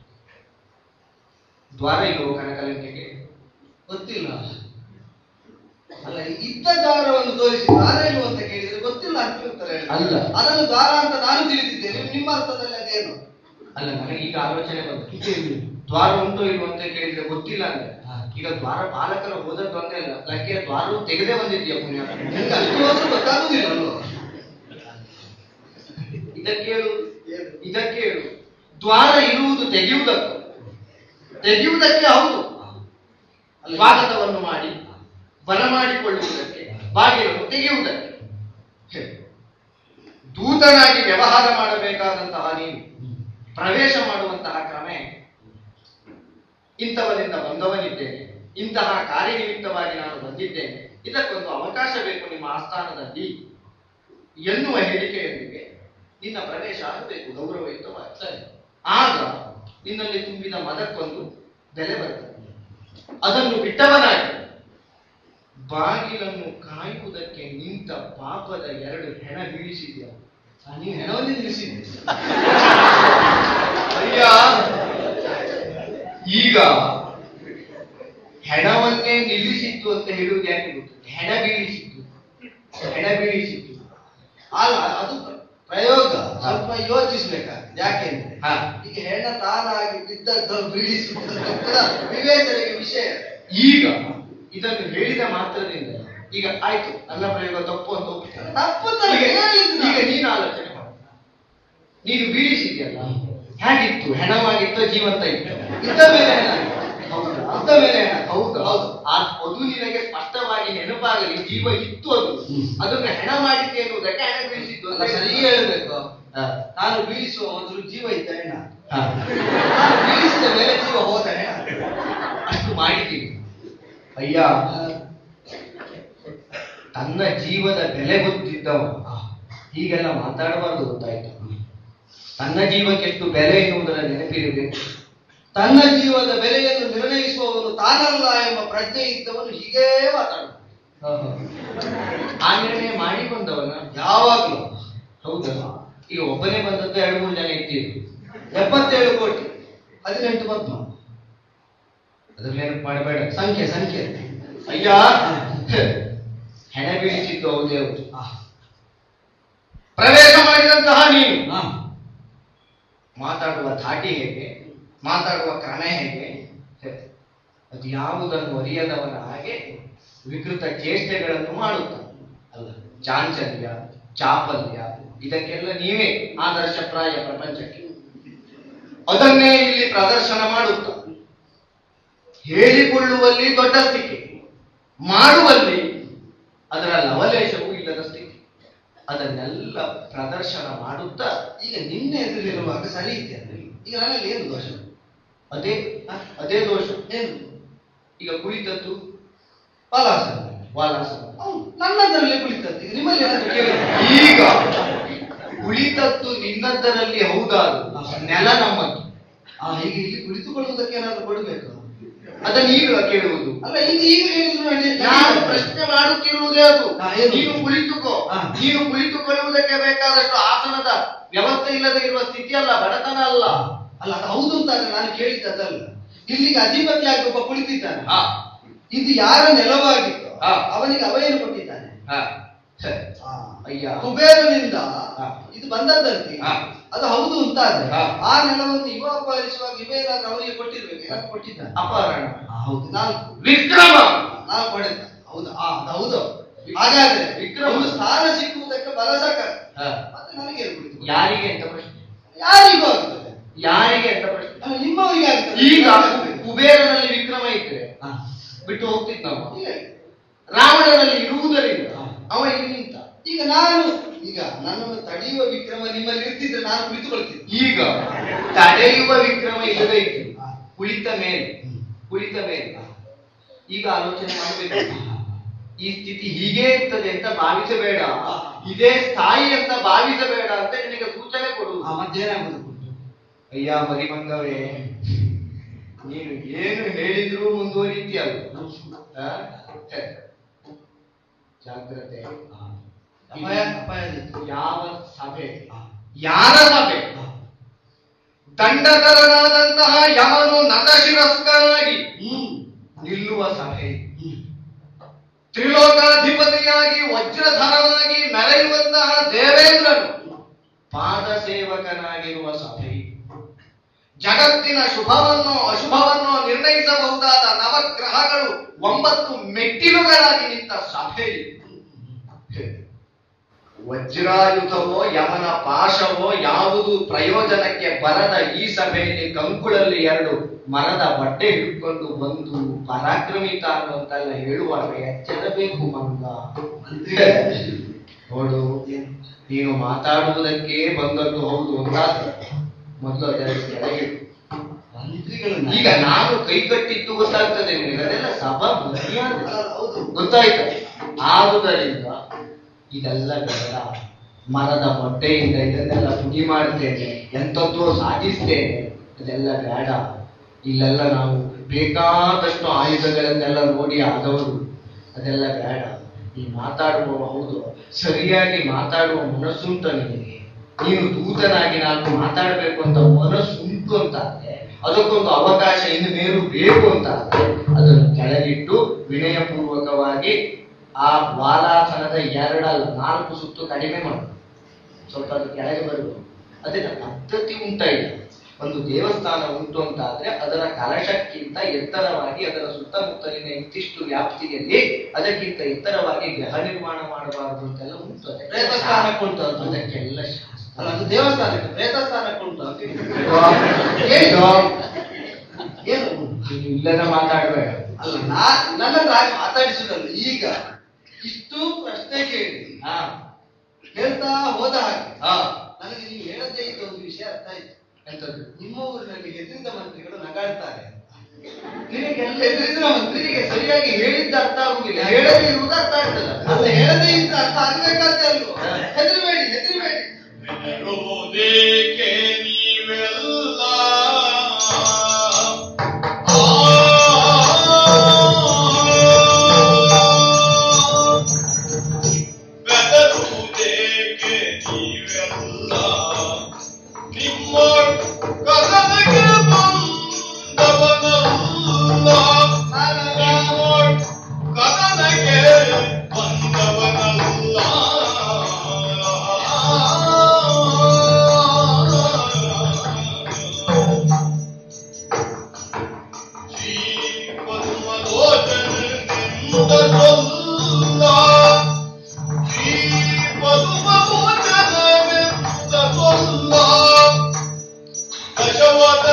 Speaker 5: ದ್ವಾರ ಇಲ್ಲವೋ ಕನಕಲಂಕೆಗೆ
Speaker 6: ಗೊತ್ತಿಲ್ಲ ಅಲ್ಲ ಇದ್ದ ದ್ವಾರವನ್ನು ತೋರಿಸಿ ದ್ವಾರ ಏನು ಅಂತ ಕೇಳಿದ್ರೆ ಗೊತ್ತಿಲ್ಲ ಅಂತ ಹೇಳ್ತಾರೆ
Speaker 5: ಅಲ್ಲ.
Speaker 6: ಅದನ್ನು ದ್ವಾರ ಅಂತ ನಾನು ತಿಳಿದಿದ್ದೇನೆ ನಿಮ್ಮ ಅರ್ಥದಲ್ಲಿ ಅದೇನು
Speaker 5: ಅಲ್ಲ ನನಗೆ ಈಗ ಆಲೋಚನೆ ಬಂತು ದ್ವಾರ ಉಂಟು ಇಲ್ವೋ ಅಂತ ಕೇಳಿದ್ರೆ ಗೊತ್ತಿಲ್ಲ ಅಂದ್ರೆ ಈಗ ದ್ವಾರ ಪಾಲಕರು ಹೋದದ್ದು ಅಂತ ಇಲ್ಲ ಲಕ್ಕಿಯ ದ್ವಾರವು ತೆಗೆದೇ ಬಂದಿದ್ಯಾ ಪುಣ್ಯ
Speaker 6: ನಿಮ್ಗೆ ಅಷ್ಟು ಹೋದ್ರೂ ಗೊತ್ತಾಗುದಿಲ್ಲ ಅಲ್ವಾ
Speaker 5: ಇದಕ್ಕೆ ಹೇಳು ಇದಕ್ಕೆ ಹೇಳು ದ್ವಾರ ಇರುವುದು ತೆಗೆಯುವುದಕ್ಕೂ ತೆಗೆಯುವುದಕ್ಕೆ ಹೌದು ಸ್ವಾಗತವನ್ನು ಮಾಡಿ ಬರಮಾಡಿಕೊಳ್ಳುವುದಕ್ಕೆ ಬಾಗಿಲನ್ನು ತೆಗೆಯುವುದಕ್ಕೆ ಹೇ. ದೂತನಾಗಿ ವ್ಯವಹಾರ ಮಾಡಬೇಕಾದಂತಹ ನೀನು ಪ್ರವೇಶ ಮಾಡುವಂತಹ ಕ್ರಮೆ ಇಂಥವರಿಂದ ಬಂದವನಿದ್ದೇನೆ ಇಂತಹ ಕಾರ್ಯನಿಮಿತ್ತವಾಗಿ ನಾನು ಬಂದಿದ್ದೇನೆ ಇದಕ್ಕೊಂದು ಅವಕಾಶ ಬೇಕು ನಿಮ್ಮ ಆಸ್ಥಾನದಲ್ಲಿ ಎನ್ನುವ ಹೇಳಿಕೆಯೊಂದಿಗೆ ನಿನ್ನ ಪ್ರವೇಶ ಆಗಬೇಕು ಗೌರವಯುತವಾಗಿ
Speaker 6: ಸರಿ
Speaker 5: ಆಗ ನಿನ್ನಲ್ಲಿ ತುಂಬಿದ ಮದಕ್ಕೊಂದು ಬೆಲೆ ಬರ್ತದೆ ಅದನ್ನು ಬಿಟ್ಟವನಾಗಿ ಬಾಗಿಲನ್ನು ಕಾಯುವುದಕ್ಕೆ ನಿಂತ ಪಾಪದ ಎರಡು ಹೆಣ ಬೀಳಿಸಿದ್ಯ
Speaker 6: ನೀವು ಹೆಣವನ್ನೇ ನಿಲ್ಲಿಸಿದ್ದೆ
Speaker 5: ಅಯ್ಯ ಈಗ ಹೆಣವನ್ನೇ ನಿಲ್ಲಿಸಿದ್ದು ಅಂತ ಹೇಳುವುದು ಯಾಕೆ ಗೊತ್ತು ಹೆಣ ಬೀಳಿಸಿದ್ದು ಹೆಣ ಬೀಳಿಸಿದ್ದು
Speaker 6: ಅಲ್ಲ ಅದು ಪ್ರಯೋಗ ಸ್ವಲ್ಪ ಯೋಚಿಸ್ಬೇಕಾಗ್ತದೆ ಯಾಕೆಂದ್ರೆ
Speaker 5: ಹಾ.
Speaker 6: ಈಗ ಹೆಣ್ಣ ತಾನಾಗಿ ಬಿದ್ದದ್ದು ಬೀಳಿಸುವುದು ಕೂಡ ವಿವೇಚನೆಗೆ ವಿಷಯ
Speaker 5: ಈಗ ಇದನ್ನು ಹೇಳಿದ ಮಾತ್ರದಿಂದ ಈಗ ಆಯ್ತು ನನ್ನ ಪ್ರಯೋಗ ತಪ್ಪು ಅಂತ ಒಪ್ಪಿದ್ದಾರೆ.
Speaker 6: ತಪ್ಪು ಅಂತ
Speaker 5: ಈಗ
Speaker 6: ಹೇಳಿದ್ದು ನಾನು.
Speaker 5: ಈಗ ನೀನು ಆಲೋಚನೆ ಮಾಡು ನೀನು ಬೀಳಿಸಿದ್ಯಲ್ಲ ಹೇಗಿತ್ತು ಹೆಣವಾಗಿತ್ತು ಜೀವಂತ ಇತ್ತು
Speaker 6: ಇದ್ದ ಮೇಲೆ ಹೆಣ
Speaker 5: ಹೌದಾ
Speaker 6: ಇದ್ದ ಮೇಲೆ ಹೆಣ
Speaker 5: ಹೌದು
Speaker 6: ಹೌದು
Speaker 5: ಆ ಅದು ನಿನಗೆ ಸ್ಪಷ್ಟವಾಗಿ ನೆನಪಾಗಲಿ ಜೀವ ಇತ್ತು ಅದು
Speaker 6: ಹ್ಮ್.
Speaker 5: ಅದನ್ನು ಹೆಣ ಮಾಡಿದ್ದೆ ಎನ್ನುವುದಕ್ಕೆ ಹೆಣ ಬೀಳಿಸಿದ್ದು ಅಂತ
Speaker 6: ಅಲ್ಲ, ಸರಿ
Speaker 5: ಹೇಳಿದ್ದು.
Speaker 6: ಹೇಳ್ಬೇಕು
Speaker 5: ಹಾ.
Speaker 6: ನಾನು ಬೀಳಿಸುವ ಮೊದಲು ಜೀವ ಇದ್ದ ಹೆಣ
Speaker 5: ಹಾ.
Speaker 6: ನಾನು ಬೀಳಿಸಿದ ಮೇಲೆ ಜೀವ ಹೋದ ಹೆಣ
Speaker 5: ಅಷ್ಟು ಮಾಡಿದ್ದೀವಿ ಅಯ್ಯ ತನ್ನ ಜೀವದ ಬೆಲೆ ಗೊತ್ತಿದ್ದವ ಹೀಗೆಲ್ಲ ಮಾತಾಡಬಾರ್ದು ಗೊತ್ತಾಯ್ತು ತನ್ನ ಜೀವಕ್ಕೆ ಎಷ್ಟು ಬೆಲೆ ಎನ್ನುವುದರ ನೆನಪಿರಬೇಕು
Speaker 6: ತನ್ನ ಜೀವದ ಬೆಲೆಯನ್ನು ನಿರ್ಣಯಿಸುವವನು ತಾನಲ್ಲ ಎಂಬ ಪ್ರಜ್ಞೆ ಇದ್ದವನು ಹೀಗೇ ಮಾತಾಡ
Speaker 5: ಆ ನಿರ್ಣಯ ಮಾಡಿಕೊಂಡವನ
Speaker 6: ಯಾವಾಗಲೂ
Speaker 5: ಹೌದಾ ಈಗ ಒಬ್ಬನೇ ಬಂದದ್ದು ಎರಡು ಮೂರು ಜನ ಇದ್ದೀರಿ
Speaker 6: ಎಪ್ಪತ್ತೇಳು ಕೋಟಿ ಹದಿನೆಂಟು ಪದ್ಮ
Speaker 5: ಅದ್ರ ನೆನಪು ಮಾಡಬೇಡ
Speaker 6: ಸಂಖ್ಯೆ ಸಂಖ್ಯೆ
Speaker 5: ಅಯ್ಯ ಹೆಣ ಬೀಳಿಸಿದ್ದು ಹೌದೇ ಹೌದು ಪ್ರವೇಶ ಮಾಡಿದಂತಹ ನೀನು
Speaker 6: ಹಾ.
Speaker 5: ಮಾತಾಡುವ ಧಾಟಿ ಹೇಗೆ ಮಾತಾಡುವ ಕ್ರಮ ಹೇಗೆ ಅದು ಯಾವುದನ್ನು ಅರಿಯದವನ ಹಾಗೆ ವಿಕೃತ ಚೇಷ್ಟೆಗಳನ್ನು ಮಾಡುತ್ತಾನೆ
Speaker 6: ಅಲ್ಲ
Speaker 5: ಚಾಂಚಲ್ಯ ಚಾಪಲ್ಯ ಇದಕ್ಕೆಲ್ಲ ನೀವೇ ಆದರ್ಶಪ್ರಾಯ ಪ್ರಪಂಚಕ್ಕೆ ಅದನ್ನೇ ಇಲ್ಲಿ ಪ್ರದರ್ಶನ ಮಾಡುತ್ತ ಹೇಳಿಕೊಳ್ಳುವಲ್ಲಿ ದೊಡ್ಡ ಸ್ಥಿತಿ ಮಾಡುವಲ್ಲಿ ಅದರ ಲವಲೇಶವೂ ಇಲ್ಲದ ಸ್ಥಿತಿ ಅದನ್ನೆಲ್ಲ ಪ್ರದರ್ಶನ ಮಾಡುತ್ತಾ
Speaker 6: ಈಗ ನಿನ್ನೆ ಎದುರಿರುವಾಗ ಸರಿ ಇದ್ದೇನೆ ಈಗ ನನ್ನಲ್ಲಿ ಏನು ದೋಷ
Speaker 5: ಅದೇ ಅದೇ ದೋಷ
Speaker 6: ಏನು
Speaker 5: ಈಗ ಕುಳಿತದ್ದು
Speaker 6: ಪಾಲಾಸನ
Speaker 5: ವಾಲಾಸನ
Speaker 6: ಹೌದು ನನ್ನದರಲ್ಲಿ ಕುಳಿತದ್ದು ಈಗ ನಿಮ್ಮಲ್ಲಿ ಏನಾದ್ರು ಕೇಳಿದ್ರೆ
Speaker 5: ಈಗ ಕುಳಿತದ್ದು ನಿನ್ನದ್ದರಲ್ಲಿ ಹೌದಾದು ನೆಲ ನಮ್ಮದು
Speaker 6: ಆ ಈಗ ಇಲ್ಲಿ ಕುಳಿತುಕೊಳ್ಳುವುದಕ್ಕೆ ಏನಾದ್ರು ಕೊಡಬೇಕು
Speaker 5: ಅದನ್ನ ಈಗ ಕೇಳುವುದು
Speaker 6: ಅಲ್ಲ ಈಗ ಈಗ ಹೇಳಿದ್ರು ನಡೆ-
Speaker 5: ನಾನು ಪ್ರಶ್ನೆ ಮಾಡುತ್ತಿರುವುದೇ ಅದು
Speaker 6: ಹಾ, ಏನು?
Speaker 5: ನೀನು ಕುಳಿತುಕೋ
Speaker 6: ಹಾ.
Speaker 5: ನೀನು ಕುಳಿತುಕೊಳ್ಳುವುದಕ್ಕೆ ಬೇಕಾದಷ್ಟು ಆಸನದ ವ್ಯವಸ್ಥೆ ಇಲ್ಲದೆ ಇರುವ ಸ್ಥಿತಿ ಅಲ್ಲ ಬಡತನ ಅಲ್ಲ
Speaker 6: ಅಲ್ಲ ಅದು ಹೌದು ಅಂತ ಆದ್ರೆ ನಾನು ಕೇಳಿದ್ದಲ್ಲ ಇಲ್ಲಿಗೆ ಅಧಿಪತಿಯಾಗಿ ಒಬ್ಬ ಕುಳಿತಿದ್ದಾನೆ
Speaker 5: ಹಾ,
Speaker 6: ಇದು ಯಾರ ನೆಲವಾಗಿತ್ತು
Speaker 5: ಹಾ.
Speaker 6: ಅವನಿಗೆ ಅವೆಯನ್ನು ಕೊಟ್ಟಿದ್ದಾನೆ
Speaker 5: ಹಾ. ಛೆ,
Speaker 6: ಆ,
Speaker 5: ಅಯ್ಯ
Speaker 6: ಕುಬೇರನಿಂದ
Speaker 5: ಹಾ.
Speaker 6: ಇದು ಬಂದದ್ದಂತೆ
Speaker 5: ಹಾ.
Speaker 6: ಅದು ಹೌದು ಅಂತ ಆದ್ರೆ
Speaker 5: ಹಾ.
Speaker 6: ಆ ನೆಲವನ್ನು ಇವ ಅಪಹರಿಸುವಾಗ ಇವ ಏನಾದ್ರೂ ಅವನಿಗೆ ಕೊಟ್ಟಿರ್ಬೇಕು ಏನಾದ್ರು ಕೊಟ್ಟಿದ್ದಾನೆ
Speaker 5: ಅಪಹರಣ
Speaker 6: ಆ, ಹೌದು ನಾಲ್ಕು
Speaker 5: ವಿಕ್ರಮ
Speaker 6: ನಾಲ್ಕು ಪಡೆದ ಹೌದು ಆ ಅದು ಹೌದು ಹಾಗಾದ್ರೆ
Speaker 5: ವಿಕ್ರಮ.
Speaker 6: ಒಂದು ಸ್ಥಾನ ಸಿಕ್ಕುವುದಕ್ಕೆ ಬಲ ಸಾಕ
Speaker 5: ಹಾ.
Speaker 6: ಮತ್ತೆ ನನಗೆ ಏನು ಕುಳಿತು
Speaker 5: ಯಾರಿಗೆ ಅಂತ ಪ್ರಶ್ನೆ
Speaker 6: ಯಾರಿಗೂ ಆಗ್ತದೆ
Speaker 5: ಯಾರಿಗೆ ಅಂತ ಪ್ರಶ್ನೆ
Speaker 6: ಅಲ್ಲ, ನಿಮ್ಮವರಿಗೆ ಆಗ್ತದೆ
Speaker 5: ಈಗ ಕುಬೇರನಲ್ಲಿ ವಿಕ್ರಮ ಇದ್ರೆ
Speaker 6: ಹಾ.
Speaker 5: ಬಿಟ್ಟು ಹೋಗ್ತಿದ್ದ ನಾವು
Speaker 6: ಇಲ್ಲ.
Speaker 5: ರಾವಣನಲ್ಲಿ ಇರುವುದರಿಂದ ಅವ ಇಲ್ಲಿ ನಿಂತ
Speaker 6: ಈಗ ನಾನು ಈಗ ನನ್ನನ್ನು ತಡೆಯುವ ವಿಕ್ರಮ ನಿಮ್ಮಲ್ಲಿ ಇರ್ತಿದ್ರೆ ನಾನು ಕುಳಿತುಕೊಳ್ತಿದ್ದೆ
Speaker 5: ಈಗ ತಡೆಯುವ ವಿಕ್ರಮ ಇಲ್ಲದೆ ಇತ್ತು ಕುಳಿತ ಮೇಲೆ ಕುಳಿತ ಮೇಲೆ ಈಗ ಆಲೋಚನೆ ಮಾಡಬೇಕು ಈ ಸ್ಥಿತಿ ಹೀಗೆ ಇರ್ತದೆ ಅಂತ ಭಾವಿಸಬೇಡ ಇದೇ ಸ್ಥಾಯಿ ಅಂತ ಭಾವಿಸಬೇಡ ಅಂತ ನಿನಗೆ ಸೂಚನೆ ಕೊಡುವುದು
Speaker 6: ಆ, ಮತ್ತೇನಾಗುದು
Speaker 5: ಅಯ್ಯ ಮರಿಮಂಗವೇ ನೀನು ಏನು ಹೇಳಿದ್ರೂ ಮುಂದುವರಿತೀಯಲ್ಲ ಆ? ಹೆ. ಜಾಗ್ರತೆ
Speaker 6: ಅಪಾಯ ಅಪಾಯದಿತ್ತು
Speaker 5: ಯಾವ ಸಭೆ ಯಾರ ಸಭೆ ದಂಡಕರನಾದಂತಹ ಯಮನು ನತಶಿರಸ್ಕನಾಗಿ
Speaker 6: ಹ್ಮ್
Speaker 5: ನಿಲ್ಲುವ ಸಭೆ ತ್ರಿಲೋಕಾಧಿಪತಿಯಾಗಿ ವಜ್ರಧರನಾಗಿ ಮೆರೆಯುವಂತಹ ದೇವೇಂದ್ರನು ಪಾದ ಸೇವಕನಾಗಿರುವ ಸಭೆ ಜಗತ್ತಿನ ಶುಭವನ್ನು ಅಶುಭವನ್ನು ನಿರ್ಣಯಿಸಬಹುದಾದ ನವಗ್ರಹಗಳು ಒಂಬತ್ತು ಮೆಟ್ಟಿಲುಗಳಾಗಿ ನಿಂತ ಸಭೆ ವಜ್ರಾಯುಧವೋ ಯಮನ ಪಾಶವೋ ಯಾವುದು ಪ್ರಯೋಜನಕ್ಕೆ ಬರದ ಈ ಸಭೆಯಲ್ಲಿ ಕಂಕುಳಲ್ಲಿ ಎರಡು ಮರದ ಬಟ್ಟೆ ಹಿಡ್ಕೊಂಡು ಬಂದು ಪರಾಕ್ರಮಿತ ಅನ್ನುವಂತೆಲ್ಲ ಹೇಳುವಾಗ ಎಚ್ಚರಬೇಕು ಮಂಗ ನೋಡು ನೀನು ಮಾತಾಡುವುದಕ್ಕೆ ಬಂದದ್ದು ಹೌದು ಅಂತ ಮೊದಲು ಅದರಲ್ಲಿ ಕೆಳಗಿಡು
Speaker 6: ಮಂತ್ರಿಗಳು
Speaker 5: ಈಗ ನಾನು ಕೈ ಕಟ್ಟಿದ್ದು ಗೊತ್ತಾಗ್ತದೆ ನಿನಗೆ ಅದೆಲ್ಲ ಸಭಾ ಮರ್ಯಾದೆ
Speaker 6: ಅಲ್ಲ, ಹೌದು
Speaker 5: ಗೊತ್ತಾಯ್ತು ಆದುದರಿಂದ ಇದೆಲ್ಲ ಬೇಡ ಮರದ ಮೊಟ್ಟೆಯಿಂದ ಇದನ್ನೆಲ್ಲ ಪುಡಿ ಮಾಡ್ತೇನೆ ಎಂಥದ್ದೋ ಸಾಧಿಸ್ತೇನೆ ಅದೆಲ್ಲ ಬೇಡ ಇಲ್ಲೆಲ್ಲ ನಾವು ಬೇಕಾದಷ್ಟು ಆಯುಧಗಳನ್ನೆಲ್ಲ ನೋಡಿ ಆದವರು ಅದೆಲ್ಲ ಬೇಡ ಈ ಮಾತಾಡುವ ಹೌದು ಸರಿಯಾಗಿ ಮಾತಾಡುವ ಮನಸ್ಸುಂಟ ನಿನಗೆ ನೀನು ದೂತನಾಗಿ ನಾನು ಮಾತಾಡಬೇಕು ಅಂತ ಮನಸ್ಸುಂಟು ಅಂತ ಆದ್ರೆ ಅದಕ್ಕೊಂದು ಅವಕಾಶ ಇನ್ನು ಮೇಲು ಬೇಕು ಅಂತ ಆದ್ರೆ ಅದನ್ನು ಕೆಳಗಿಟ್ಟು ವಿನಯಪೂರ್ವಕವಾಗಿ ಆ ವಾಲಾಸನದ ಎರಡಲ್ಲ ನಾಲ್ಕು ಸುತ್ತು ಕಡಿಮೆ ಮಾಡು ಸ್ವಲ್ಪ ಅದು ಕೆಳಗೆ ಬರುವ ಅದನ್ನ ಪದ್ಧತಿ ಉಂಟ ಇಲ್ಲ ಒಂದು ದೇವಸ್ಥಾನ ಉಂಟು ಅಂತ ಆದ್ರೆ ಅದರ ಕಲಶಕ್ಕಿಂತ ಎತ್ತರವಾಗಿ ಅದರ ಸುತ್ತಮುತ್ತಲಿನ ಇಂತಿಷ್ಟು ವ್ಯಾಪ್ತಿಯಲ್ಲಿ ಅದಕ್ಕಿಂತ ಎತ್ತರವಾಗಿ ಗೃಹ ನಿರ್ಮಾಣ ಮಾಡಬಾರದು ಅಂತೆಲ್ಲ ಉಂಟು ಅದಕ್ಕೆ
Speaker 6: ಪ್ರೇತಸ್ಥಾನಕ್ಕೆ ಉಂಟು ಅದು.
Speaker 5: ಅದಕ್ಕೆಲ್ಲ ಶಾಸ್ತ್ರ
Speaker 6: ಅಲ್ಲ ಅದು ದೇವಸ್ಥಾನಕ್ಕೆ ಪ್ರೇತಸ್ಥಾನಕ್ಕೆ ಉಂಟು ಅಂತ
Speaker 5: ಏನು?
Speaker 6: ಏನು
Speaker 5: ನೀನು ಇಲ್ಲದ ಮಾತಾಡಬೇಡ
Speaker 6: ಅಲ್ಲ ನಾ ನನ್ನ ಹಾಗೆ ಮಾತಾಡಿಸುದಲ್ಲ ಈಗ ಇಷ್ಟು ಪ್ರಶ್ನೆ ಕೇಳಿ
Speaker 5: ಹಾ
Speaker 6: ಹೇಳ್ತಾ ಹೋದ ಹಾಗೆ
Speaker 5: ಹಾ
Speaker 6: ನನಗೆ ನೀವು ಹೇಳದೇ ಇದ್ದ ಒಂದು ವಿಷಯ ಅರ್ಥ ಆಯ್ತು
Speaker 5: ಎಂತದ್ದು
Speaker 6: ನಿಮ್ಮ ಊರಿನಲ್ಲಿ ಹೆದರಿದ ಮಂತ್ರಿಗಳು ನಗಾಡ್ತಾರೆ
Speaker 5: ನಿನಗೆಲ್ಲ ಎದುರಿಸಿದ ಮಂತ್ರಿಗೆ ಸರಿಯಾಗಿ ಹೇಳಿದ್ದ ಅರ್ಥ ಆಗುದಿಲ್ಲ ಹೇಳದೇ ಇರುವುದು ಅರ್ಥ ಆಗ್ತದ
Speaker 6: ಅಲ್ಲ ಹೇಳದೇ ಇದ್ರೆ ಅರ್ಥ ಆಗ್ಬೇಕಾದ್ರೆ ಅಲ್ವೋ ಹೆದರಿಬೇಡಿ ಹೆದರಿಬೇಡಿ
Speaker 1: ಹೆದರುವುದೇಕೆ ನೀವೆಲ್ಲ ಬೆದರುವುದೇಕೆ ನೀವೆಲ್ಲ ನಿಮ್ಮ ಕದನಕ್ಕೆ ಬಂದವನಲ್ಲ ನಿಮ್ಮ ಕದನಕ್ಕೆ ಬಂದವನಲ್ಲ ಶ್ರೀ ಪದ್ಮಲೋಚನದಿಂದ ಕೊಲ್ಲ ಶ್ರೀ ಪದ್ಮಲೋಚನದಿಂದ ಕೊಲ್ಲ ದಶವದ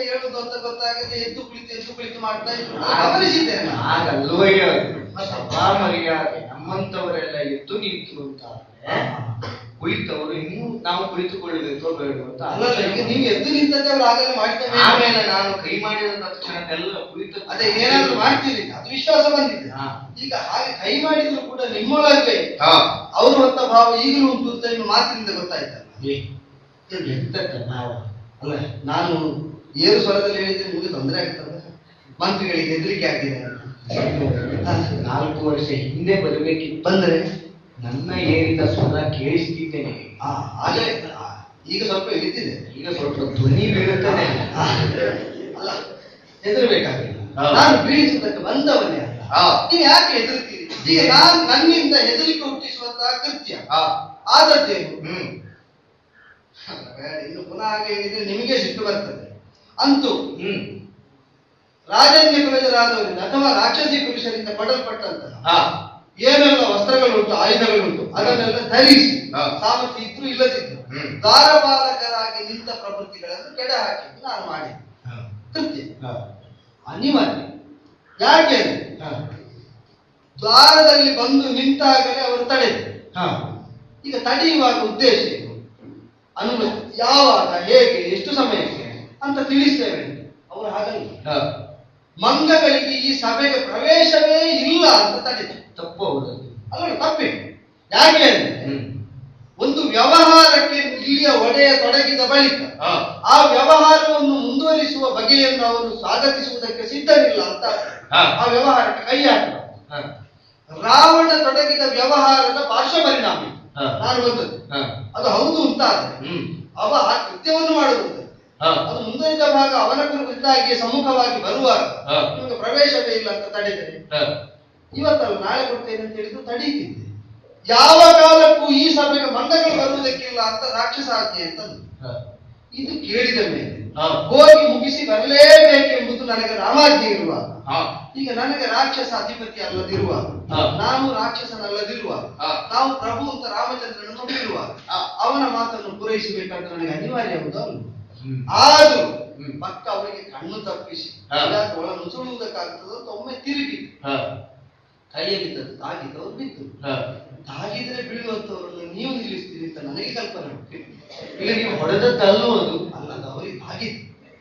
Speaker 6: ಹೇಳುದು ಅಂತ ಗೊತ್ತಾಗದೆ ಎದ್ದು ಕುಳಿತು ಎದ್ದು ಕುಳಿತು ಮಾಡ್ತಾ ಇದ್ರು ನಾನು ಗಮನಿಸಿದ್ದೇನೆ ನಾನು.
Speaker 5: ಹಾಗಲ್ವಯ್ಯ ಸಭಾ ಮರ್ಯಾದೆ ನಮ್ಮಂತವರೆಲ್ಲ ಎದ್ದು ನಿಂತು ಅಂತ ಆದ್ರೆ ಕುಳಿತವರು ಇನ್ನೂ ನಾವು ಕುಳಿತುಕೊಳ್ಳಬೇಕೋ ಬೇಡ ಅಂತ
Speaker 6: ಅಲ್ಲಲ್ಲ ಈಗ ನೀವು ಎದ್ದು ನಿಂತದ್ದೇ ಅವ್ರು ಆಗಲೇ ಮಾಡ್ತೇವೆ
Speaker 5: ಆಮೇಲೆ ನಾನು ಕೈ ಮಾಡಿದ ತಕ್ಷಣದೆಲ್ಲ ಕುಳಿತು
Speaker 6: ಅದೇ ಏನಾದ್ರು ಮಾಡ್ತೀರಿ ಅದು ವಿಶ್ವಾಸ ಬಂದಿದೆ
Speaker 5: ಹಾ.
Speaker 6: ಈಗ ಹಾಗೆ ಕೈ ಮಾಡಿದ್ರು ಕೂಡ ನಿಮ್ಮೊಳಗೆ
Speaker 4: ಹಾ
Speaker 6: ಅವರು ಹೊತ್ತ ಭಾವ ಈಗಲೂ ಉಂಟು ಅಂತ ಇನ್ನು ಮಾತಿನಿಂದ ಗೊತ್ತಾಯ್ತಲ್ಲ
Speaker 5: ಏ, ಎಂತಕ್ಕ ಭಾವ
Speaker 6: ಅಲ್ಲ ನಾನು ಏರು ಸ್ವರದಲ್ಲಿ ಹೇಳಿದ್ರೆ ನಿಮಗೆ ತೊಂದರೆ ಆಗ್ತದೆ ಮಂತ್ರಿಗಳಿಗೆ ಹೆದರಿಕೆ ಆಗ್ತಿದೆ
Speaker 5: ನಾಲ್ಕು ವರ್ಷ ಹಿಂದೆ ಬರಬೇಕಿತ್ತು
Speaker 6: ಬಂದರೆ
Speaker 5: ನನ್ನ ಏರಿದ ಸ್ವರ ಕೇಳಿಸ್ತಿದ್ದೇನೆ
Speaker 6: ಆ, ಹಾಗೆ ಆ, ಈಗ ಸ್ವಲ್ಪ ಇಳಿತಿದೆ
Speaker 5: ಈಗ ಸ್ವಲ್ಪ ಧ್ವನಿ ಬೀಳುತ್ತದೆ
Speaker 6: ಆ, ಅಲ್ಲ ಹೆದರ್ಬೇಕಾಗಿಲ್ಲ
Speaker 4: ಹಾ.
Speaker 6: ನಾನು ಬೀಳಿಸುವುದಕ್ಕೆ ಬಂದವನೇ ಅಲ್ಲ
Speaker 4: ಹಾ.
Speaker 6: ನೀವು ಯಾಕೆ ಹೆದರ್ತೀರಿ ಈಗ ನಾನು ನನ್ನಿಂದ ಹೆದರಿಕೆ ಹುಟ್ಟಿಸುವಂತಹ ಕೃತ್ಯ
Speaker 4: ಹಾ
Speaker 6: ಆದದ್ದೇನು
Speaker 4: ಹ್ಮ್
Speaker 6: ಅಲ್ಲ, ಬೇಡ ಇನ್ನು ಪುನಃ ಹಾಗೆ ಹೇಳಿದ್ರೆ ನಿಮಗೆ ಸಿಟ್ಟು ಬರ್ತದೆ ಅಂತೂ
Speaker 4: ಹ್ಮ್
Speaker 6: ರಾಜನ್ಯ ಕುಲಜರಾದವರಿಂದ ಅಥವಾ ರಾಕ್ಷಸಿ ಪುರುಷರಿಂದ ಪಡಲ್ಪಟ್ಟಂತಹ
Speaker 4: ಹಾ
Speaker 6: ಏನೆಲ್ಲ ವಸ್ತ್ರಗಳುಂಟು ಆಯುಧಗಳುಂಟು ಅದನ್ನೆಲ್ಲ ಧರಿಸಿ
Speaker 4: ಹಾ.
Speaker 6: ಸಾಮರ್ಥ್ಯ ಇದ್ರು ಇಲ್ಲದಿದ್ರು
Speaker 4: ಹ್ಮ್.
Speaker 6: ದ್ವಾರಪಾಲಕರಾಗಿ ನಿಂತ ಪ್ರವೃತ್ತಿಗಳನ್ನು ಕೆಡ ಹಾಕಿ ನಾನು ಮಾಡಿ
Speaker 4: ಹಾ.
Speaker 6: ಕೃತ್ಯ
Speaker 5: ಹಾ.
Speaker 6: ಅನಿವಾರ್ಯ ಯಾಕೆ ಅಂದ್ರೆ,
Speaker 5: ಹಾ.
Speaker 6: ದ್ವಾರದಲ್ಲಿ ಬಂದು ನಿಂತಾಗಲೇ ಅವರು ತಡೆದರು
Speaker 5: ಹಾ.
Speaker 6: ಈಗ ತಡೆಯುವಾಗ ಉದ್ದೇಶ ಏನು ಅನುಮತಿ ಯಾವಾಗ ಹೇಗೆ ಎಷ್ಟು ಸಮಯಕ್ಕೆ ಅಂತ ತಿಳಿಸ್ತೇವೆ ಅಂತ. ಅವರು ಹಾಗಲ್ಲ
Speaker 5: ಹಾ.
Speaker 6: ಮಂಗಗಳಿಗೆ ಈ ಸಭೆಗೆ ಪ್ರವೇಶವೇ ಇಲ್ಲ ಅಂತ ತಡೆದರು
Speaker 5: ತಪ್ಪು ಹೌದದು
Speaker 6: ಅಲ್ಲ ತಪ್ಪೇ ಯಾಕೆ ಅಂದ್ರೆ
Speaker 5: ಹ್ಮ್.
Speaker 6: ಒಂದು ವ್ಯವಹಾರಕ್ಕೆ ಇಲ್ಲಿಯ ಒಡೆಯ ತೊಡಗಿದ ಬಳಿಕ
Speaker 4: ಹಾ
Speaker 6: ಆ ವ್ಯವಹಾರವನ್ನು ಮುಂದುವರಿಸುವ ಬಗೆಯನ್ನು ಅವರು ಸ್ವಾಗತಿಸುವುದಕ್ಕೆ ಸಿದ್ಧರಿಲ್ಲ ಅಂತ
Speaker 4: ಹಾ.
Speaker 6: ಆ ವ್ಯವಹಾರಕ್ಕೆ ಕೈ ಹಾಕುವ
Speaker 5: ಹಾ.
Speaker 6: ರಾವಣ ತೊಡಗಿದ ವ್ಯವಹಾರದ ಪಾರ್ಶ್ವ ಪರಿಣಾಮ ಇದು.
Speaker 5: ಹಾ.
Speaker 6: ನಾನು ಬಂದದ್ದು
Speaker 5: ಹಾ.
Speaker 6: ಅದು ಹೌದು ಅಂತ ಆದ್ರೆ
Speaker 4: ಹ್ಮ್
Speaker 6: ಅವ ಆ ಕೃತ್ಯವನ್ನು ಮಾಡುವುದು
Speaker 4: ಹಾ
Speaker 6: ಅದು ಮುಂದುವರಿದ ಭಾಗ ಅವನ ಕುರಿತಾಗಿ ಸಮ್ಮುಖವಾಗಿ ಬರುವಾಗ
Speaker 4: ಹಾ.
Speaker 6: ನಿಮಗೆ ಪ್ರವೇಶವೇ ಇಲ್ಲ ಅಂತ ತಡೆದರೆ
Speaker 4: ಹಾ
Speaker 6: ಇವತ್ತಲ್ಲ ನಾಳೆ ಕೊಡ್ತೇನೆ ಅಂತ ಹೇಳಿದ್ರು ತಡೀತಿದ್ದೆ ಯಾವ ಕಾಲಕ್ಕೂ ಈ ಸಭೆಗೆ ಮಂಡಗಳು ಬರುವುದಕ್ಕಿಲ್ಲ ಅಂತ ರಾಕ್ಷಸ ಆಜ್ಞೆ ಅಂತಂದು
Speaker 5: ಹಾ.
Speaker 6: ಇದು ಕೇಳಿದ ಮೇಲೆ
Speaker 4: ಹಾ.
Speaker 6: ಹೋಗಿ ಮುಗಿಸಿ ಬರಲೇಬೇಕೆಂಬುದು ನನಗೆ ರಾಮಾಜ್ಞೆ ಇರುವಾಗ
Speaker 4: ಹಾ
Speaker 6: ಈಗ ನನಗೆ ರಾಕ್ಷಸ ಅಧಿಪತಿ ಅಲ್ಲದಿರುವಾಗ
Speaker 4: ಹಾ.
Speaker 6: ನಾನು ರಾಕ್ಷಸನಲ್ಲದಿರುವಾಗ
Speaker 4: ಹಾ.
Speaker 6: ನಾವು ಪ್ರಭು ಅಂತ ರಾಮಚಂದ್ರನ ನಂಬಿರುವಾಗ
Speaker 4: ಹಾ.
Speaker 6: ಅವನ ಮಾತನ್ನು ಪೂರೈಸಬೇಕಂತ ನನಗೆ ಅನಿವಾರ್ಯ ಹೌದು ಅಲ್ವ?
Speaker 4: ಹ್ಮ್.
Speaker 6: ಆದ್ರೂ
Speaker 4: ಹ್ಮ್.
Speaker 6: ಪಕ್ಕ ಅವರಿಗೆ ಕಣ್ಣು ತಪ್ಪಿಸಿ
Speaker 4: ಹಾ.
Speaker 6: ಇಲ್ಲಾಂದ್ರೆ ಒಳ ನುಸುಳುವುದಕ್ಕಾಗ್ತದೆ ಅಂತ ಒಮ್ಮೆ ತಿರುಗಿ
Speaker 4: ಹಾ
Speaker 6: ಕೈಯಲ್ಲಿದ್ದದ್ದು ತಾಗಿದ್ದವ್ರು ಬಿದ್ದು
Speaker 4: ಹಾ
Speaker 6: ತಾಗಿದ್ರೆ ಬೀಳುವಂತವರನ್ನು ನೀವು ನಿಲ್ಲಿಸ್ತೀರಿ ಅಂತ ನನಗೆ ಕಲ್ಪನೆ ಉಂಟು
Speaker 5: ಈಗ ನೀವು ಹೊಡೆದದ್ದಲ್ಲೂ ಅದು
Speaker 6: ಅಲ್ಲ ಅದು ಅವರಿಗೆ ತಾಗಿದ್ದು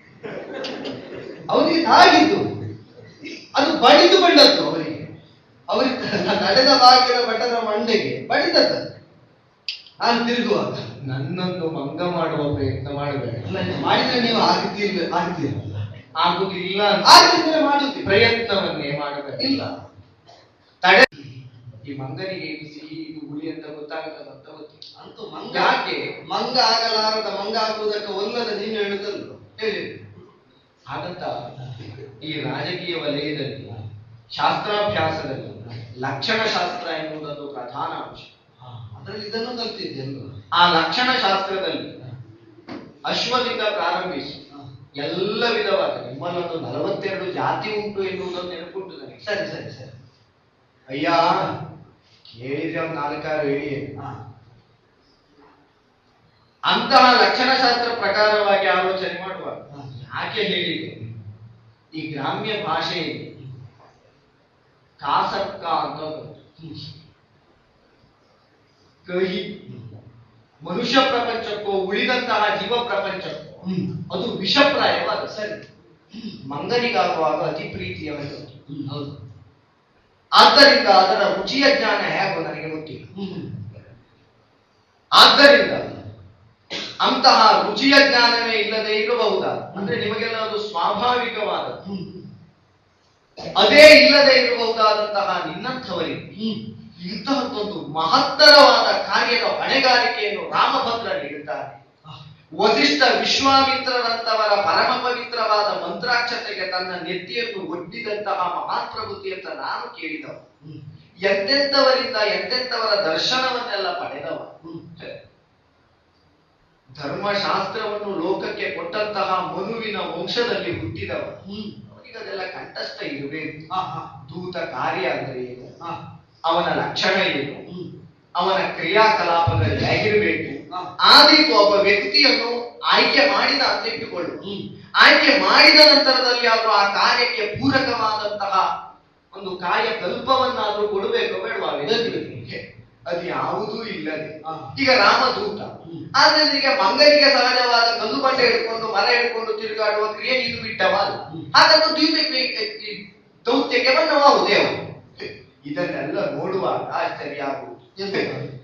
Speaker 6: ಅವರಿಗೆ ತಾಗಿದ್ದು ಅದು ಬಡಿದು ಬಂದದ್ದು ಅವರಿಗೆ ಅವರಿಗೆ ನಡೆದ ಬಾಗಿಲ ಭಟರ ಮಂಡೆಗೆ ಬಡಿದದ್ದು ನಾನು ತಿರುಗುವಾಗ
Speaker 5: ನನ್ನನ್ನು ಮಂಗ ಮಾಡುವ ಪ್ರಯತ್ನ ಮಾಡಬೇಡ
Speaker 6: ಅಲ್ಲ ಇದು ಮಾಡಿದ್ರೆ ನೀವು ಆಗಿದ್ದಿಲ್ಲ ಆಗಿದ್ದಿಲ್ಲ
Speaker 5: ಆಗುದಿಲ್ಲ ಅಂತ
Speaker 6: ಆಗಿದ್ರೆ ಮಾಡುತ್ತೀವಿ
Speaker 5: ಪ್ರಯತ್ನವನ್ನೇ ಮಾಡಬೇಡ
Speaker 6: ಇಲ್ಲ
Speaker 5: ತಡೆ ಈ ಮಂಗನಿಗೆ ಇದು ಸಿಹಿ ಇದು ಹುಳಿ ಅಂತ ಗೊತ್ತಾಗಲ್ಲ ಅಂತ ಗೊತ್ತಿಲ್ಲ
Speaker 6: ಅಂತೂ ಮಂಗ
Speaker 5: ಯಾಕೆ?
Speaker 6: ಮಂಗ ಆಗಲಾರದ ಮಂಗ ಆಗುವುದಕ್ಕೆ ಒಲ್ಲದ ನೀನು ಹೇಳುದಲ್ಲ ಹೇಳಿ
Speaker 5: ಹಾಗಂತ ಈ ರಾಜಕೀಯ ವಲಯದಲ್ಲಿ ಶಾಸ್ತ್ರಾಭ್ಯಾಸದಲ್ಲಿ ಲಕ್ಷಣ ಶಾಸ್ತ್ರ ಎನ್ನುವುದೊಂದು ಪ್ರಧಾನ ಅಂಶ
Speaker 6: ಅದರಲ್ಲಿ ಇದನ್ನು ಕಲ್ತಿದ್ದೆ ಅಲ್ವಾ
Speaker 5: ಆ ಲಕ್ಷಣ ಶಾಸ್ತ್ರದಲ್ಲಿ ಅಶ್ವದಿಂದ ಪ್ರಾರಂಭಿಸಿ ಎಲ್ಲ ವಿಧವಾದ ನಿಮ್ಮಲ್ಲೊಂದು ನಲವತ್ತೆರಡು ಜಾತಿ ಉಂಟು ಎನ್ನುವುದನ್ನು ನೆನಪುಂಟು ನನಗೆ
Speaker 6: ಸರಿ ಸರಿ ಸರಿ
Speaker 5: ಅಯ್ಯ ಕೇಳಿದ್ರೆ ಒಂದು ನಾಲ್ಕಾರು ಹೇಳಿ
Speaker 6: ಹಾ
Speaker 5: ಅಂತಹ ಲಕ್ಷಣಶಾಸ್ತ್ರ ಪ್ರಕಾರವಾಗಿ ಆಲೋಚನೆ ಮಾಡುವ
Speaker 6: ಹಾ.
Speaker 5: ಯಾಕೆ ಹೇಳಿದೆ ಈ ಗ್ರಾಮ್ಯ ಭಾಷೆಯಲ್ಲಿ ಕಾಸರ್ಕ ಅಂತ ಒಂದು ಕಹಿ ಮನುಷ್ಯ ಪ್ರಪಂಚಕ್ಕೋ ಉಳಿದಂತಹ ಜೀವ ಪ್ರಪಂಚಕ್ಕೋ
Speaker 6: ಹ್ಮ್
Speaker 5: ಅದು ವಿಷಪ್ರಾಯವಾದ
Speaker 6: ಸರಿ
Speaker 5: ಮಂಗನಿಗಾಗುವಾಗ ಅತಿ ಪ್ರೀತಿಯವನು
Speaker 6: ಹ್ಮ್ ಹೌದು
Speaker 5: ಆದ್ದರಿಂದ ಅದರ ರುಚಿಯ ಜ್ಞಾನ ಹೇಗೋ ನನಗೆ ಗೊತ್ತಿಲ್ಲ
Speaker 6: ಹ್ಮ್
Speaker 5: ಆದ್ದರಿಂದ ಅಂತಹ ರುಚಿಯ ಜ್ಞಾನವೇ ಇಲ್ಲದೆ ಇರಬಹುದಾ ಅಂದ್ರೆ ನಿಮಗೆಲ್ಲ ಅದು ಸ್ವಾಭಾವಿಕವಾದ
Speaker 6: ಹ್ಮ್
Speaker 5: ಅದೇ ಇಲ್ಲದೆ ಇರಬಹುದಾದಂತಹ ನಿನ್ನಂಥವರಿಗೆ
Speaker 6: ಹ್ಮ್
Speaker 5: ಇಂತಹದ್ದೊಂದು ಮಹತ್ತರವಾದ ಕಾರ್ಯದ ಹೊಣೆಗಾರಿಕೆಯನ್ನು ರಾಮಭದ್ರ ನೀಡುತ್ತಾರೆ ವಸಿಷ್ಠ ವಿಶ್ವಾಮಿತ್ರರಂತವರ ಪರಮ ಪವಿತ್ರವಾದ ಮಂತ್ರಾಕ್ಷತೆಗೆ ತನ್ನ ನೆತ್ತಿಯನ್ನು ಒಡ್ಡಿದಂತಹ ಮಹಾಪ್ರಭುತಿ ಅಂತ ನಾನು ಕೇಳಿದವ
Speaker 6: ಹ್ಮ್
Speaker 5: ಎಂತೆಂಥವರಿಂದ ಎಂತೆಂಥವರ ದರ್ಶನವನ್ನೆಲ್ಲ ಪಡೆದವ
Speaker 6: ಹ್ಮ್
Speaker 5: ಧರ್ಮಶಾಸ್ತ್ರವನ್ನು ಲೋಕಕ್ಕೆ ಕೊಟ್ಟಂತಹ ಮನುವಿನ ವಂಶದಲ್ಲಿ ಹುಟ್ಟಿದವ
Speaker 6: ಹ್ಮ್
Speaker 5: ಅವನಿಗೆ ಅದೆಲ್ಲ ಕಂಠಸ್ಥ ಇರಬೇಕು
Speaker 6: ಹಾ ಹಾ
Speaker 5: ದೂತ ಕಾರ್ಯ ಅಂದ್ರೆ ಏನು
Speaker 6: ಹಾ
Speaker 5: ಅವನ ಲಕ್ಷಣ ಏನು
Speaker 6: ಹ್ಮ್
Speaker 5: ಅವನ ಕ್ರಿಯಾಕಲಾಪಗಳು ಹೇಗಿರಬೇಕು
Speaker 6: ಹಾ.
Speaker 5: ಆ ರೀತಿ ಒಬ್ಬ ವ್ಯಕ್ತಿಯನ್ನು ಆಯ್ಕೆ ಮಾಡಿದ ಅಂತ ಇಟ್ಟುಕೊಳ್ಳು
Speaker 6: ಹ್ಮ್
Speaker 5: ಆಯ್ಕೆ ಮಾಡಿದ ನಂತರದಲ್ಲಿ ಆದ್ರೂ ಆ ಕಾರ್ಯಕ್ಕೆ ಪೂರಕವಾದಂತಹ ಒಂದು ಕಾಯ ಕಲ್ಪವನ್ನಾದ್ರೂ ಕೊಡಬೇಕು ಬೇಡವಾ ವ್ಯಕ್ತಿಗೆ? ಅದು ಯಾವುದೂ ಇಲ್ಲದೆ
Speaker 6: ಹಾ.
Speaker 5: ಈಗ ರಾಮದೂತ ಆದ್ರೆ ಈಗ ಮಂಗನಿಗೆ ಸಹಜವಾದ ಕಲ್ಲು ಬಂಡೆ ಹಿಡ್ಕೊಂಡು ಮರ ಹಿಡ್ಕೊಂಡು ತಿರುಗಾಡುವ ಕ್ರಿಯೆ ನೀನು ಬಿಟ್ಟವ ಅಲ್ಲ ಹಾಗಾದ್ರೆ ದ್ವೀಪ ಈ ದೌತ್ಯಕ್ಕೆ ಬಣ್ಣವಾಗುದೇ ಇದನ್ನೆಲ್ಲ ನೋಡುವಾಗ ಆಶ್ಚರ್ಯ ಆಗುವುದು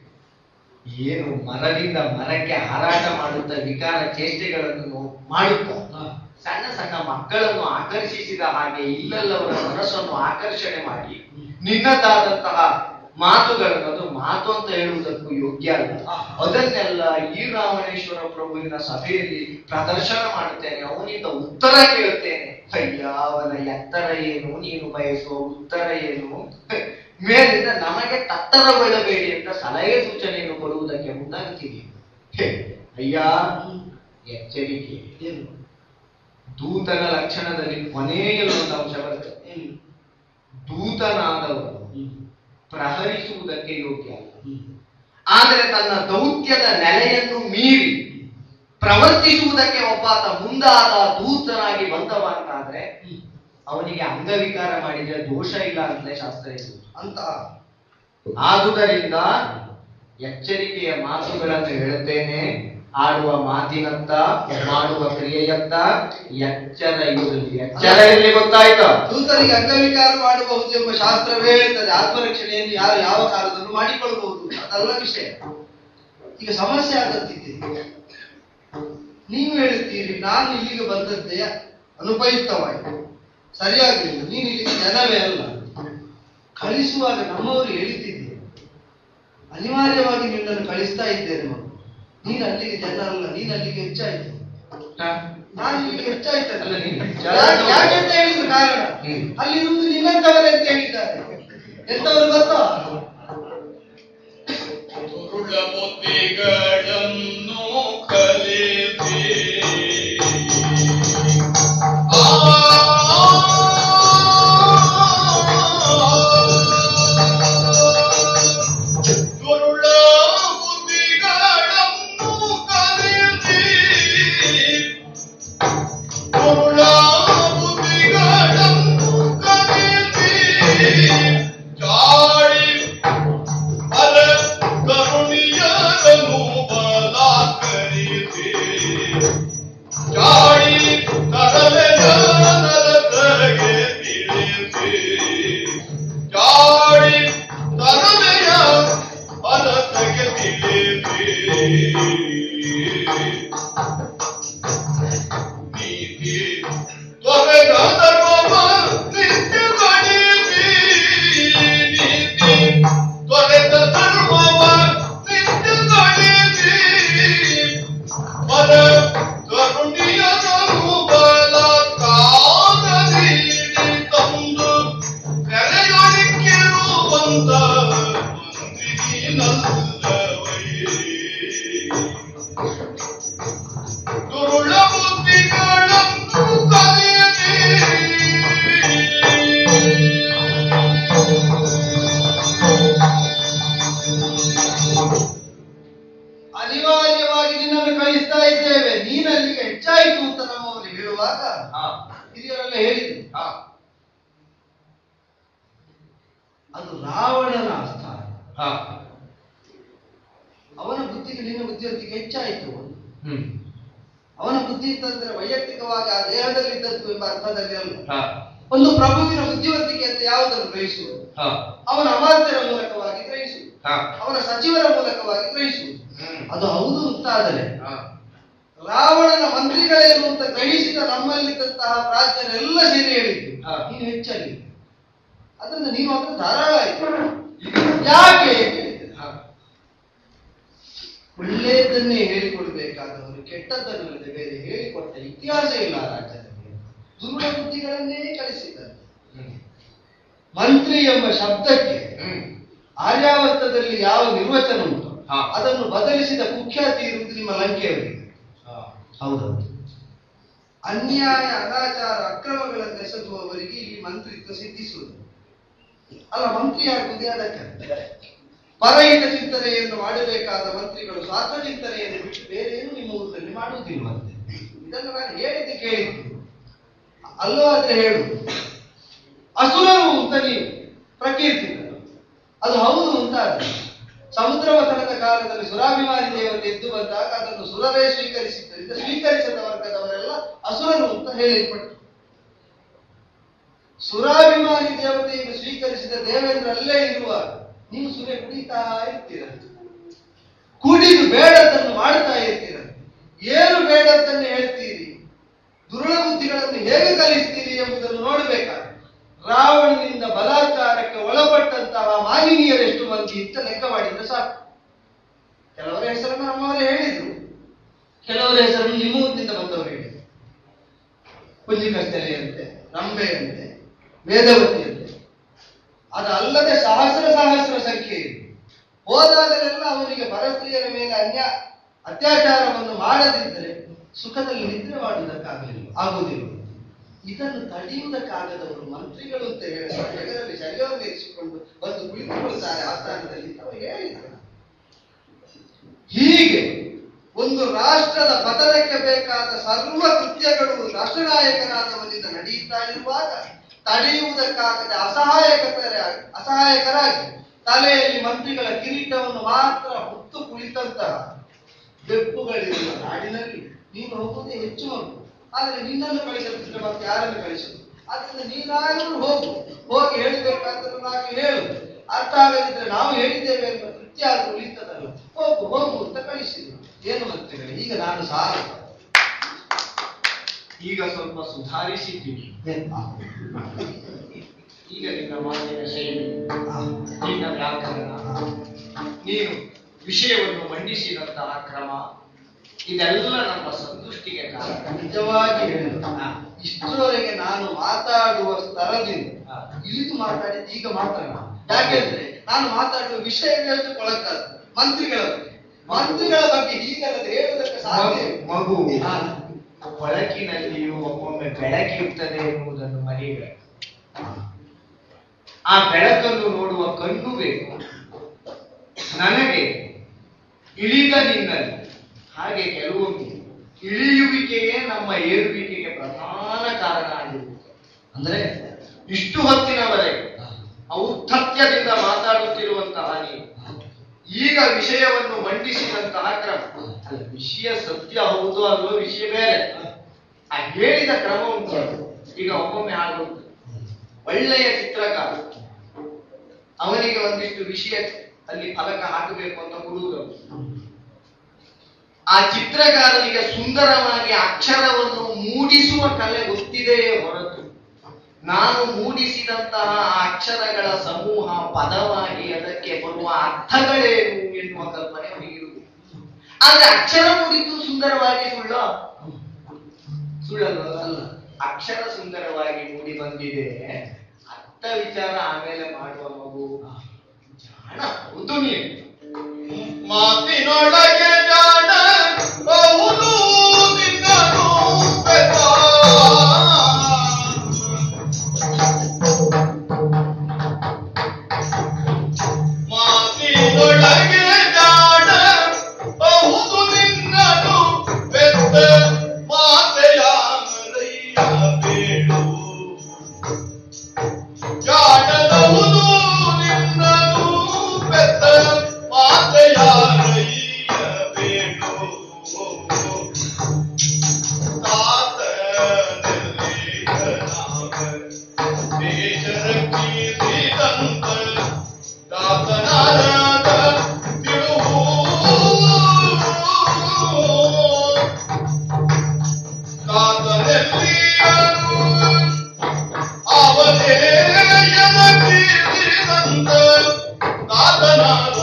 Speaker 5: ಏನು ಮರದಿಂದ ಮರಕ್ಕೆ ಹಾರಾಟ ಮಾಡುತ್ತಾ ವಿಕಾರ ಚೇಷ್ಟೆಗಳನ್ನು ನೋ- ಮಾಡುತ್ತಾ ಸಣ್ಣ ಸಣ್ಣ ಮಕ್ಕಳನ್ನು ಆಕರ್ಷಿಸಿದ ಹಾಗೆ ಇಲ್ಲಲ್ಲವರ ಮನಸ್ಸನ್ನು ಆಕರ್ಷಣೆ ಮಾಡಿ ನಿನ್ನದಾದಂತಹ ಮಾತುಗಳನ್ನು ಅದು ಮಾತು ಅಂತ ಹೇಳುವುದಕ್ಕೂ ಯೋಗ್ಯ ಅಲ್ಲ ಅದನ್ನೆಲ್ಲ ಈ ರಾವಣೇಶ್ವರ ಪ್ರಭುವಿನ ಸಭೆಯಲ್ಲಿ ಪ್ರದರ್ಶನ ಮಾಡುತ್ತೇನೆ ಅವನಿಂದ ಉತ್ತರ ಕೇಳುತ್ತೇನೆ ಅಯ್ಯ ಅವನ ಎತ್ತರ ಏನು ನೀನು ಬಯಸುವ ಉತ್ತರ ಏನು ಮೇಲಿಂದ ನಮಗೆ ತತ್ತರಗೊಳ್ಳಬೇಡಿ ಅಂತ ಸಲಹೆ ಸೂಚನೆಯನ್ನು ಕೊಡುವುದಕ್ಕೆ ಮುಂದಾಗುತ್ತೀವಿ ಹೇ, ಅಯ್ಯ ಎಚ್ಚರಿಕೆ
Speaker 6: ಏನು
Speaker 5: ದೂತನ ಲಕ್ಷಣದಲ್ಲಿ ಕೊನೆಯಲ್ಲಿ ಒಂದು ಅಂಶ ಬರ್ತದೆ
Speaker 6: ಏನು
Speaker 5: ದೂತನಾದವನು ಪ್ರಹರಿಸುವುದಕ್ಕೆ ಯೋಗ್ಯ ಅಲ್ಲ
Speaker 6: ಹ್ಮ್.
Speaker 5: ಆದರೆ ತನ್ನ ದೌತ್ಯದ ನೆಲೆಯನ್ನು ಮೀರಿ ಪ್ರವರ್ತಿಸುವುದಕ್ಕೆ ಒಬ್ಬಾತ ಮುಂದಾದ ದೂತನಾಗಿ ಬಂದವ ಅಂತಾದ್ರೆ ಅವನಿಗೆ ಅಂಗವಿಕಾರ ಮಾಡಿದ್ರೆ ದೋಷ ಇಲ್ಲ ಅಂತಲೇ ಶಾಸ್ತ್ರ ಹೇಳುವುದು
Speaker 6: ಅಂತ
Speaker 5: ಆದುದರಿಂದ ಎಚ್ಚರಿಕೆಯ ಮಾತುಗಳನ್ನು ಹೇಳುತ್ತೇನೆ ಆಡುವ ಮಾತಿನತ್ತ ಮಾಡುವ ಕ್ರಿಯೆಯತ್ತ ಎಚ್ಚರ ಇರಲಿ ಎಚ್ಚರ ಇರಲಿ ಗೊತ್ತಾಯ್ತು
Speaker 6: ದೂತರಿಗೆ ಅಂಗವಿಕಾರ ಮಾಡಬಹುದು ಎಂಬ ಶಾಸ್ತ್ರವೇ ಹೇಳ್ತದೆ ಆತ್ಮರಕ್ಷಣೆಯನ್ನು ಯಾರು ಯಾವ ಕಾಲದಲ್ಲೂ ಮಾಡಿಕೊಳ್ಳಬಹುದು ಅದಲ್ಲ ವಿಷಯ ಈಗ ಸಮಸ್ಯೆ ಆಗತ್ತಿದೆ ನೀವು ಹೇಳುತ್ತೀರಿ ನಾನು ಇಲ್ಲಿಗೆ ಬಂದದ್ದೇ ಅನುಪಯುಕ್ತವಾಯಿತು ಸರಿಯಾಗಲಿಲ್ಲ ನೀನು ಇಲ್ಲಿಗೆ ಜನವೇ ಅಲ್ಲ ಕಳಿಸುವಾಗ ನಮ್ಮವರು ಹೇಳಿದ್ದಿದ್ದೆ ಅನಿವಾರ್ಯವಾಗಿ ನಿನ್ನನ್ನು ಕಳಿಸ್ತಾ ಇದ್ದೇನೆ ಮಗು ನೀನು ಅಲ್ಲಿಗೆ ಜನ ಅಲ್ಲ ನೀನು ಅಲ್ಲಿಗೆ ಹೆಚ್ಚಾಯ್ತು ನಾನು ಇಲ್ಲಿಗೆ ಹೆಚ್ಚಾಯ್ತಲ್ಲ
Speaker 5: ಅಲ್ಲ, ನೀನು
Speaker 6: ಯಾಕೆ- ಯಾಕೆ ಅಂತ ಹೇಳಿದ್ರು ಕಾರಣ
Speaker 5: ಹ್ಮ್.
Speaker 6: ಅಲ್ಲಿ ಇರುವುದು ನಿನ್ನಂತವರೇ ಅಂತ ಹೇಳಿದ್ದಾರೆ ಎಂತವರು ಗೊತ್ತಾ
Speaker 1: ದುರುಳ ಬುದ್ಧಿಗಳನ್ನು ಕಲಿಸಿ ದುರುಳ ಬುದ್ಧಿಗಳನ್ನು ಕಲಿಸಿ ದುರುಳ ಬುದ್ಧಿಗಳನ್ನು ಕಲಿಸಿ ಚಾಡಿ ಅಲ ಕರುಣಿಯರನು ಬಲಾಕರಿಸಿ ಚಾಡಿ ತರಲೆಯ ನರಕರಿಗೆ ತಿಳಿಸಿ ಚಾಡಿ ತರಲೆಯ ಅನತಗೆ ತಿಳಿಸಿ ನೀತಿ ತ್ವರೆಗ ಧರ್ಮವ ನಿತ್ಯ ಗಣಿಸಿ ನೀತಿ ತ್ವರೆಗ ಧರ್ಮವ ನಿತ್ಯ ಗಣಿಸಿ ಪರ ಕರುಣಿಯನು ಬಲಕಾದ ನೀಡಿ ತಂದು ಸೆರೆಯೊಳಕ್ಕಿರುವಂತ ದುರುಳ ಬುದ್ಧಿಗಳನ್ನು ಕಲಿಯಲಿ
Speaker 6: ಅನಿವಾರ್ಯವಾಗಿ ನಿನ್ನನ್ನು ಕಳಿಸ್ತಾ ಇದ್ದೇವೆ ನೀನಲ್ಲಿಗೆ ಹೆಚ್ಚಾಯಿತು ಅಂತ ನಮ್ಮವರು ಹೇಳುವಾಗ ಹಿರಿಯರೆಲ್ಲ ಹೇಳಿದ್ರು ಅದು ರಾವಣನ ಆಸ್ಥಾನ ಅವನ ಬುದ್ಧಿಗೆ ನಿನ್ನ ಬುದ್ಧಿಯೊತ್ತಿಗೆ ಹೆಚ್ಚಾಯಿತು
Speaker 5: ಹ್ಮ್
Speaker 6: ಅವನ ಬುದ್ಧಿ ಇತ್ತಂದ್ರೆ ವೈಯಕ್ತಿಕವಾಗಿ ಆ ದೇಹದಲ್ಲಿ ಇದ್ದದ್ದು ಎಂಬ ಅರ್ಥದಲ್ಲಿ ಅಲ್ಲ
Speaker 5: ಹ,
Speaker 6: ಒಂದು ಪ್ರಭುವಿನ ಬುದ್ಧಿವಂತಿಕೆ ಅಂತ ಯಾವುದನ್ನು ಗ್ರಹಿಸುವುದು
Speaker 5: ಹ,
Speaker 6: ಅವನ ಅಮಾತ್ಯರ ಮೂಲಕವಾಗಿ ಗ್ರಹಿಸುವುದು
Speaker 5: ಹ.
Speaker 6: ಅವನ ಸಚಿವರ ಮೂಲಕವಾಗಿ ಗ್ರಹಿಸುವುದು
Speaker 5: ಹ್ಮ್.
Speaker 6: ಅದು ಹೌದು ಅಂತಾದರೆ
Speaker 5: ಹ.
Speaker 6: ರಾವಣನ ಮಂತ್ರಿಗಳೇನು ಅಂತ ಗ್ರಹಿಸಿದ ನಮ್ಮಲ್ಲಿದ್ದಂತಹ ಪ್ರಾಜ್ಞರೆಲ್ಲ ಸೇರಿ ಹೇಳಿದ್ರು
Speaker 5: ಹಾ.
Speaker 6: ನೀನು ಹೆಚ್ಚಾಗಿ ಅದರಿಂದ ನೀನು ಮಾತ್ರ ಧಾರಾಳ ಆಯ್ತು ಯಾಕೆ
Speaker 5: ಹ.
Speaker 6: ಒಳ್ಳೆಯದನ್ನೇ ಹೇಳಿಕೊಡ್ಬೇಕಾದವರು ಕೆಟ್ಟದ್ದನ್ನು ಅಲ್ಲದೆ ಬೇರೆ ಹೇಳಿಕೊಟ್ಟ ಇತಿಹಾಸ ಇಲ್ಲ ಆ ರಾಜ್ಯದಲ್ಲಿ ದುರ್ಬಲ ಬುದ್ಧಿಗಳನ್ನೇ ಕಳಿಸಿದ್ದಾರೆ
Speaker 5: ಹ್ಮ್.
Speaker 6: ಮಂತ್ರಿ ಎಂಬ ಶಬ್ದಕ್ಕೆ
Speaker 5: ಹ್ಮ್.
Speaker 6: ಆರ್ಯಾವರ್ತದಲ್ಲಿ ಯಾವ ನಿರ್ವಚನ ಉಂಟು
Speaker 5: ಹಾ.
Speaker 6: ಅದನ್ನು ಬದಲಿಸಿದ ಕುಖ್ಯಾತಿ ಇರುವುದು ನಿಮ್ಮ ಲಂಕೆಯವರಿಗೆ
Speaker 5: ಹ.
Speaker 6: ಹೌದೌದು ಅನ್ಯಾಯ ಅನಾಚಾರ ಅಕ್ರಮಗಳನ್ನು ಎಸಗುವವರಿಗೆ ಇಲ್ಲಿ ಮಂತ್ರಿತ್ವ ಸಿದ್ಧಿಸುವುದು ಅಲ್ಲ ಮಂತ್ರಿ ಆಗುವುದೇ ಅದಕ್ಕೆ ಪರಹಿತ ಚಿಂತನೆಯನ್ನು ಮಾಡಬೇಕಾದ ಮಂತ್ರಿಗಳು ಸ್ವಾರ್ಥ ಚಿಂತನೆಯನ್ನು ಬಿಟ್ಟು ಬೇರೆ ಏನು ನಿಮ್ಮ ಊರಿನಲ್ಲಿ ಮಾಡುವುದಿಲ್ಲವಂತೆ ಇದನ್ನು ನಾನು ಹೇಳಿದ್ದು ಕೇಳಿದ್ದು ಅಲ್ಲವಾದ್ರೆ ಹೇಳು ಅಸುರರು ಅಂತ ನೀವು ಪ್ರಕೀರ್ತಿ ಅದು ಹೌದು ಅಂತ ಅದು. ಸಮುದ್ರ ಮಥನದ ಕಾಲದಲ್ಲಿ ಸುರಾಭಿಮಾನಿ ದೇವತೆ ಎದ್ದು ಬಂದಾಗ ಅದನ್ನು ಸುರರೇ ಸ್ವೀಕರಿಸಿದ್ದರಿಂದ ಸ್ವೀಕರಿಸದ ವರ್ಗದವರೆಲ್ಲ ಅಸುರರು ಅಂತ ಹೇಳಿರ್ಪಟ್ಟು ಸುರಾಭಿಮಾನಿ ದೇವತೆಯನ್ನು ಸ್ವೀಕರಿಸಿದ ದೇವೇಂದ್ರ ಅಲ್ಲೇ ಇರುವಾಗ ನೀವು ಸುಮ್ಮನೆ ಕುಡಿತಾ ಇರ್ತೀರ ಕುಡಿದು ಬೇಡದನ್ನು ಮಾಡ್ತಾ ಇರ್ತೀರ ಏನು ಬೇಡದ್ದನ್ನು ಹೇಳ್ತೀರಿ ದುರುಳ ಬುದ್ಧಿಗಳನ್ನು ಹೇಗೆ ಕಲಿಸ್ತೀರಿ ಎಂಬುದನ್ನು ನೋಡಬೇಕಾಗ ರಾವಣನಿಂದ ಬಲಾತ್ಕಾರಕ್ಕೆ ಒಳಪಟ್ಟಂತಹ ಮಾಲಿನ್ಯರು ಎಷ್ಟು ಮಂದಿ ಅಂತ ಲೆಕ್ಕ ಮಾಡಿದ್ರೆ ಸಾಕು ಕೆಲವರ ಹೆಸರನ್ನು ನಮ್ಮವರೇ ಹೇಳಿದ್ರು ಕೆಲವರ ಹೆಸರನ್ನು ನಿಮ್ಮ ಊರಿನಿಂದ ಬಂದವರು ಹೇಳಿದ್ರು ಕುಂಜಿಕಸ್ತಲೆಯಂತೆ ರಂಬೆಯಂತೆ ವೇದವತಿಯಂತೆ ಅದಲ್ಲದೆ ಸಹಸ್ರ ಸಹಸ್ರ ಸಂಖ್ಯೆ ಇದೆ ಹೋದಾಗಲೆಲ್ಲ ಅವರಿಗೆ ಪರಸ್ತ್ರೀಯರ ಮೇಲೆ ಅನ್ಯ ಅತ್ಯಾಚಾರವನ್ನು ಮಾಡದಿದ್ದರೆ ಸುಖದಲ್ಲಿ ನಿದ್ರೆ ಮಾಡುವುದಕ್ಕಾಗಲಿಲ್ಲ ಆಗುವುದಿಲ್ಲ ಇದನ್ನು ತಡೆಯುವುದಕ್ಕಾಗದವರು ಮಂತ್ರಿಗಳು ಅಂತ ಹೇಳಿದ್ರೆ ಜಗದಲ್ಲಿ ಶರೀರವನ್ನು ಇರಿಸಿಕೊಂಡು ಬಂದು ಕುಳಿತುಕೊಳ್ತಾರೆ ಆಸ್ಥಾನದಲ್ಲಿ ಅವರು ಹೇಳಿದ್ದಾರೆ ಹೀಗೆ ಒಂದು ರಾಷ್ಟ್ರದ ಪತನಕ್ಕೆ ಬೇಕಾದ ಸರ್ವ ಕೃತ್ಯಗಳು ರಾಷ್ಟ್ರ ನಾಯಕನಾದವನಿಂದ ನಡೆಯುತ್ತಾ ಇರುವಾಗ ತಡೆಯುವುದಕ್ಕಾಗದೆ ಅಸಹಾಯಕರ ಅಸಹಾಯಕರಾಗಿ ತಲೆಯಲ್ಲಿ ಮಂತ್ರಿಗಳ ಕಿರೀಟವನ್ನು ಮಾತ್ರ ಹೊತ್ತು ಕುಳಿತಂತಹ ಬೆಪ್ಪುಗಳಿರುವ ನಾಡಿನಲ್ಲಿ ನೀನು ಹೋಗುವುದೇ ಹೆಚ್ಚು ಮಗು ಆದರೆ ನಿನ್ನನ್ನು ಕಳಿಸದಿದ್ರೆ ಮತ್ತೆ ಯಾರನ್ನು ಕಳಿಸುದು ಆದ್ರಿಂದ ನೀನಾದರೂ ಹೋಗು ಹೋಗಿ ಹೇಳಬೇಕಾದ್ರೆ ಹೇಳು ಅರ್ಥ ಆಗದಿದ್ರೆ ನಾವು ಹೇಳಿದ್ದೇವೆ ಎಂಬ ಕೃತ್ಯ ಅದು ಉಳಿತದಲ್ಲ ಹೋಗು ಹೋಗು ಅಂತ ಕಳಿಸಿದ್ರು ಏನು ಮಂತ್ರಿಗಳೇ ಈಗ ನಾನು ಸಾಲ
Speaker 5: ಈಗ ಸ್ವಲ್ಪ ಸುಧಾರಿಸಿದ್ದೀವಿ ಈಗ ನಿನ್ನ ಮಾತಿನ ಶೈಲಿ ನಿನ್ನ ವ್ಯಾಕರಣ ನೀನು ವಿಷಯವನ್ನು ಮಂಡಿಸಿದಂತಹ ಕ್ರಮ ಇದೆಲ್ಲ ನಮ್ಮ ಸಂತುಷ್ಟಿಗೆ ಕಾರಣ
Speaker 6: ನಿಜವಾಗಿ ಹೇಳು ಇಷ್ಟರವರೆಗೆ ನಾನು ಮಾತಾಡುವ ಸ್ತರದಿಂದ
Speaker 5: ಹಾ.
Speaker 6: ಇಳಿದು ಮಾತಾಡಿದ್ದು ಈಗ ಮಾತ್ರ ಯಾಕೆಂದ್ರೆ ನಾನು ಮಾತಾಡುವ ವಿಷಯವೇ ಅಷ್ಟು ಕೊಳಕಾದ ಮಂತ್ರಿಗಳ ಬಗ್ಗೆ ಮಂತ್ರಿಗಳ ಬಗ್ಗೆ ಹೀಗಲ್ಲದೆ ಹೇಳುವುದಕ್ಕೆ ಸಾಧ್ಯ ಇಲ್ಲ.
Speaker 5: ಮಗು
Speaker 6: ಹಾ.
Speaker 5: ಕೊಳಕಿನಲ್ಲಿಯೂ ಒಮ್ಮೊಮ್ಮೆ ಬೆಳಕಿರುತ್ತದೆ ಎನ್ನುವುದನ್ನು ಮರೆಯಬೇಕು ಆ ಬೆಳಕನ್ನು ನೋಡುವ ಕಣ್ಣು ಬೇಕು ನನಗೆ ಇಳಿದ ನಿನ್ನಲ್ಲಿ ಹಾಗೆ ಕೆಲವೊಮ್ಮೆ ಇಳಿಯುವಿಕೆಯೇ ನಮ್ಮ ಏರುವಿಕೆಗೆ ಪ್ರಧಾನ ಕಾರಣ ಆಗಿರುವುದು
Speaker 6: ಅಂದ್ರೆ
Speaker 5: ಇಷ್ಟು ಹೊತ್ತಿನವರೆಗೆ ಔತ್ತತ್ಯದಿಂದ ಮಾತಾಡುತ್ತಿರುವಂತಹ ನೀವು ಈಗ ವಿಷಯವನ್ನು ಮಂಡಿಸಿದಂತಹ ಕ್ರಮ ಅಲ್ಲ ವಿಷಯ ಸತ್ಯ ಹೌದು ಅಲ್ವೋ ವಿಷಯ ಬೇರೆ ಆ ಹೇಳಿದ ಕ್ರಮ ಉಂಟು ಈಗ ಒಮ್ಮೊಮ್ಮೆ ಆಗುವುದು ಒಳ್ಳೆಯ ಚಿತ್ರಕಾರ ಅವನಿಗೆ ಒಂದಿಷ್ಟು ವಿಷಯ ಅಲ್ಲಿ ಫಲಕ ಹಾಕಬೇಕು ಅಂತ ಕೊಡುವುದು ಆ ಚಿತ್ರಕಾರನಿಗೆ ಸುಂದರವಾಗಿ ಅಕ್ಷರವನ್ನು ಮೂಡಿಸುವ ಕಲೆ ಗೊತ್ತಿದೆಯೇ ಹೊರತು ನಾನು ಮೂಡಿಸಿದಂತಹ ಆ ಅಕ್ಷರಗಳ ಸಮೂಹ ಪದವಾಗಿ ಅದಕ್ಕೆ ಬರುವ ಅರ್ಥಗಳೇನು ಎನ್ನುವ ಕಲ್ಪನೆ ಅವನಿಗಿರುವುದು ಆದ್ರೆ ಅಕ್ಷರ ಮೂಡಿದ್ದು ಸುಂದರವಾಗಿ ಸುಳ್ಳ ಸುಳ್ಳಲ್ವಲ್ಲ ಅಲ್ಲ ಅಕ್ಷರ ಸುಂದರವಾಗಿ ಮೂಡಿ ಬಂದಿದೆ ಅರ್ಥ ವಿಚಾರ ಆಮೇಲೆ ಮಾಡುವ ಮಗು ಜಾಣ ಹೌದು ನೀನು
Speaker 1: ಮಾತಿನೊಳಗೆ ಜಾಣ ಬಹುದು ನಿನ್ನನು ಬೆತ್ತ. ಮಾತಿನೊಳಗೆ ಜಾಣ ಬಹುದು ನಿನ್ನನು ಬೆತ್ತ. ಮಾತೆಯ ಮರಯ್ಯ ಬೇಡು ಜಾಣಬಹುದು ನಿನ್ನನು ಬೆತ್ತ ಮಾತೆಯಾರಯ್ಯಬೇಡು ದೇಶರಕ್ಷಿಸಿದಂತ ದಾಸನಾದ ತಿರುವು ಕಾತನೆಲ್ಲಿಯರು ಅವನೇ ಎದಗಿರಿದಂತ ನಾದನಾದ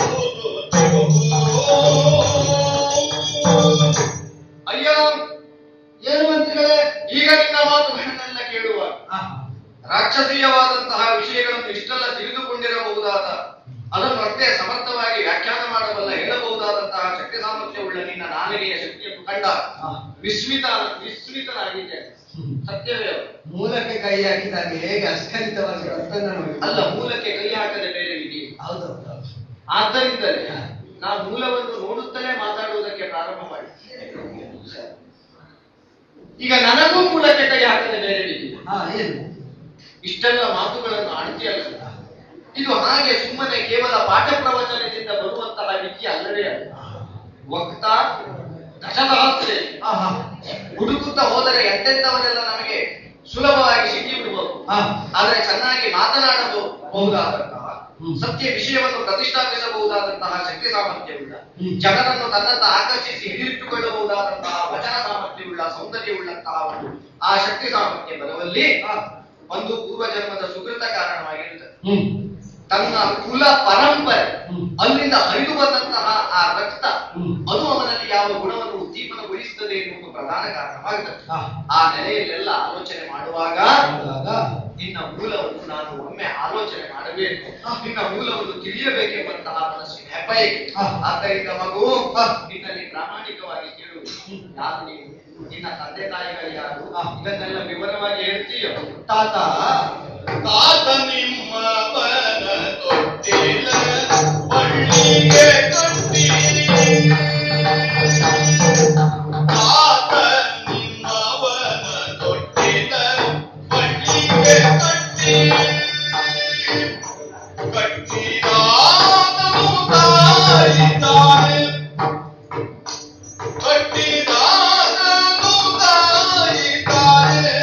Speaker 5: ಅಯ್ಯ
Speaker 6: ಏನು ಮಂತ್ರಿಗಳೇ
Speaker 5: ಈಗ ನಿನ್ನ ಮಾತುಗಳನ್ನೆಲ್ಲ ಕೇಳುವ ರಾಕ್ಷಸೀಯವಾದಂತಹ ವಿಷಯಗಳನ್ನು ಇಷ್ಟೆಲ್ಲ ತಿಳಿದುಕೊಂಡಿರಬಹುದಾದ ಅದನ್ನು ಅಷ್ಟೇ ಸಮರ್ಥವಾಗಿ ವ್ಯಾಖ್ಯಾನ ಮಾಡಬಲ್ಲ ಹೇಳಬಹುದಾದಂತಹ ಶಕ್ತಿ ಸಾಮರ್ಥ್ಯವುಳ್ಳ ನಿನ್ನ ನಾಲಿಗೆಯ ಶಕ್ತಿಯನ್ನು ಕಂಡ ವಿಸ್ಮಿತ ವಿಸ್ಮಿತನಾಗಿದ್ದೇನೆ ಸತ್ಯವೇ ಅದು.
Speaker 6: ಮೂಲಕ್ಕೆ ಕೈ ಹಾಕಿದಾಗ ಹೇಗೆ ಅಸ್ಖಲಿತವಾಗಿ ರಕ್ತನ ನೋಡಿ
Speaker 5: ಅಲ್ಲ ಮೂಲಕ್ಕೆ ಕೈ ಹಾಕದೆ ಬೇರೆ ವಿಧಿ ಇಲ್ಲ.
Speaker 6: ಹೌದೌದು
Speaker 5: ಆದ್ದರಿಂದಲೇ ನಾವು ಮೂಲವನ್ನು ನೋಡುತ್ತಲೇ ಮಾತಾಡುವುದಕ್ಕೆ ಪ್ರಾರಂಭ ಮಾಡಿ ಈಗ ನನಗೂ ಮೂಲಕ್ಕೆ ಕೈ ಹಾಕದೆ ಬೇರೆ ರೀತಿ
Speaker 6: ಹಾ ಏನು
Speaker 5: ಇಷ್ಟೆಲ್ಲ ಮಾತುಗಳನ್ನು ಆಡ್ತೀಯಲ್ಲ ಇದು ಹಾಗೆ ಸುಮ್ಮನೆ ಕೇವಲ ಪಾಠ ಪ್ರವಚನದಿಂದ ಬರುವಂತಹ ವಿದ್ಯೆ ಅಲ್ಲವೇ ಅಲ್ಲ ವಕ್ತ ದಶಸಹಸ್ರೆ
Speaker 6: ಆಹಾ
Speaker 5: ಹುಡುಕುತ್ತಾ ಹೋದರೆ ಎಂತೆಂಥವರೆಲ್ಲ ನಮಗೆ ಸುಲಭವಾಗಿ ಸಿಕ್ಕಿ ಬಿಡಬಹುದು
Speaker 6: ಹಾ
Speaker 5: ಆದರೆ ಚೆನ್ನಾಗಿ ಮಾತನಾಡಬಹುದಾದಂತಹ
Speaker 6: ಹ್ಮ್.
Speaker 5: ಸತ್ಯ ವಿಷಯವನ್ನು ಪ್ರತಿಷ್ಠಾಪಿಸಬಹುದಾದಂತಹ ಶಕ್ತಿ ಸಾಮರ್ಥ್ಯವುಳ್ಳ
Speaker 6: ಹ್ಮ್.
Speaker 5: ಜನರನ್ನು ತನ್ನತ್ತ ಆಕರ್ಷಿಸಿ ಹಿಡಿದಿಟ್ಟುಕೊಳ್ಳಬಹುದಾದಂತಹ ವಚನ ಸಾಮರ್ಥ್ಯವುಳ್ಳ ಸೌಂದರ್ಯವುಳ್ಳಂತಹ ಒಂದು ಆ ಶಕ್ತಿ ಸಾಮರ್ಥ್ಯ ಬರುವಲ್ಲಿ
Speaker 6: ಹಾ.
Speaker 5: ಒಂದು ಪೂರ್ವ ಜನ್ಮದ ಸುಕೃತ ಕಾರಣವಾಗಿರುತ್ತದೆ
Speaker 6: ಹ್ಮ್
Speaker 5: ತನ್ನ ಕುಲ ಪರಂಪರೆ
Speaker 6: ಹ್ಮ್.
Speaker 5: ಅಲ್ಲಿಂದ ಹರಿದು ಬಂದಂತಹ ಆ ರಕ್ತ
Speaker 6: ಹ್ಮ್.
Speaker 5: ಅದು ಅವನಲ್ಲಿ ಯಾವ ಗುಣವನ್ನು ಉದ್ದೀಪನಗೊಳಿಸುತ್ತದೆ ಎನ್ನುವುದು ಪ್ರಧಾನ ಕಾರಣವಾಗುತ್ತದೆ
Speaker 6: ಹಾ.
Speaker 5: ಆ ನೆಲೆಯಲ್ಲೆಲ್ಲ ಆಲೋಚನೆ ಮಾಡುವಾಗ
Speaker 6: ಆದಾಗ
Speaker 5: ನಿನ್ನ ಮೂಲವನ್ನು ನಾನು ಒಮ್ಮೆ ಆಲೋಚನೆ ಮಾಡಬೇಕು ನಿನ್ನ ಮೂಲವನ್ನು ತಿಳಿಯಬೇಕೆಂಬಂತಹ ಮನಸ್ಸಿನ ಹೆಬ್ಬಯಕೆ
Speaker 6: ಹಾ.
Speaker 5: ಆದ್ದರಿಂದ ಮಗು
Speaker 6: ಹಾ.
Speaker 5: ನಿನ್ನಲ್ಲಿ ಪ್ರಾಮಾಣಿಕವಾಗಿ ಕೇಳು ಯಾರು ನೀವು ನಿನ್ನ ತಂದೆ ತಾಯಿಗಳು ಯಾರು
Speaker 6: ಹಾ.
Speaker 5: ಇದನ್ನೆಲ್ಲ ವಿವರವಾಗಿ ಹೇಳ್ತೀಯೋ
Speaker 6: ತಾತ
Speaker 1: ತಾತ ನಿಮ್ಮವನ ತೊಟ್ಟಿಲ ಬಳ್ಳಿಗೆ ಕಟ್ಟಿ ತಾತ ನಿಮ್ಮವನ ತೊಟ್ಟಿಲ ಬಳ್ಳಿಗೆ ಕಟ್ಟಿ ಕಟ್ಟಿದಾದನು ತಾಯಿ ತಾನೆ ಕಟ್ಟಿದಾದನು ತಾಯಿ ತಾನೆ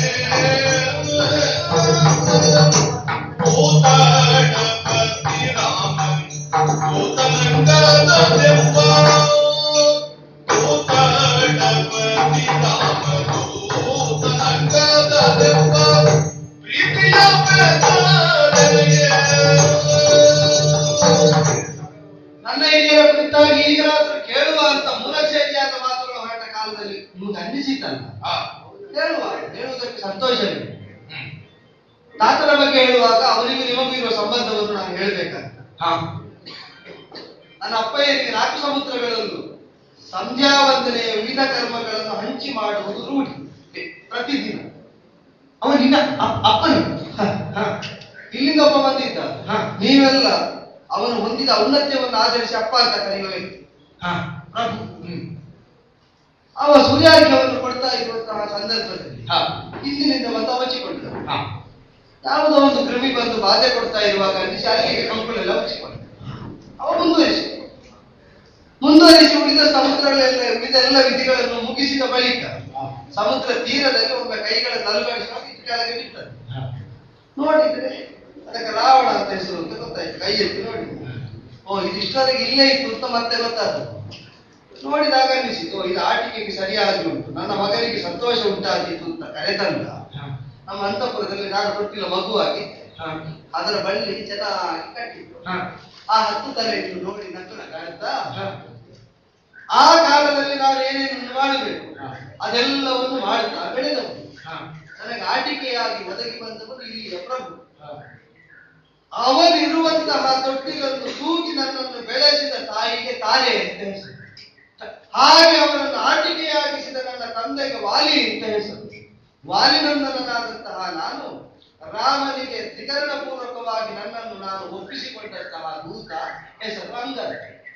Speaker 1: ಕೋತಡಪತಿ ರಾಮನ್ ಕೋತನಂಗದ ದೆವ್ವ ಕೋತಡಪತಿ ರಾಮನ್ ಕೋತನಂಗದ ದೆವ್ವ ಪ್ರೀತಿಯ ಬೆದರಿಕೆ.
Speaker 6: ನನ್ನ ಹಿರಿಯರ ಕುರಿತಾಗಿ ಈಗಲಾದ್ರೂ ಕೇಳುವ ಅಂತ ಮೂಲಚರ್ಯಾದ ಮಾತುಗಳು ಹೊರಟ ಕಾಲದಲ್ಲಿ ನಿಮ್ಗೆ ಅನ್ನಿಸಿತಲ್ಲ
Speaker 1: ಆ,
Speaker 6: ಹೇಳುವ ಹೇಳುವುದಕ್ಕೆ ಸಂತೋಷವಿದೆ ತಾತನ ಬಗ್ಗೆ ಹೇಳುವಾಗ ಅವರಿಗೂ ನಿಮಗೂ ಇರುವ ಸಂಬಂಧವನ್ನು ನಾನು ಹೇಳಬೇಕಾಗ್ತದೆ ನನ್ನ ಅಪ್ಪಯ್ಯನಿಗೆ ನಾಲ್ಕು ಸಮುದ್ರಗಳಲ್ಲೂ ಸಂಧ್ಯಾ ವಂದನೆಯ ವಿವಿಧ ಕರ್ಮಗಳನ್ನು ಹಂಚಿ ಮಾಡುವುದು ರೂಢಿ ಪ್ರತಿದಿನ ಅವ ನಿನ್ನ ಅಪ್- ಅಪ್ಪನು ಹ, ಹ. ಇಲ್ಲಿಂದ ಒಬ್ಬ ಬಂದಿದ್ದ ಹ, ನೀವೆಲ್ಲ ಅವನು ಹೊಂದಿದ ಔನ್ನತ್ಯವನ್ನು ಆಧರಿಸಿ ಅಪ್ಪ ಅಂತ ಕರೆಯುವ ವ್ಯಕ್ತಿ ಪ್ರಭು ಹ್ಮ್. ಅವ ಸೂರ್ಯಾರ್ಘ್ಯವನ್ನು ಕೊಡ್ತಾ ಇರುವಂತಹ ಸಂದರ್ಭದಲ್ಲಿ ಹಿಂದಿನಿಂದ ಬಂದು ಅವಚಿಕೊಂಡ ಯಾವುದೋ ಒಂದು ಕ್ರಿಮಿ ಬಂದು ಬಾಧೆ ಕೊಡ್ತಾ ಇರುವಾಗ ಅನ್ನಿಸಿ ಅಲ್ಲಿಗೆ ಕಂಕುಳೆಲ್ಲ ಅವಚಿಕೊಂಡ ಅವ ಮುಂದುವರಿಸಿ ಮುಂದುವರಿಸಿ ಉಳಿದ ಸಮುದ್ರಗಳೆಲ್ಲ ಉಳಿದ ಎಲ್ಲ ವಿಧಿಗಳನ್ನು ಮುಗಿಸಿದ ಬಳಿಕ ಸಮುದ್ರ ತೀರದಲ್ಲಿ ಒಬ್ಬ ಕೈಗಳನ್ನು ಅಲುಗಾಡಿಸುವಾಗ ಇದು ಕೆಳಗೆ ಬಿಟ್ಟದ್ದು ನೋಡಿದ್ರೆ ಅದಕ್ಕೆ ರಾವಣ ಅಂತ ಹೆಸರು ಅಂತ ಗೊತ್ತಾಯ್ತು ಕೈ ಎತ್ತಿ ನೋಡಿ ಓ ಇದಿಷ್ಟವರೆಗೆ ಇಲ್ಲೇ ಇತ್ತು ಅಂತ ಮತ್ತೆ ಗೊತ್ತಾಯ್ತು ನೋಡಿದಾಗ ಅನ್ನಿಸಿತು ಓ, ಇದು ಆಟಿಕೆಗೆ ಸರಿಯಾಗಿ ಉಂಟು ನನ್ನ ಮಗನಿಗೆ ಸಂತೋಷ ಉಂಟಾದೀತು ಅಂತ ಕರೆತಂದ ನಮ್ಮ ಅಂತಃಪುರದಲ್ಲಿ ನಾನು ತೊಟ್ಟಿಲ ಮಗುವಾಗಿ ಅದರ ಬಳ್ಳಿ ಚೆನ್ನಾಗಿ ಕಟ್ಟಿತ್ತು ಆ ಹತ್ತು ತಲೆ ಇಟ್ಟು ನೋಡಿ ನಕ್ಕನ ಕಾಣುತ್ತಾ ಆ ಕಾಲದಲ್ಲಿ ನಾನು ಏನೇನು ಮಾಡಬೇಕು ಅದೆಲ್ಲವನ್ನು ಮಾಡುತ್ತಾ ಬೆಳೆದವು ನನಗೆ ಆಟಿಕೆಯಾಗಿ ಒದಗಿ ಬಂದವರು ಇಲ್ಲಿಯ ಪ್ರಭು ಅವನಿರುವಂತಹ ತೊಟ್ಟಿಲನ್ನು ತೂಗಿ ನನ್ನನ್ನು ಬೆಳೆಸಿದ ತಾಯಿಗೆ ತಾನೇ ಅಂತ ಹೆಸರು ಹಾಗೆ ಅವನನ್ನು ಆಟಿಕೆಯಾಗಿಸಿದ ನನ್ನ ತಂದೆಗೆ ವಾಲಿ ಅಂತ ಹೆಸರು ವಾಲಿನಂದನಾದಂತಹ ನಾನು ರಾಮನಿಗೆ ತ್ರಿಕರಣ ಪೂರ್ವಕವಾಗಿ ನನ್ನನ್ನು ನಾನು ಒಪ್ಪಿಸಿಕೊಂಡಂತಹ ದೂತ ಹೆಸರು ಅಂಗದ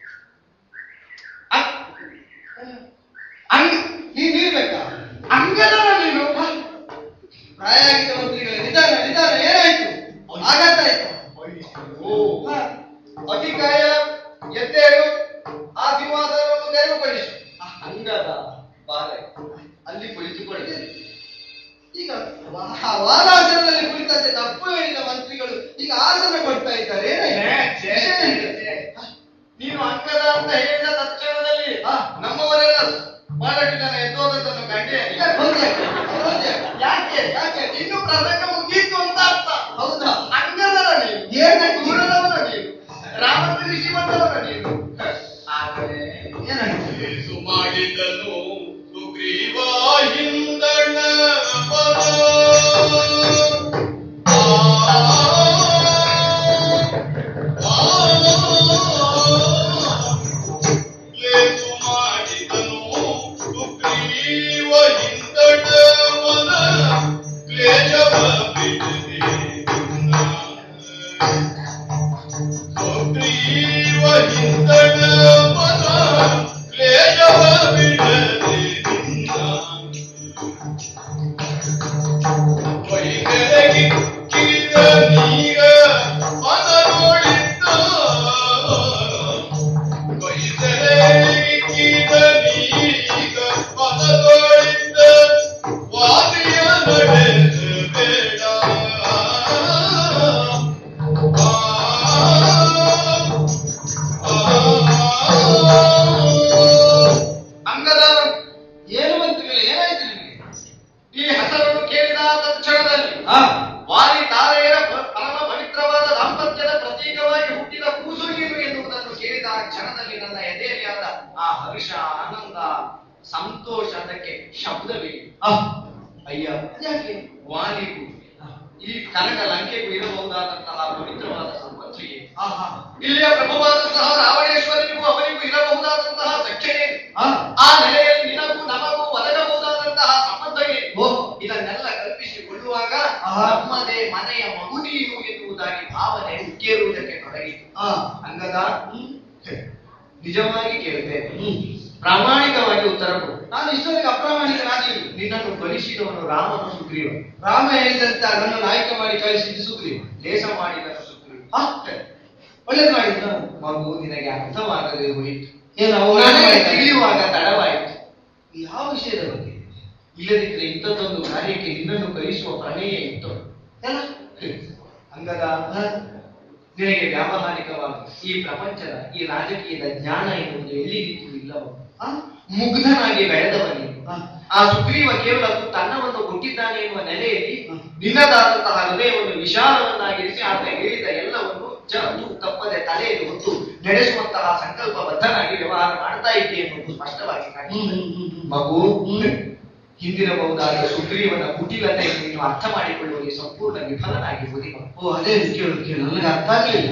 Speaker 6: ಅ- ಅಂಗ ನೀನಿರ್ಬೇಕಾ ಅಂಗದ ನೀನು ಪ್ರಾಯಾಗಿದ್ದ ಮಂತ್ರಿಗಳೇ ನಿಧಾನ ನಿಧಾನ ಏನಾಯ್ತು ಆಘಾತ ಆಯ್ತು ಓ ಹ. ಅತಿಕಾಯ ಎದ್ದೇಳು ಆ ಸಿಂಹಾಸನವನ್ನು ತೆರವುಗೊಳಿಸು ಆ ಅಂಗದ ಬಾಲ ಅಲ್ಲಿ ಕುಳಿತುಕೊಳ್ಳಿದೆ ಈಗ ವಾ- ಆ ವಾರಾಸನದಲ್ಲಿ ಕುಳಿತಂತೆ ತಪ್ಪು ಹೇಳಿದ ಮಂತ್ರಿಗಳು ಈಗ ಆಸನ ಕೊಡ್ತಾ ಇದ್ದಾರೆ ಏನಾಯ್ತು? ವಿಷಯ ಏನು?
Speaker 5: ನೀನು ಅಂಗದ ಅಂತ ಹೇಳಿದ ತಕ್ಷಣದಲ್ಲಿ
Speaker 6: ಹಾ.
Speaker 5: ನಮ್ಮವರೆಲ್ಲ ಬಹಳಷ್ಟು ಜನ ಎದ್ದೋದನ್ನು ಕಂಡೆ
Speaker 6: ಯಾಕೆ ಬಂದೆ? ಬಂದೆ?
Speaker 5: ಯಾಕೆ ಯಾಕೆ ಇನ್ನು ಪ್ರಸಂಗ ಮುಗೀತು ಅಂತ ಅರ್ಥ
Speaker 6: ಹೌದಾ
Speaker 5: ಅಂಗದರ ನೀನು
Speaker 6: ಏನಾಯ್ತು?
Speaker 5: ದೂರದವರ ನೀನು ರಾಮನ ಋಷಿ ಬಂದವರ ನೀನು ಆದರೆ
Speaker 6: ಏನಾಯ್ತು
Speaker 1: ಏಸು ಮಾಡಿದನು ಸುಗ್ರೀವ ಹಿಂದಣ ಪದ. ಆ, ಆ, ಏಸು ಮಾಡಿದನು ಸುಗ್ರೀವ ಹಿಂದಣ ಪದ. ಕ್ಲೇಶವ ಬಿಡದೆ ಸುಗ್ರೀವ ಹಿಂದಣ ಪದ ಕ್ಲೇಶವ ಬಿಡದೆ ನಿನ್ನ
Speaker 5: ಕ್ಷಣದಲ್ಲಿ
Speaker 6: ಆ,
Speaker 5: ವಾಲಿ ತಾರೆಯರ ಪ- ಪರಮ ಪವಿತ್ರವಾದ ದಾಂಪತ್ಯದ ಪ್ರತೀಕವಾಗಿ ಹುಟ್ಟಿದ ಕೂಸು ನೀನು ಎನ್ನುವುದನ್ನು ಕೇಳಿದ ಆ ಕ್ಷಣದಲ್ಲಿ ನನ್ನ ಎದೆಯಲ್ಲಿ ಆದ ಆ ಹರ್ಷ ಆನಂದ ಸಂತೋಷ ಅದಕ್ಕೆ ಶಬ್ದವೇ
Speaker 6: ಆ,
Speaker 5: ಅಯ್ಯ
Speaker 6: ಯಾಕೆ
Speaker 5: ವಾಲಿಗೂ ಈ ಕನಕ ಲಂಕೆಗೂ ಇರಬಹುದಾದಂತಹ ಪವಿತ್ರವಾದ ಸಂಬಂಧ ಏನು
Speaker 6: ಆಹಾ,
Speaker 5: ಇಲ್ಲಿಯ ಪ್ರಭುವಾದಂತಹ ರಾವಣೇಶ್ವರನಿಗೂ ಅವನಿಗೂ ಇರಬಹುದಾದಂತಹ ಸಖ್ಯನೇ
Speaker 6: ಆ,
Speaker 5: ಆ ನೆಲೆಯಲ್ಲಿ ನಿನಗೂ ನಮಗೂ ಒದಗಬಹುದಾದಂತಹ ಸಂಬಂಧ ಏನು
Speaker 6: ಓ,
Speaker 5: ಇದನ್ನೆಲ್ಲ ಕಲ್ಪಿಸಿಕೊಳ್ಳುವಾಗ
Speaker 6: ಆಹಾ.
Speaker 5: ನಮ್ಮದೇ ಮನೆಯ ಮಗು ನೀನು ಎನ್ನುವುದಾಗಿ ಭಾವನೆ ಉಕ್ಕೇರುವುದಕ್ಕೆ ತೊಡಗಿತು
Speaker 6: ಆ,
Speaker 5: ಅಂಗದ ನಿಜವಾಗಿ ಕೇಳುತ್ತೇನೆ
Speaker 6: ಹ್ಮ್.
Speaker 5: ಪ್ರಾಮಾಣಿಕವಾಗಿ ಉತ್ತರ ಕೊಡು
Speaker 6: ನಾನು ಇಷ್ಟೊಂದಿಗೆ ಅಪ್ರಾಮಾಣಿಕನಾಗಲಿಲ್ಲ
Speaker 5: ನಿನ್ನನ್ನು ಕಲಿಸಿದವನು ರಾಮನು ಸುಗ್ರೀವ
Speaker 6: ರಾಮ ಹೇಳಿದಂತೆ ಅದನ್ನು ಆಯ್ಕೆ ಮಾಡಿ ಕಳಿಸಿದ್ದು ಸುಗ್ರೀವ
Speaker 5: ಲೇಸ ಮಾಡಿದನು ಸುಗ್ರೀವ
Speaker 6: ಆ, ಒಳ್ಳೇದು ಮಾಡಿದ್ರ
Speaker 5: ಮಗು ನಿನಗೆ ಅರ್ಥವಾಗದೆ ಹೋಯಿತು
Speaker 6: ಏನು ಅವ್ರು
Speaker 5: ನನಗೆ
Speaker 6: ಮಾಡಿದ್ದಾರೆ?
Speaker 5: ತಿಳಿಯುವಾಗ ತಡವಾಯಿತು
Speaker 6: ಯಾವ ವಿಷಯದ ಬಗ್ಗೆ
Speaker 5: ಇಲ್ಲದಿದ್ರೆ ಇಂಥದ್ದೊಂದು ಕಾರ್ಯಕ್ಕೆ ನಿನ್ನನ್ನು ಕಲಿಸುವ ಪ್ರಮೇಯ ಇತ್ತು
Speaker 6: ಎಲ್ಲ
Speaker 5: ಅಂಗದ
Speaker 6: ಆ,
Speaker 5: ನಿನಗೆ ವ್ಯಾವಹಾರಿಕವಾಗಿ ಈ ಪ್ರಪಂಚದ ಈ ರಾಜಕೀಯದ ಜ್ಞಾನ ಎನ್ನುವುದು ಎಲ್ಲಿದ್ದು ಇಲ್ಲವೋ
Speaker 6: ಆ,
Speaker 5: ಮುಗ್ಧನಾಗಿ ಬೆಳೆದವ ನೀನು
Speaker 6: ಆ,
Speaker 5: ಆ ಸುಗ್ರೀವ ಕೇವಲ ತುತ್ತು ಅನ್ನವನ್ನು ಕೊಟ್ಟಿದ್ದಾನೆ ಎನ್ನುವ ನೆಲೆಯಲ್ಲಿ
Speaker 6: ಹ್ಮ್.
Speaker 5: ನಿನ್ನದಾದಂತಹ ಹೃದಯವನ್ನು ವಿಶಾಲವನ್ನಾಗಿರಿಸಿ ಆತ ಹೇಳಿದ ಎಲ್ಲವನ್ನು ಜರದು ತಪ್ಪದೆ ತಲೆಯಲ್ಲಿ ಹೊತ್ತು ನಡೆಸುವಂತಹ ಸಂಕಲ್ಪಬದ್ಧನಾಗಿ ವ್ಯವಹಾರ ಮಾಡ್ತಾ ಇದ್ದೆ ಎನ್ನುವುದು ಸ್ಪಷ್ಟವಾಗಿ
Speaker 6: ಹ್ಮ್,
Speaker 5: ಕಾಣಿಸುತ್ತದೆ.
Speaker 6: ಹ್ಮ್, ಹ್ಮ್, ಹ್ಮ್.
Speaker 5: ಮಗು
Speaker 6: ಹ್ಮ್.
Speaker 5: ಹಿಂದಿರಬಹುದಾದ ಸುಗ್ರೀವನ ಕುಟಿಲತೆಯನ್ನು ನೀನು ಅರ್ಥ ಮಾಡಿಕೊಳ್ಳುವಲ್ಲಿ ಸಂಪೂರ್ಣ ವಿಫಲನಾಗಿ ಹೋದಿವ
Speaker 6: ಓ ಅದೇ ಕೇಳು ಕೇಳು ನನಗೆ ಅರ್ಥ ಆಗ್ಲಿಲ್ಲ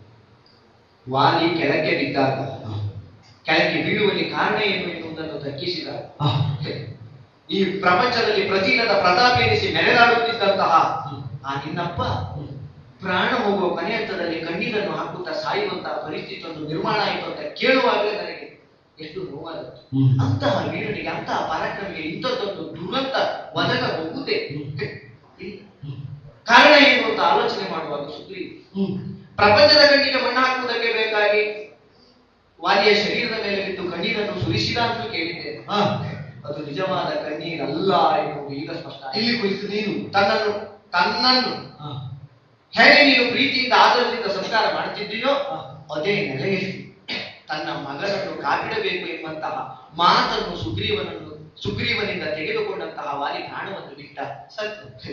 Speaker 5: ವಾಲಿ ಕೆಳಕ್ಕೆ ಬಿದ್ದಾಗ ಕೆಳಕ್ಕೆ ಬೀಳುವಲ್ಲಿ ಕಾರಣ ಏನು ಎನ್ನುವುದನ್ನು ತಗ್ಗಿಸಿದಾಗ
Speaker 6: ಆ,
Speaker 5: ಈ ಪ್ರಪಂಚದಲ್ಲಿ ಪ್ರತಿದಿನದ ಪ್ರತಾಪ ಎನಿಸಿ ಮೆರೆದಾಡುತ್ತಿದ್ದಂತಹ
Speaker 6: ಹ್ಮ್.
Speaker 5: ಆ ನಿನ್ನಪ್ಪ
Speaker 6: ಹ್ಮ್.
Speaker 5: ಪ್ರಾಣ ಹೋಗುವ ಕೊನೆ ಹಂತದಲ್ಲಿ ಕಣ್ಣೀರನ್ನು ಹಾಕುತ್ತಾ ಸಾಯುವಂತಹ ಪರಿಸ್ಥಿತಿ ಒಂದು ನಿರ್ಮಾಣ ಆಯಿತು ಅಂತ ಕೇಳುವಾಗಲೇ ನನಗೆ ಎಷ್ಟು ನೋವಾಗುತ್ತೆ
Speaker 6: ಹ್ಮ್.
Speaker 5: ಅಂತಹ ವೀರನಿಗೆ ಅಂತಹ ಪರಾಕ್ರಮಿಗೆ ಇಂಥದ್ದೊಂದು ದುರಂತ ಒದಗಬಹುದೇ
Speaker 6: ಹ್ಮ್.
Speaker 5: ಇಲ್ಲ. ಕಾರಣ ಏನು ಅಂತ ಆಲೋಚನೆ ಮಾಡುವಾಗ ಸುಗ್ರೀವ
Speaker 6: ಹ್ಮ್.
Speaker 5: ಪ್ರಪಂಚದ ಕಣ್ಣಿಗೆ ಮಣ್ಣು ಹಾಕುವುದಕ್ಕೆ ಬೇಕಾಗಿ ವಾಲಿಯ ಶರೀರದ ಮೇಲೆ ಬಿದ್ದು ಕಣ್ಣೀರನ್ನು ಸುರಿಸಿದ ಅಂತ ಕೇಳಿದ್ದೇನೆ
Speaker 6: ಆ,
Speaker 5: ಅದು ನಿಜವಾದ ಕಣ್ಣೀರಲ್ಲ ಎನ್ನುವುದು ಈಗ ಸ್ಪಷ್ಟ ಆಯಿತು.
Speaker 6: ಇಲ್ಲಿ ಕುಳಿತು ನೀನು
Speaker 5: ತನ್ನನ್ನು ತನ್ನನ್ನು
Speaker 6: ಆ,
Speaker 5: ಹೇಗೆ ನೀನು ಪ್ರೀತಿಯಿಂದ ಆದರದಿಂದ ಸಂಸ್ಕಾರ ಮಾಡುತ್ತಿದ್ದೀಯೋ
Speaker 6: ಆ.
Speaker 5: ಅದೇ ನೆಲೆಯಲ್ಲಿ ತನ್ನ ಮಗನನ್ನು ಕಾಪಿಡಬೇಕು ಎಂಬಂತಹ ಮಾತನ್ನು ಸುಗ್ರೀವನನ್ನು ಸುಗ್ರೀವನಿಂದ ತೆಗೆದುಕೊಂಡಂತಹ ವಾಲಿ ಪ್ರಾಣವನ್ನು ಬಿಟ್ಟ
Speaker 6: ಸತ್ಯ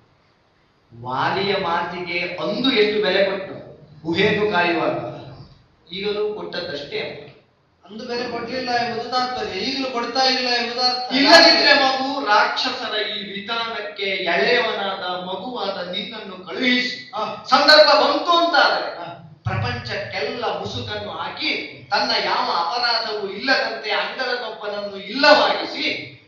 Speaker 5: ವಾಲಿಯ ಮಾತಿಗೆ ಅಂದು ಎಷ್ಟು ಬೆಲೆ ಕೊಟ್ಟು ಗುಹೆಯನ್ನು ಕಾಯುವಾಗ ಈಗಲೂ ಕೊಟ್ಟದ್ದಷ್ಟೇ
Speaker 6: ಅಂದು ಬೆಲೆ ಕೊಡ್ಲಿಲ್ಲ ಎಂಬುದು ತಾತ್ಪರ್ಯ ಈಗಲೂ ಕೊಡ್ತಾ ಇಲ್ಲ ಎಂಬುದು ಅರ್ಥ.
Speaker 5: ಇಲ್ಲದಿದ್ರೆ ಮಗು ರಾಕ್ಷಸರ ಈ ವಿಧಾನಕ್ಕೆ ಎಳೆಯವನಾದ ಮಗುವಾದ ನಿನ್ನನ್ನು ಕಳುಹಿಸಿ
Speaker 6: ಆ,
Speaker 5: ಸಂದರ್ಭ ಬಂತು ಅಂತಾದರೆ
Speaker 6: ಆ,
Speaker 5: ಪ್ರಪಂಚಕ್ಕೆಲ್ಲ ಮುಸುಕನ್ನು ಹಾಕಿ ತನ್ನ ಯಾವ ಅಪರಾಧವೂ ಇಲ್ಲದಂತೆ ಅಂಗದನೊಬ್ಬನನ್ನು ಇಲ್ಲವಾಗಿಸಿ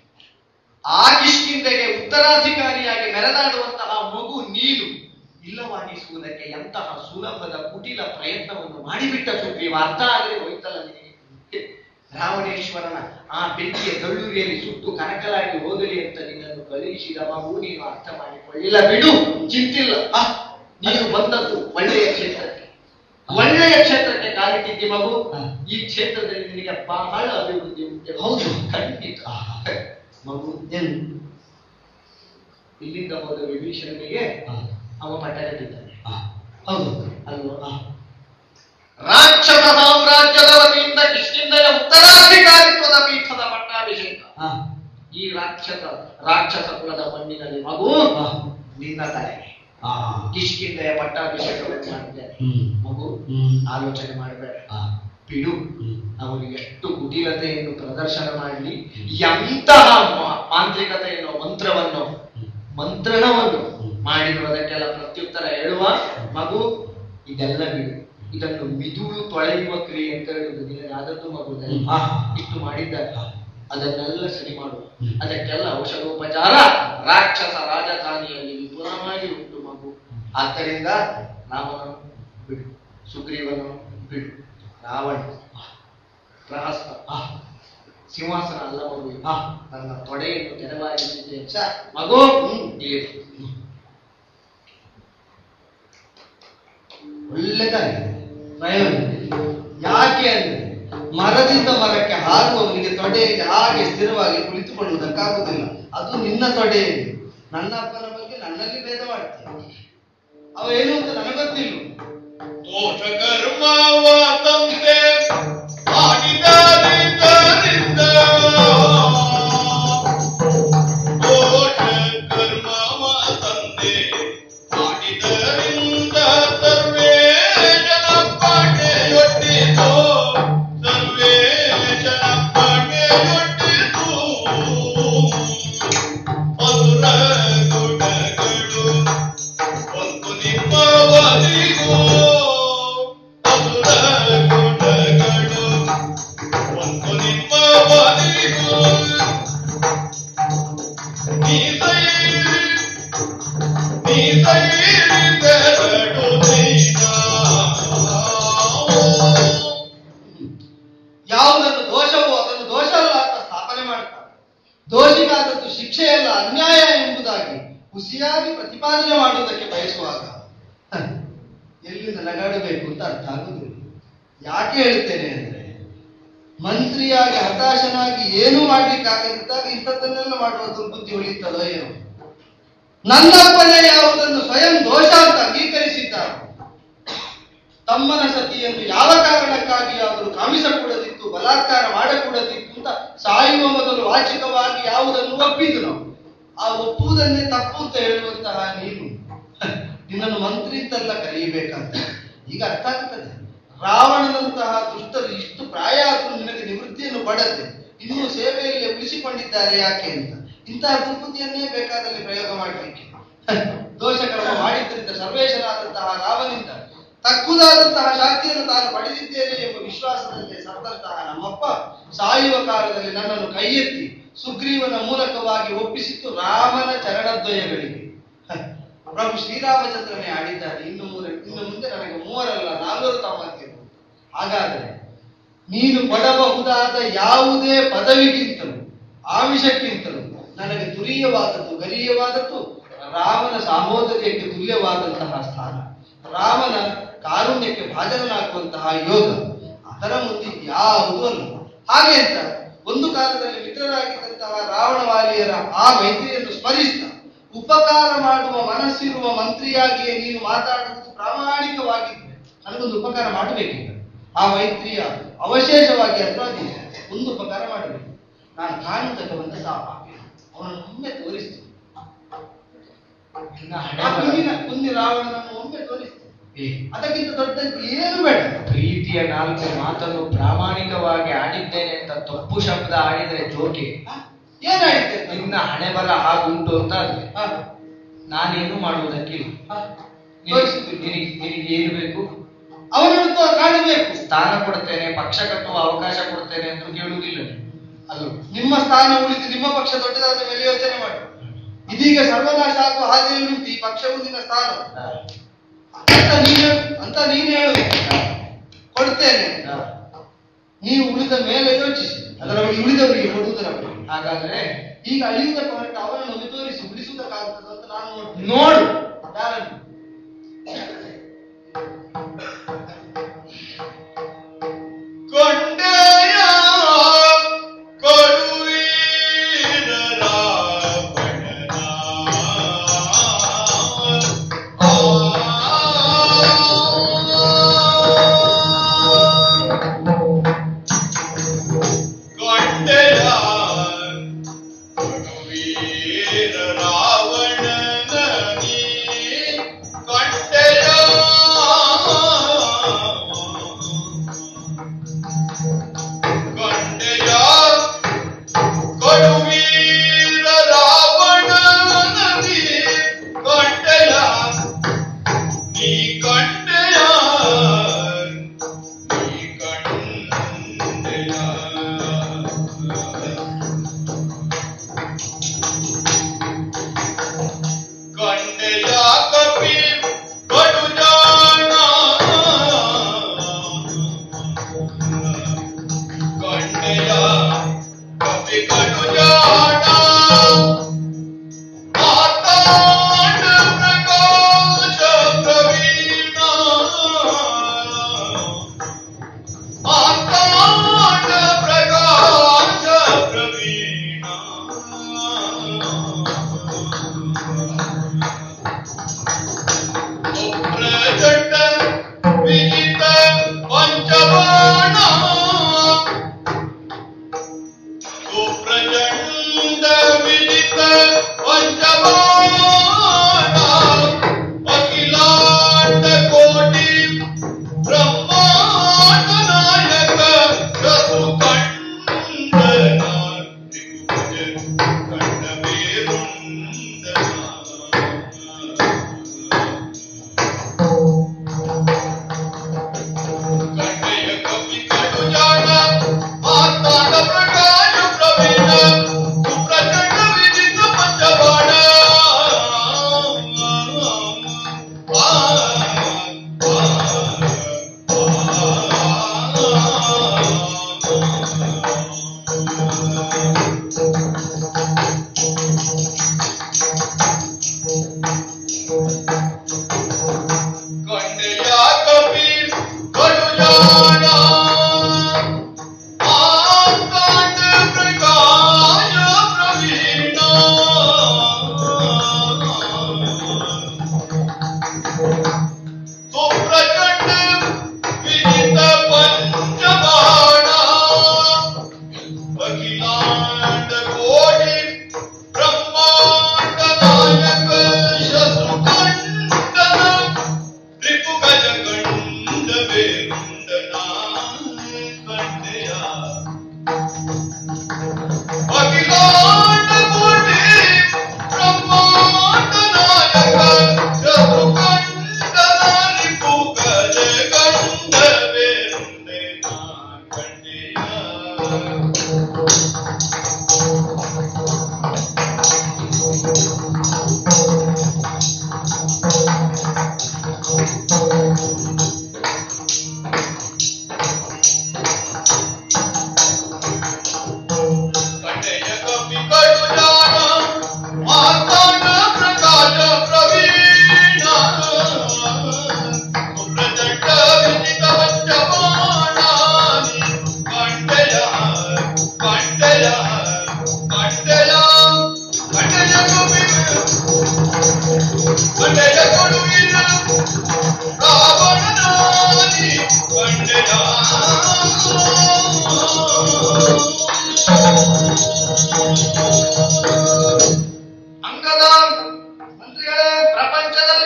Speaker 5: ಆ ಕಿಷ್ಕಿಂದೆಗೆ ಉತ್ತರಾಧಿಕಾರಿಯಾಗಿ ಮೆರೆದಾಡುವಂತಹ ಮಗು ನೀನು ಇಲ್ಲವಾಗಿಸುವುದಕ್ಕೆ ಎಂತಹ ಸುಲಭದ ಕುಟಿಲ ಪ್ರಯತ್ನವನ್ನು ಮಾಡಿಬಿಟ್ಟ ಸುಗ್ರೀವ ಅರ್ಥ ಆಗದೆ ಹೋಯ್ತಲ್ಲ ನಿನಗೆ ರಾವಣೇಶ್ವರನ ಆ ಬೆಂಕಿಯ ದಳ್ಳುರಿಯಲ್ಲಿ ಸುಟ್ಟು ಕನಕಲಾಗಿ ಹೋಗಲಿ ಅಂತ ನಿನ್ನನ್ನು ಕಳುಹಿಸಿದ ಮಗು ನೀನು ಅರ್ಥ ಮಾಡಿಕೊಳ್ಳಿಲ್ಲ ಬಿಡು ಚಿಂತಿಲ್ಲ ಆ, ನೀನು ಬಂದದ್ದು ಒಳ್ಳೆಯ ಕ್ಷೇತ್ರಕ್ಕೆ ಒಳ್ಳೆಯ ಕ್ಷೇತ್ರಕ್ಕೆ ಕಾಲಿಟ್ಟಿದ್ದಿ ಮಗು
Speaker 6: ಹಾ.
Speaker 5: ಈ ಕ್ಷೇತ್ರದಲ್ಲಿ ನಿನಗೆ ಬಹಳ ಅಭಿವೃದ್ಧಿ ಉಂಟು
Speaker 6: ಹೌದು.
Speaker 5: ಖಂಡಿತ ಮಗು
Speaker 6: ಏನು
Speaker 5: ಇಲ್ಲಿಂದ ಹೋದ ವಿಭೀಷಣನಿಗೆ
Speaker 6: ಆ,
Speaker 5: ಅವ ಪಟ್ಟ ಕಟ್ಟಿದ್ದಾನೆ
Speaker 6: ಆ, ಹೌದು
Speaker 5: ಅಲ್ವಾ
Speaker 6: ಆ,
Speaker 5: ರಾಕ್ಷಸ ಸಾಮ್ರಾಜ್ಯದ ವತಿಯಿಂದ ಕಿಷ್ಕಿಂದೆಯ ಉತ್ತರಾಧಿಕಾರಿತ್ವದ ಪೀಠದ ಪಟ್ಟಾಭಿಷೇಕ
Speaker 6: ಆ,
Speaker 5: ಈ ರಾಕ್ಷಸ ರಾಕ್ಷಸ ಕುಲದ ಮಣ್ಣಿನಲ್ಲಿ ಮಗು
Speaker 6: ಆ,
Speaker 5: ನಿನ್ನ ತಲೆಗೆ
Speaker 6: ಆ,
Speaker 5: ಕಿಷ್ಕಿಂದೆಯ ಪಟ್ಟಾಭಿಷೇಕವನ್ನು ಮಾಡಿದ್ದೇನೆ
Speaker 6: ಹ್ಮ್,
Speaker 5: ಮಗು
Speaker 6: ಹ್ಮ್,
Speaker 5: ಆಲೋಚನೆ ಮಾಡಬೇಡ
Speaker 6: ಆ,
Speaker 5: ಬಿಡು
Speaker 6: ಹ್ಮ್.
Speaker 5: ಅವನು ಎಷ್ಟು ಕುಟಿಲತೆಯನ್ನು ಪ್ರದರ್ಶನ ಮಾಡಲಿ ಎಂತಹ ಮಾ- ಮಾಂತ್ರಿಕತೆಯನ್ನು ಮಂತ್ರವನ್ನು ಮಂತ್ರಣವನ್ನು ಮಾಡಿದ್ರು ಅದಕ್ಕೆಲ್ಲ ಪ್ರತ್ಯುತ್ತರ ಹೇಳುವ ಮಗು ಇದೆಲ್ಲ ಬಿಡು ಇದನ್ನು ಮಿದುಳು ತೊಳೆಯುವ ಕ್ರಿಯೆ ಅಂತ ಹೇಳುವುದು ನಿನಗೆ ಆದದ್ದು ಮಗುದಲ್ಲಿ
Speaker 6: ಆ,
Speaker 5: ಇಷ್ಟು ಮಾಡಿದ್ದಾರೆ ಅದನ್ನೆಲ್ಲ ಸರಿ ಮಾಡುವ
Speaker 6: ಹ್ಮ್.
Speaker 5: ಅದಕ್ಕೆಲ್ಲ ಔಷಧೋಪಚಾರ ರಾಕ್ಷಸ ರಾಜಧಾನಿಯಲ್ಲಿ ವಿಪುಲವಾಗಿ ಉಂಟು ಮಗು ಆದ್ದರಿಂದ ರಾಮನನ್ನು ಬಿಡು ಸುಗ್ರೀವನು ಬಿಡು ರಾವಣ ಪ್ರಹಸ್ತ
Speaker 6: ಆ,
Speaker 5: ಸಿಂಹಾಸನ ಅಲ್ಲ ಮಗು ಇದು.
Speaker 6: ಆ,
Speaker 5: ನನ್ನ ತೊಡೆಯನ್ನು ತೆರವಾಗಿಸಿದ್ದೇನೆ
Speaker 6: ಛ,
Speaker 5: ಮಗು ಇಲ್ಲಿ
Speaker 6: ಒಳ್ಳೆ ಕಾರ್ಯ ಪ್ರಯೋಜನ ಯಾಕೆ ಅಂದ್ರೆ ಮರದಿಂದ ಮರಕ್ಕೆ ಹಾರುವವನಿಗೆ ತೊಡೆಯಲ್ಲಿ ಹಾಗೆ ಸ್ಥಿರವಾಗಿ ಕುಳಿತುಕೊಳ್ಳುವುದಕ್ಕಾಗುವುದಿಲ್ಲ ಅದು ನಿನ್ನ ತೊಡೆಯಲ್ಲಿ ನನ್ನ ಅಪ್ಪನ ಬಗ್ಗೆ ನನ್ನಲ್ಲಿ ಭೇದ ಮಾಡ್ತೀನಿ ಅವ ಏನು ಅಂತ ನನಗೆ ಗೊತ್ತಿಲ್ಲ
Speaker 1: ದೋಷ ಕರ್ಮವ ತಂದೆ ಮಾಡಿದರಿಂದ ದೋಷ ಕರ್ಮವ ತಂದೆ ಸೈರಿದೆರಡು ದಿನ.
Speaker 6: ಯಾವುದನ್ನು ದೋಷವೋ ಅದನ್ನು ದೋಷವಲ್ಲ ಅಂತ ಸ್ಥಾಪನೆ ಮಾಡ್ತಾರೆ ದೋಷಿಗಾದದ್ದು ಶಿಕ್ಷೆಯಲ್ಲ ಅನ್ಯಾಯ ಎಂಬುದಾಗಿ ಹುಸಿಯಾಗಿ ಪ್ರತಿಪಾದನೆ ಮಾಡುವುದಕ್ಕೆ ಬಯಸುವಾಗ ಹ, ಎಲ್ಲಿಂದ ನಗಾಡಬೇಕು ಅಂತ ಅರ್ಥ ಆಗುದಿಲ್ಲ ಯಾಕೆ ಹೇಳ್ತೇನೆ ಅಂದ್ರೆ ಮಂತ್ರಿಯಾಗಿ ಹತಾಶನಾಗಿ ಏನೂ ಮಾಡ್ಲಿಕ್ಕಾಗದಿದ್ದಾಗ ಇಂಥದ್ದನ್ನೆಲ್ಲ ಮಾಡುವ ದುರ್ಬುದ್ಧಿ ಉಳಿಯುತ್ತದೋ ಏನೋ ನನ್ನಪ್ಪನೇ ಯಾವುದನ್ನು ಸ್ವಯಂ ದೋಷ ಅಂತ ಅಂಗೀಕರಿಸಿದ್ದಾರೆ ತಮ್ಮನ ಸತಿಯನ್ನು ಯಾವ ಕಾರಣಕ್ಕಾಗಿ ಅವರು ಕಾಮಿಸಕೂಡದಿತ್ತು ಬಲಾತ್ಕಾರ ಮಾಡಕೂಡದಿತ್ತು ಅಂತ ಸಾಯುವ ಮೊದಲು ವಾಚಿಕವಾಗಿ ಯಾವುದನ್ನು ಒಪ್ಪಿದ್ದು ನಾವು ಆ ಒಪ್ಪುವುದನ್ನೇ ತಪ್ಪು ಅಂತ ಹೇಳುವಂತಹ ನೀನು ಹ, ನಿನ್ನನ್ನು ಮಂತ್ರಿ ಅಂತೆಲ್ಲ ಕರೆಯಬೇಕಂತ ಈಗ ಅರ್ಥ ಆಗ್ತದೆ ರಾವಣನಂತಹ ದುಷ್ಟರು ಇಷ್ಟು ಪ್ರಾಯ ಆದರೂ ನಿನಗೆ ನಿವೃತ್ತಿಯನ್ನು ಪಡದೆ ಇನ್ನೂ ಸೇವೆಯಲ್ಲಿ ಉಳಿಸಿಕೊಂಡಿದ್ದಾರೆ ಯಾಕೆ ಅಂತ ಇಂತಹ ದುರ್ಬುದ್ಧಿಯನ್ನೇ ಬೇಕಾದಲ್ಲಿ ಪ್ರಯೋಗ ಮಾಡಲಿಕ್ಕೆ ಹ, ದೋಷ ಕರ್ಮ ಮಾಡಿದ್ದರಿಂದ ಸರ್ವೇಶನಾದಂತಹ ರಾವನಿಂದ ತಕ್ಕುದಾದಂತಹ ಶಾಂತಿಯನ್ನು ತಾನು ಪಡೆದಿದ್ದೇನೆ ಎಂಬ ವಿಶ್ವಾಸದಲ್ಲಿ ಸತ್ತಂತಹ ನಮ್ಮಪ್ಪ ಸಾಯುವ ಕಾಲದಲ್ಲಿ ನನ್ನನ್ನು ಕೈ ಎತ್ತಿ ಸುಗ್ರೀವನ ಮೂಲಕವಾಗಿ ಒಪ್ಪಿಸಿತ್ತು ರಾಮನ ಚರಣದ್ವಯಗಳಿಗೆ ಹ, ಪ್ರಭು ಶ್ರೀರಾಮಚಂದ್ರನೇ ಆಡಿದ್ದಾರೆ ಇನ್ನು ಮೂರ ಇನ್ನು ಮುಂದೆ ನನಗೆ ಮೂವರಲ್ಲ ನಾಲ್ವರು ತಮ್ಮಂದಿರು ಹಾಗಾದರೆ ನೀನು ಪಡಬಹುದಾದ ಯಾವುದೇ ಪದವಿಗಿಂತಲೂ ಆಮಿಷಕ್ಕಿಂತಲೂ ನನಗೆ ತುರೀಯವಾದದ್ದು ಗರೀಯವಾದದ್ದು ರಾಮನ ಸಾಹೋದರ್ಯಕ್ಕೆ ತುಲ್ಯವಾದಂತಹ ಸ್ಥಾನ ರಾಮನ ಕಾರುಣ್ಯಕ್ಕೆ ಭಾಜನನಾಗುವಂತಹ ಯೋಗ ಅದರ ಮುಂದೆ ಯಾವುದೂ ಅಲ್ಲ ಹಾಗೆ ಅಂತ ಒಂದು ಕಾಲದಲ್ಲಿ ಮಿತ್ರರಾಗಿದ್ದಂತಹ ರಾವಣವಾಲಿಯರ ಆ ಮೈತ್ರಿಯನ್ನು ಸ್ಮರಿಸ್ತಾ ಉಪಕಾರ ಮಾಡುವ ಮನಸ್ಸಿರುವ ಮಂತ್ರಿಯಾಗಿಯೇ ನೀನು ಮಾತಾಡುವುದು ಪ್ರಾಮಾಣಿಕವಾಗಿದ್ರೆ ನನಗೊಂದು ಉಪಕಾರ ಮಾಡಬೇಕೀಗ ಆ ಮೈತ್ರಿಯ ಅವಶೇಷವಾಗಿ ಅಥವಾ ಒಂದು ಉಪಕಾರ ಮಾಡಬೇಕು ನಾನು ಕಾಣುವುದಕ್ಕೆ ಬಂದ ಸಾಪ ಅವನನ್ನು ಒಮ್ಮೆ ತೋರಿಸ್ತೀನಿ
Speaker 5: ನಿನ್ನ
Speaker 6: ಆ
Speaker 5: ಹಣೆ ಬರಹ.
Speaker 6: ಕುಂದಿನ ಕುಂದಿ ರಾವಣನನ್ನು ಒಮ್ಮೆ ತೋರಿಸ್ತೀನಿ
Speaker 5: ಏ,
Speaker 6: ಅದಕ್ಕಿಂತ ದೊಡ್ಡದು ಏನು ಬೇಡ
Speaker 5: ಪ್ರೀತಿಯ ನಾಲ್ಕು ಮಾತನ್ನು ಪ್ರಾಮಾಣಿಕವಾಗಿ ಆಡಿದ್ದೇನೆ ಅಂತ ತಪ್ಪು ಶಬ್ದ ಆಡಿದರೆ ಜೋಕೆ
Speaker 6: ಹ? ಏನಾಯ್ತು
Speaker 5: ನಿನ್ನ ಹಣೆ ಬರ ಹಾಗುಂಟು ಅಂತ ಆದ್ರೆ
Speaker 6: ಹ?
Speaker 5: ನಾನೇನು ಮಾಡುವುದಕ್ಕಿಲ್ಲ
Speaker 6: ಹ?
Speaker 5: ನಿನಗೆ
Speaker 6: ತೋರಿಸ್ತೀನಿ.
Speaker 5: ನಿನಗೆ- ನಿನಗೆ ಏನು ಬೇಕು
Speaker 6: ಅವನನ್ನು ತೋ- ಕಾಣಬೇಕು
Speaker 5: ಸ್ಥಾನ ಕೊಡ್ತೇನೆ ಪಕ್ಷ ಕಟ್ಟುವ ಅವಕಾಶ ಕೊಡ್ತೇನೆ ಅಂತ ಕೇಳುವುದಿಲ್ಲ ನೀನು.
Speaker 6: ಅಲ್ಲ ನಿಮ್ಮ ಸ್ಥಾನ ಉಳಿದು ನಿಮ್ಮ ಪಕ್ಷ ದೊಡ್ಡದಾದ ಮೇಲೆ ಯೋಚನೆ ಮಾಡಿ ಇದೀಗ ಸರ್ವನಾಶ ಆಗುವ ಹಾದಿಯಲ್ಲಿ ಉಂಟು ಈ ಪಕ್ಷವು ನಿನ್ನ ಸ್ಥಾನ
Speaker 5: ಹಾ.
Speaker 6: ಅಂತ ನೀನು ಅಂತ ನೀನು ಹೇಳು ಕೊಡ್ತೇನೆ
Speaker 5: ಹಾ.
Speaker 6: ನೀವು ಉಳಿದ ಮೇಲೆ ಯೋಚಿಸಿ ಅದರ ಬಗ್ಗೆ ಉಳಿದವರಿಗೆ ಕೊಡುವುದರ ಬಗ್ಗೆ
Speaker 5: ಹಾಗಾದ್ರೆ
Speaker 6: ಈಗ ಅಳಿಯುವುದಕ್ಕೆ ಹೊರಟ ಅವನನ್ನು ಒಮ್ಮೆ ತೋರಿಸಿ ಉಳಿಸುವುದಕ್ಕಾಗುತ್ತದೆ ಅಂತ ನಾನು ನೋಡ್ತೇನೆ
Speaker 5: ನೋಡು
Speaker 6: ಯಾರನ್ನು
Speaker 1: ಕೊಂಡೆಯ ಕೊಡುವೀರ ರಾವಣನ. ಕೊಂಡೆಯ ಕೊಡುವೀರ ರಾವಣನ ನೀ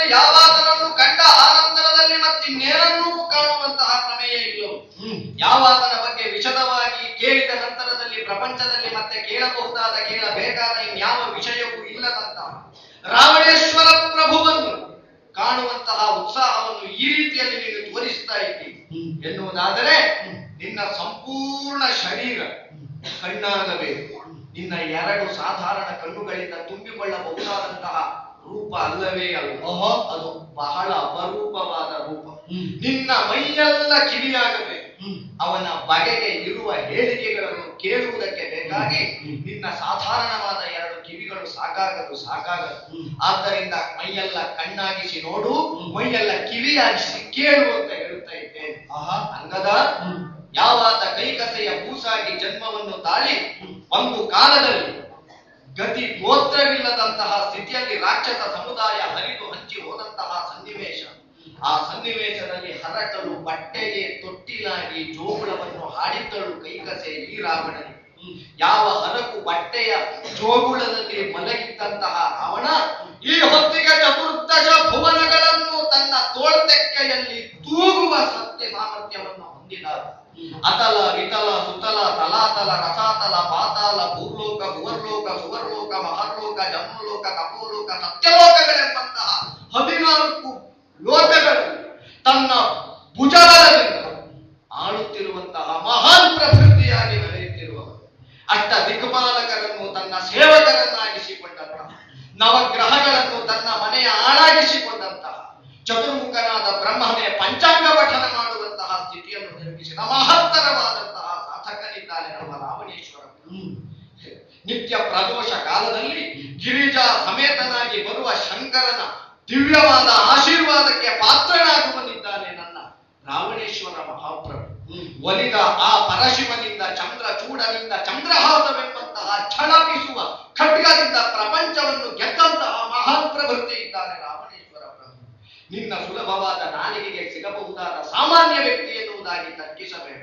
Speaker 5: ಯಾವಾತನನ್ನು ಕಂಡ ಆನಂತರದಲ್ಲಿ ಮತ್ತಿನ್ನೇನನ್ನೂ ಕಾಣುವಂತಹ ಪ್ರಮೇಯ ಇಲ್ಲವು ಯಾವಾತನ ಬಗ್ಗೆ ವಿಶದವಾಗಿ ಕೇಳಿದ ನಂತರದಲ್ಲಿ ಪ್ರಪಂಚದಲ್ಲಿ ಮತ್ತೆ ಕೇಳಬಹುದಾದ ಕೇಳಬೇಕಾದ ಇನ್ಯಾವ ವಿಷಯವೂ ಇಲ್ಲದಂತಹ ರಾವಣೇಶ್ವರ ಪ್ರಭುವನ್ನು ಕಾಣುವಂತಹ ಉತ್ಸಾಹವನ್ನು ಈ ರೀತಿಯಲ್ಲಿ ನೀನು ತೋರಿಸ್ತಾ ಇದ್ದೀನಿ ಎನ್ನುವುದಾದರೆ ನಿನ್ನ ಸಂಪೂರ್ಣ ಶರೀರ ಕಣ್ಣಾಗಬೇಕು ನಿನ್ನ ಎರಡು ಸಾಧಾರಣ ಕಣ್ಣುಗಳಿಂದ ತುಂಬಿಕೊಳ್ಳಬಹುದಾದಂತಹ ರೂಪ ಅಲ್ಲವೇ ಅಲ್ಲ ಅದು ಬಹಳ ಅಪರೂಪವಾದ ರೂಪ ನಿನ್ನ ಮೈಯೆಲ್ಲ ಕಿವಿಯಾಗಬೇಕು ಅವನ ಬಗೆಗೆ ಇರುವ ಹೇಳಿಕೆಗಳನ್ನು ಕೇಳುವುದಕ್ಕೆ ಬೇಕಾಗಿ ನಿನ್ನ ಸಾಧಾರಣವಾದ ಎರಡು ಕಿವಿಗಳು ಸಾಕಾಗದು ಸಾಕಾಗದು ಆದ್ದರಿಂದ ಮೈಯೆಲ್ಲ ಕಣ್ಣಾಗಿಸಿ ನೋಡು ಮೈಯೆಲ್ಲ ಕಿವಿಯಾಗಿಸಿ ಕೇಳು ಅಂತ ಹೇಳುತ್ತಾ ಇದ್ದೇನೆ ಅಂಗದ ಯಾವಾದ ಕೈಕಸೆಯ ಕೂಸಾಗಿ ಜನ್ಮವನ್ನು ತಾಳಿ ಒಂದು ಕಾಲದಲ್ಲಿ ಗತಿ ಗೋತ್ರವಿಲ್ಲದಂತಹ ಸ್ಥಿತಿಯಲ್ಲಿ ರಾಕ್ಷಸ ಸಮುದಾಯ ಹರಿದು ಹಂಚಿ ಹೋದಂತಹ ಸನ್ನಿವೇಶ ಆ ಸನ್ನಿವೇಶದಲ್ಲಿ ಹರಟಲು ಬಟ್ಟೆಗೆ ತೊಟ್ಟಿಲಾಗಿ ಜೋಗುಳವನ್ನು ಹಾಡಿದ್ದಳು ಕೈಕಸೆ ಈ ರಾವಣನಿಗೆ ಯಾವ ಹರಕು ಬಟ್ಟೆಯ ಜೋಗುಳದಲ್ಲಿ ಮಲಗಿದ್ದಂತಹ ರಾವಣ ಈ ಹೊತ್ತಿಗೆ ಚತುರ್ದಶ ಭುವನಗಳನ್ನು ತನ್ನ ತೋಳ್ತೆಕ್ಕೆಯಲ್ಲಿ ತೂಗುವ ಸತ್ಯ ಸಾಮರ್ಥ್ಯವನ್ನು ಹೊಂದಿದ ಅತಲ ವಿತಲ ಸುತಲ ತಲಾತಲ ರಸಾತಲ ಪಾತಾಲ ಭೂರ್ಲೋಕ ಭುವರ್ಲೋಕ ಸುವರ್ಲೋಕ ಮಹರ್ಲೋಕ ಜನ್ಮಲೋಕ ತಪೋಲೋಕ ಸತ್ಯಲೋಕಗಳೆಂಬಂತಹ ಹದಿನಾಲ್ಕು ಲೋಕಗಳು ತನ್ನ ಭುಜಬಲದಿಂದ ಆಳುತ್ತಿರುವಂತಹ ಮಹಾನ್ ಪ್ರವೃತ್ತಿಯಾಗಿ ನಡೆಯುತ್ತಿರುವ ಅಷ್ಟ ದಿಕ್ಪಾಲಕರನ್ನು ತನ್ನ ಸೇವಕರನ್ನಾಗಿಸಿಕೊಂಡಂತಹ ನವಗ್ರಹಗಳನ್ನು ತನ್ನ ಮನೆಯ ಆಳಾಗಿಸಿಕೊಂಡಂತಹ ಚತುರ್ಮುಖನಾದ ಬ್ರಹ್ಮನೇ ಪಂಚಾಂಗ ಪಠನ ಮಾಡುವಂತಹ ಸ್ಥಿತಿಯನ್ನು ನಿರ್ಮಿಸಿದ ಮಹತ್ತರವಾದಂತಹ ಸಾಧಕನಿದ್ದಾನೆ ನಮ್ಮ ರಾವಣೇಶ್ವರ ನಿತ್ಯ ಪ್ರದೋಷ ಕಾಲದಲ್ಲಿ ಗಿರಿಜಾ ಸಮೇತನಾಗಿ ಬರುವ ಶಂಕರನ ದಿವ್ಯವಾದ ಆಶೀರ್ವಾದಕ್ಕೆ ಪಾತ್ರನಾಗುವನಿದ್ದಾನೆ ನನ್ನ ರಾವಣೇಶ್ವರ ಮಹಾಪ್ರಭು ಒಲಿದ ಆ ಪರಶಿವನಿಂದ ಚಂದ್ರ ಚೂಡನಿಂದ ಚಂದ್ರಹಾಸವೆಂಬಂತಹ ಛಳಪಿಸುವ ಖಡ್ಗದಿಂದ ಪ್ರಪಂಚವನ್ನು ಗೆದ್ದಂತಹ ಮಹಾನ್ ಪ್ರವೃತ್ತಿ ಇದ್ದಾನೆ ರಾವಣೇಶ್ವರ ಪ್ರಭು ನಿನ್ನ ಸುಲಭವಾದ ನಾಲಿಗೆಗೆ ಸಿಗಬಹುದಾದ ಸಾಮಾನ್ಯ ವ್ಯಕ್ತಿ ಎನ್ನುವುದಾಗಿ ತರ್ಕಿಸಬೇಡ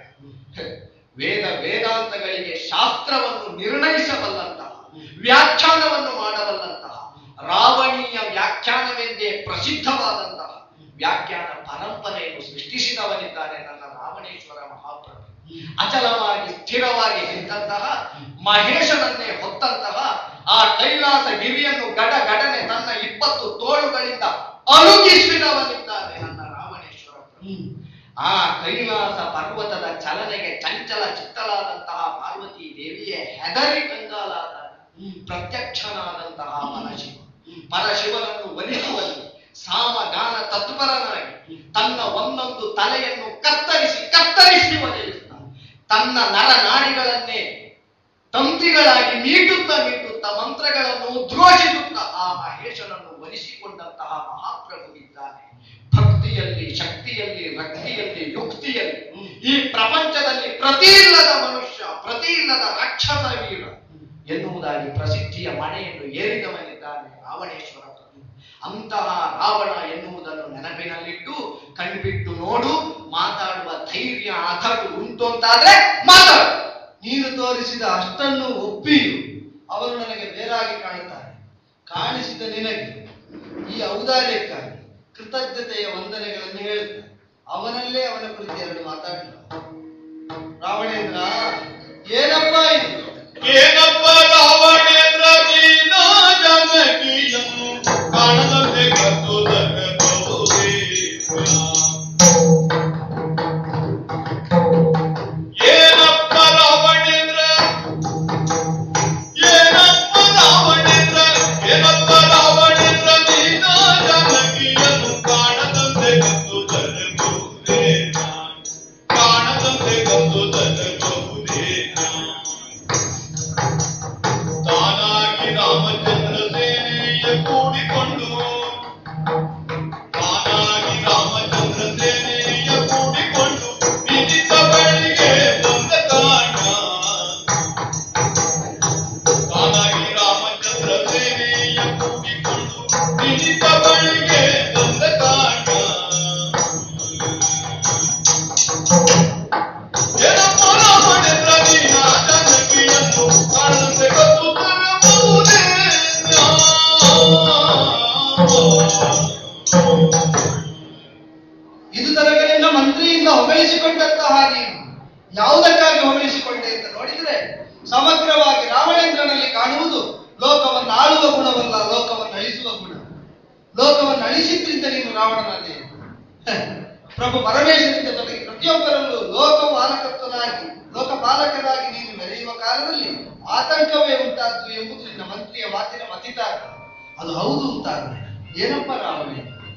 Speaker 5: ವೇದ ವೇದಾಂತಗಳಿಗೆ ಶಾಸ್ತ್ರವನ್ನು ನಿರ್ಣಯಿಸಬಲ್ಲಂತಹ ವ್ಯಾಖ್ಯಾನವನ್ನು ಮಾಡಬಲ್ಲಂತಹ ರಾವಣೀಯ ವ್ಯಾಖ್ಯಾನವೆಂದೇ ಪ್ರಸಿದ್ಧವಾದಂತಹ ವ್ಯಾಖ್ಯಾನ ಪರಂಪರೆಯನ್ನು ಸೃಷ್ಟಿಸಿದವನಿದ್ದಾನೆ ನನ್ನ ರಾವಣೇಶ್ವರ ಮಹಾಪ್ರಭು ಅಚಲವಾಗಿ ಸ್ಥಿರವಾಗಿ ನಿಂತಹ ಮಹೇಶನನ್ನೇ ಹೊತ್ತಂತಹ ಆ ಕೈಲಾಸ ಗಿರಿಯನ್ನು ಗಡ ಗಡನೆ ತನ್ನ ಇಪ್ಪತ್ತು ತೋಳುಗಳಿಂದ ಅಲುಗಿಸಿದವನಿದ್ದಾನೆ ನನ್ನ ರಾವಣೇಶ್ವರ ಪ್ರಭು. ಆ ಕೈಲಾಸ ಪರ್ವತದ ಚಲನೆಗೆ ಚಂಚಲ ಚಿತ್ತಲಾದಂತಹ ಪಾರ್ವತಿ ದೇವಿಯೇ ಹೆದರಿ ಕಂಗಾಲಾದ ಪ್ರತ್ಯಕ್ಷನಾದಂತಹ ಪರಶಿವ ಪರಶಿವನನ್ನು ಒಲಿಸುವಲ್ಲಿ ಸಾಮಗಾನ ತತ್ಪರನಾಗಿ ತನ್ನ ಒಂದೊಂದು ತಲೆಯನ್ನು ಕತ್ತರಿಸಿ ಕತ್ತರಿಸಿ ಒದಗಿಸ್ತಾನೆ ತನ್ನ ನರನಾಡಿಗಳನ್ನೇ ತಂತಿಗಳಾಗಿ ಮೀಟುತ್ತಾ ಮೀಟುತ್ತಾ ಮಂತ್ರಗಳನ್ನು ಉದ್ಘೋಷಿಸುತ್ತಾ ಆ ಮಹೇಶನನ್ನು ಒಲಿಸಿಕೊಂಡಂತಹ ಮಹಾಪ್ರಭು ಇದ್ದಾನೆ ಭಕ್ತಿಯಲ್ಲಿ ಶಕ್ತಿಯಲ್ಲಿ ರಕ್ತಿಯಲ್ಲಿ ಯುಕ್ತಿಯಲ್ಲಿ ಈ ಪ್ರಪಂಚದಲ್ಲಿ ಪ್ರತಿ ಇಲ್ಲದ ಮನುಷ್ಯ ಪ್ರತಿ ಇಲ್ಲದ ರಾಕ್ಷಸ ವೀರ ಎನ್ನುವುದಾಗಿ ಪ್ರಸಿದ್ಧಿಯ ಮಣೆಯನ್ನು ಏರಿದವನಿದ್ದಾನೆ ರಾವಣೇಶ್ವರ ಪ್ರಭು ಅಂತಹ ರಾವಣ ಎನ್ನುವುದನ್ನು ನೆನಪಿನಲ್ಲಿಟ್ಟು ಕಣ್ಬಿಟ್ಟು ನೋಡು ಮಾತಾಡುವ ಧೈರ್ಯ ಅಧಡು ಉಂಟು ಅಂತಾದ್ರೆ ಮಾತಾಡು
Speaker 6: ನೀನು ತೋರಿಸಿದ ಅಷ್ಟನ್ನು ಒಪ್ಪಿಯು ಅವರು ನನಗೆ ಬೇರಾಗಿ ಕಾಣುತ್ತಾರೆ ಕಾಣಿಸಿದ ನಿನಗೆ ಈ ಔದಾರ್ಯಕ್ಕಾಗಿ ಕೃತಜ್ಞತೆಯ ವಂದನೆಗಳನ್ನು ಹೇಳುತ್ತಾರೆ ಅವನಲ್ಲೇ ಅವನ ಕುರಿತು ಎರಡು ಮಾತಾಡಿದ ರಾವಣೇಂದ್ರ ಏನಪ್ಪ ಇದು
Speaker 1: ಏನಪ್ಪ ರಾವಣೇಂದ್ರ ನೀನ ಜನಕಿಯನ್ನು ಕಾಣದಂತೆ ಕದ್ದು ತರಬಹುದೇ ಏನಪ್ಪ ರಾವಣೇಂದ್ರ ಏನಪ್ಪ ರಾವಣೇಂದ್ರ ಏನಪ್ಪ ರಾವಣೇಂದ್ರ ನೀನ ಜನಕಿಯನ್ನು ಕಾಣದಂತೆ ಕದ್ದು ತರಬಹುದೇ ಕಾಣದಂತೆ ಕದ್ದು ತರಬಹುದೇ ತಾನಾಗಿ ರಾಮಚಂದ್ರ ಸೇನೆಯ ಕೂಡಿಕೊಂಡು ತಾನಾಗಿ ರಾಮಚಂದ್ರ ಸೇನೆಯ ಕೂಡಿಕೊಂಡು ನಿಜಿತ ಬಳಿಗೆ ಬಂದ ಕಾರಣ ತಾನಾಗಿ ರಾಮಚಂದ್ರ ಸೇನೆಯ ಕೂಡಿಕೊಂಡು ನಿಜಿತ ಬಳಿಗೆ ಬಂದ ಕಾರಣ ಏನಪ್ಪ ರಾಮಚಂದ್ರ ನೀನ ಜನಕಿಯನ್ನು ಕಾಣದಂತೆ ಕದ್ದು ತರಬಹುದೇ
Speaker 6: ಲೋಕವನ್ನು ಅಳಿಸಿದ್ರಿಂದ ನೀನು ರಾವಣನಾದೆ ಹ. ಪ್ರಭು ಪರಮೇಶ್ವರಿಂದ ತೊಡಗಿ ಪ್ರತಿಯೊಬ್ಬರಲ್ಲೂ ಲೋಕಪಾಲಕತ್ವನಾಗಿ ಲೋಕಪಾಲಕನಾಗಿ ನೀನು ಮೆರೆಯುವ ಕಾಲದಲ್ಲಿ ಆತಂಕವೇ ಉಂಟಾದ್ದು ಎಂಬುದು ನಿನ್ನ ಮಂತ್ರಿಯ ಮಾತಿನ ಮತಿತಾರ ಅದು ಹೌದು ಉಂಟಾಗಿದೆ ಏನಪ್ಪ ರಾವಣ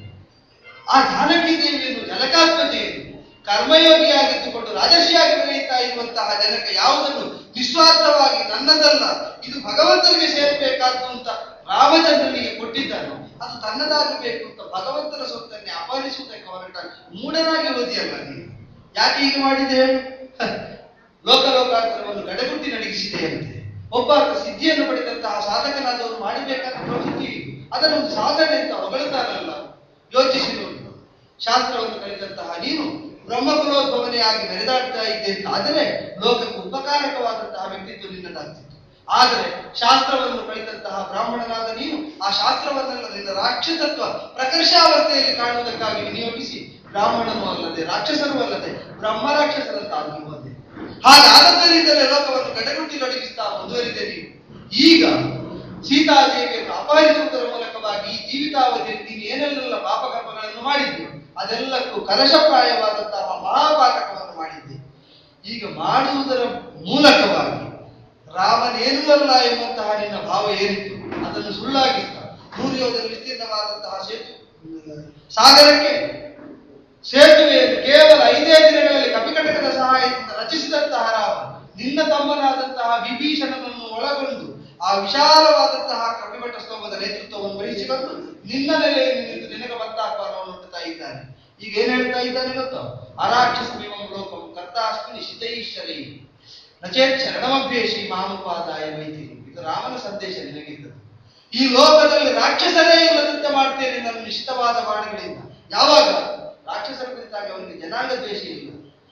Speaker 6: ಆ ಜಾನಕಿ ದೇವಿಯನ್ನು ಜನಕಾತ್ಮಜೆಯನ್ನು ಕರ್ಮಯೋಗಿಯಾಗಿದ್ದುಕೊಂಡು ರಾಜರ್ಷಿಯಾಗಿ ಬೆಳೆಯುತ್ತಾ ಇರುವಂತಹ ಜನಕ ಯಾವುದನ್ನು ನಿಸ್ವಾರ್ಥವಾಗಿ ನನ್ನದಲ್ಲ ಇದು ಭಗವಂತನಿಗೆ ಸೇರಬೇಕಾದ್ದು ಅಂತ ರಾಮಚಂದ್ರನಿಗೆ ಕೊಟ್ಟಿದ್ದಾನೋ ಅದು ತನ್ನದಾಗಬೇಕು ಅಂತ ಭಗವಂತನ ಸೊತ್ತನ್ನೇ ಅಪಹರಿಸುವುದಕ್ಕೆ ಹೊರಟ ಮೂಢನಾಗಿ ಓದಿಯಲ್ಲ ನೀನು ಯಾಕೆ ಹೀಗೆ ಮಾಡಿದೆ ಹೇಳು ಹ. ಲೋಕಲೋಕಾಂತರವನ್ನು ಗಡಗುಟ್ಟಿ ನಡಗಿಸಿದೆಯಂತೆ ಒಬ್ಬ ಸಿದ್ಧಿಯನ್ನು ಪಡೆದಂತಹ ಸಾಧಕನಾದವರು ಮಾಡಬೇಕಾದ ಪ್ರವೃತ್ತಿ ಇದು. ಅದನ್ನು ಒಂದು ಸಾಧನೆ ಅಂತ ಹೊಗಳುತ್ತಾನಲ್ಲ ಯೋಚಿಸಿ ನೋಡಿ ಶಾಸ್ತ್ರವನ್ನು ಕಲಿತಂತಹ ನೀನು ಬ್ರಹ್ಮಕುಲೋದ್ಭವನೆಯಾಗಿ ಮೆರೆದಾಡ್ತಾ ಇದ್ದೆ ಅಂತ ಆದರೆ ಲೋಕಕ್ಕೆ ಉಪಕಾರಕವಾದಂತಹ ವ್ಯಕ್ತಿತ್ವ ನಿನ್ನದಾಗ್ತಿತ್ತು ಆದರೆ ಶಾಸ್ತ್ರವನ್ನು ಕಲಿತಂತಹ ಬ್ರಾಹ್ಮಣನಾದ ನೀನು ಆ ಶಾಸ್ತ್ರವನ್ನೆಲ್ಲ ನಿನ್ನ ರಾಕ್ಷಸತ್ವ ಪ್ರಕರ್ಷಾವಸ್ಥೆಯಲ್ಲಿ ಕಾಣುವುದಕ್ಕಾಗಿ ವಿನಿಯೋಗಿಸಿ ಬ್ರಾಹ್ಮಣನೂ ಅಲ್ಲದೆ ರಾಕ್ಷಸರೂ ಅಲ್ಲದೆ ಬ್ರಹ್ಮ ರಾಕ್ಷಸರಂತಾಗಿ ಹೋದೆ ಹಾಗಾದದ್ದರಿಂದಲೇ ಲೋಕವನ್ನು ಗಡಗುಟ್ಟಿ ನಡಗಿಸ್ತಾ ಮುಂದುವರಿದೆ ನೀನು ಈಗ ಸೀತಾದೇವಿಯನ್ನು ಅಪಹರಿಸುವುದರ ಮೂಲಕವಾಗಿ ಈ ಜೀವಿತಾವಧಿಯಲ್ಲಿ ನೀನು ಏನೆಲ್ಲ ಪಾಪಕರ್ಮಗಳನ್ನು ಮಾಡಿದ್ದೆ ಅದೆಲ್ಲಕ್ಕೂ ಕಲಶಪ್ರಾಯವಾದಂತಹ ಮಹಾಪಾತಕವನ್ನು ಮಾಡಿದ್ದೆ ಈಗ ಮಾಡುವುದರ ಮೂಲಕವಾಗಿ ರಾಮನೇನೂ ಅಲ್ಲ ಎಂಬಂತಹ ನಿನ್ನ ಭಾವ ಏನಿತ್ತು ಅದನ್ನು ಸುಳ್ಳಾಗಿತ್ತ ನೂರು ಯೋಜನೆ ವಿಸ್ತೀರ್ಣವಾದಂತಹ ಸೇತು ಸಾಗರಕ್ಕೆ ಸೇತುವೆಯನ್ನು ಕೇವಲ ಐದೇ ದಿನಗಳಲ್ಲಿ ಕಪಿಕಟಕದ ಸಹಾಯದಿಂದ ರಚಿಸಿದಂತಹ ರಾಮ ನಿನ್ನ ತಮ್ಮನಾದಂತಹ ವಿಭೀಷಣನನ್ನು ಒಳಗೊಂಡು ಆ ವಿಶಾಲವಾದಂತಹ ಕಪಿಮಠ ಸ್ತಂಭದ ನೇತೃತ್ವವನ್ನು ವಹಿಸಿಕೊಂಡು ನಿನ್ನ ನೆಲೆಯಲ್ಲಿ ನಿಂತು ನಿನಗೆ ಭಕ್ತಾಹ್ವಾನವನ್ನು ಹುಟ್ಟುತ್ತಾ ಇದ್ದಾನೆ ಈಗ ಏನ್ ಹೇಳ್ತಾ ಇದ್ದಾನೆ ಗೊತ್ತಾ ಅರಾಕ್ಷಸ ವಿಮಂ ಲೋಕಂ ಕರ್ತಾಸ್ತು ನಿಶಿತೈಶ್ವರೈ ನಚೇತ್ ಶರಣಮಭ್ಯೇಷಿ ಮಾಮುಪಾದಾಯ ವೈತಿರಿ ಇದು ರಾಮನ ಸಂದೇಶ ನಿನಗಿದ್ದದ್ದು ಈ ಲೋಕದಲ್ಲಿ ರಾಕ್ಷಸರೇ ಇಲ್ಲದಂತೆ ಮಾಡ್ತೇನೆ ನನ್ನ ನಿಶ್ಚಿತವಾದ ಬಾಣಗಳಿಂದ ಯಾವಾಗ ರಾಕ್ಷಸರ ಕುರಿತಾಗಿ ಅವನಿಗೆ ಜನಾಂಗ ದ್ವೇಷ ಇಲ್ಲ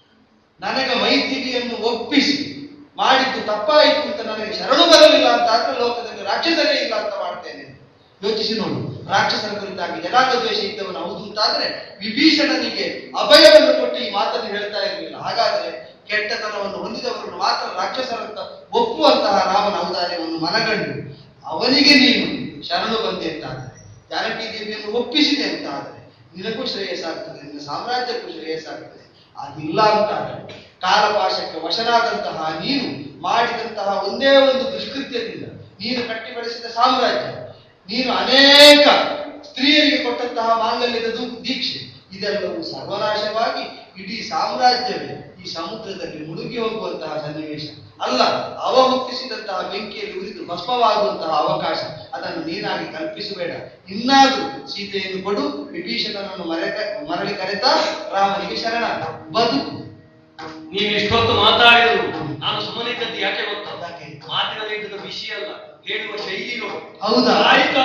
Speaker 6: ನನಗೆ ಮೈಥಿಲಿಯನ್ನು ಒಪ್ಪಿಸಿ ಮಾಡಿದ್ದು ತಪ್ಪಾಯಿತು ಅಂತ ನನಗೆ ಶರಣು ಬರಲಿಲ್ಲ ಅಂತ ಆದ್ರೆ ಲೋಕದಲ್ಲಿ ರಾಕ್ಷಸರೇ ಇಲ್ಲ ಅಂತ ಮಾಡ್ತೇನೆ ಯೋಚಿಸಿ ನೋಡು ರಾಕ್ಷಸರ ಕುರಿತಾಗಿ ಜನಾಂಗ ದ್ವೇಷ ಇದ್ದವನು ಹೌದು ಅಂತಾದ್ರೆ ವಿಭೀಷಣನಿಗೆ ಅಭಯವನ್ನು ಕೊಟ್ಟು ಈ ಮಾತನ್ನು ಹೇಳ್ತಾ ಇರಲಿಲ್ಲ ಹಾಗಾದ್ರೆ ಕೆಟ್ಟತನವನ್ನು ಹೊಂದಿದವರನ್ನು ಮಾತ್ರ ರಾಕ್ಷಸರಂತ ಒಪ್ಪುವಂತಹ ರಾಮನ ಔದಾರ್ಯವನ್ನು ಮನಗಂಡು ಅವನಿಗೆ ನೀನು ಶರಣು ಬಂದೆ ಅಂತಾದರೆ ಜಾನಕಿ ದೇವಿಯನ್ನು ಒಪ್ಪಿಸಿದೆ ಅಂತಾದರೆ ನಿನಗೂ ಶ್ರೇಯಸ್ಸಾಗ್ತದೆ ನಿನ್ನ ಸಾಮ್ರಾಜ್ಯಕ್ಕೂ ಶ್ರೇಯಸ್ಸಾಗ್ತದೆ ಅದಿಲ್ಲ ಅಂತಾದರೆ ಕಾಲಪಾಶಕ್ಕೆ ವಶನಾದಂತಹ ನೀನು ಮಾಡಿದಂತಹ ಒಂದೇ ಒಂದು ದುಷ್ಕೃತ್ಯದಿಂದ ನೀನು ಕಟ್ಟಿ ಬೆಳೆಸಿದ ಸಾಮ್ರಾಜ್ಯ ನೀನು ಅನೇಕ ಸ್ತ್ರೀಯರಿಗೆ ಕೊಟ್ಟಂತಹ ಮಾಂಗಲ್ಯದ ದು- ದೀಕ್ಷೆ ಇದೆಲ್ಲವೂ ಸರ್ವನಾಶವಾಗಿ ಇಡೀ ಸಾಮ್ರಾಜ್ಯವೇ ಈ ಸಮುದ್ರದಲ್ಲಿ ಮುಳುಗಿ ಹೋಗುವಂತಹ ಸನ್ನಿವೇಶ ಅಲ್ಲ ಅವ ಹುಟ್ಟಿಸಿದಂತಹ ಬೆಂಕಿಯಲ್ಲಿ ಉರಿದು ಭಸ್ಮವಾಗುವಂತಹ ಅವಕಾಶ ಅದನ್ನು ನೀನಾಗಿ ಕಲ್ಪಿಸಬೇಡ ಇನ್ನಾದ್ರೂ ಸೀತೆಯನ್ನು ಕೊಡು ವಿಭೀಷಣನನ್ನು ಮರೆ ಮರಳಿ ಕರೆತಾ ರಾಮನಿಗೆ ಶರಣ ಬದುಕು
Speaker 7: ನೀವು ಎಷ್ಟೊತ್ತು ಮಾತಾಡಿದ್ರು ನಾನು ಸುಮ್ಮನಿದ್ದದ್ದು ಯಾಕೆ ಗೊತ್ತಾ
Speaker 6: ಯಾಕೆ?
Speaker 7: ಮಾತಿನಲ್ಲಿ ಇದ್ದದ ವಿಷಯ ಅಲ್ಲ ಹೇಳುವ ಶೈಲಿ ನೋಡು
Speaker 6: ಹೌದಾ
Speaker 7: ಆಯ್ತಾ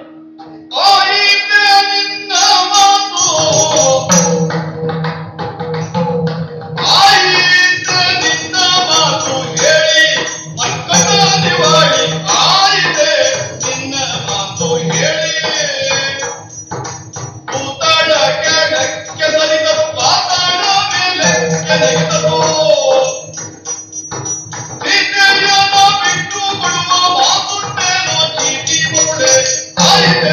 Speaker 1: ಆಯಿತೆ ನಿನ್ನ ಮಾತು ಆಯಿತೆ ನಿನ್ನ ಮಾತು ಹೇಳಿ ಮಕ್ಕಳ ದಿವಾಳಿ ಆಯಿತೆ ನಿನ್ನ ಮಾತು ಹೇಳಿ ಕೂತಾಡ ಕೆಳಕ್ಕೆ ಸರಿದರು ಪಾತಾಳ ಮೇಲೆ ಕೆಳಗಿದರು ಸೀತೆಯನ್ನ ಬಿಟ್ಟು ಕೊಡುವ ಮಾತುಂಟೇನೋ ಚೀಟಿ ಮುರುಳೆ ಆಯಿತೆ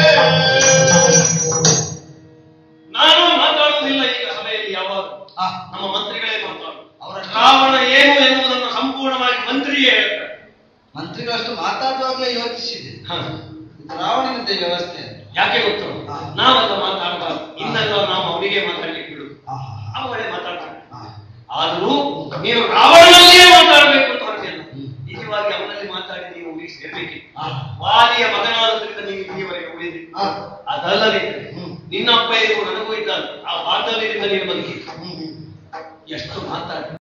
Speaker 7: ನಾನು ಮಾತಾಡುವುದಿಲ್ಲ ಈಗ ಸಭೆಯಲ್ಲಿ ಯಾವಾಗ
Speaker 6: ಆ,
Speaker 7: ನಮ್ಮ ಮಂತ್ರಿಗಳೇ ಮಾತಾಡು
Speaker 6: ಅವರ
Speaker 7: ರಾವಣ ಏನು ಎನ್ನುವುದನ್ನು ಸಂಪೂರ್ಣವಾಗಿ ಮಂತ್ರಿಯೇ ಹೇಳ್ತಾರೆ
Speaker 6: ಮಂತ್ರಿಗಳಷ್ಟು ಮಾತಾಡುವಾಗಲೇ ಯೋಚಿಸಿದೆ
Speaker 7: ಹ.
Speaker 6: ಇದು ರಾವಣನದ್ದೇ ವ್ಯವಸ್ಥೆ
Speaker 7: ಯಾಕೆ ಗೊತ್ತು
Speaker 6: ಹಾ.
Speaker 7: ನಾವೆಲ್ಲ ಮಾತಾಡಬಾರ್ದು ಇನ್ನೆಲ್ಲ ನಾವು ಅವರಿಗೆ ಮಾತಾಡ್ಲಿಕ್ಕೆ ಬಿಡು
Speaker 6: ಆಹಾ.
Speaker 7: ಅವಳೇ ಮಾತಾಡ್ತಾನೆ
Speaker 6: ಆ,
Speaker 7: ಆದ್ರೂ ನೀನು ರಾವಣನಲ್ಲಿಯೇ ಮಾತಾಡಬೇಕು ಅಂತ ಹೊರಟಿಲ್ಲ
Speaker 6: ಹ್ಮ್.
Speaker 7: ನಿಜವಾಗಿ ಅವನಲ್ಲಿ ಮಾತಾಡಿ ನೀವು ಊರಿಗೆ ಸೇರ್ಬೇಕಿತ್ತು
Speaker 6: ಆ,
Speaker 7: ವಾಲಿಯ ಮಗನಾದ್ರಿಂದ ನೀವು ಇಲ್ಲಿಯವರೆಗೆ ಉಳಿದಿ
Speaker 6: ಆ,
Speaker 7: ಅದಲ್ಲದೆ
Speaker 6: ಹ್ಮ್.
Speaker 7: ನಿನ್ನ ಅಪ್ಪ ಇರುವ ನನಗೂ ಇದ್ದಾನೆ ಆ ಬಾಂಧವ್ಯದಿಂದ ನೀನು ಬದುಕಿ
Speaker 6: ಹ್ಮ್, ಹ್ಮ್.
Speaker 7: ಎಷ್ಟು ಮಾತಾಡಿ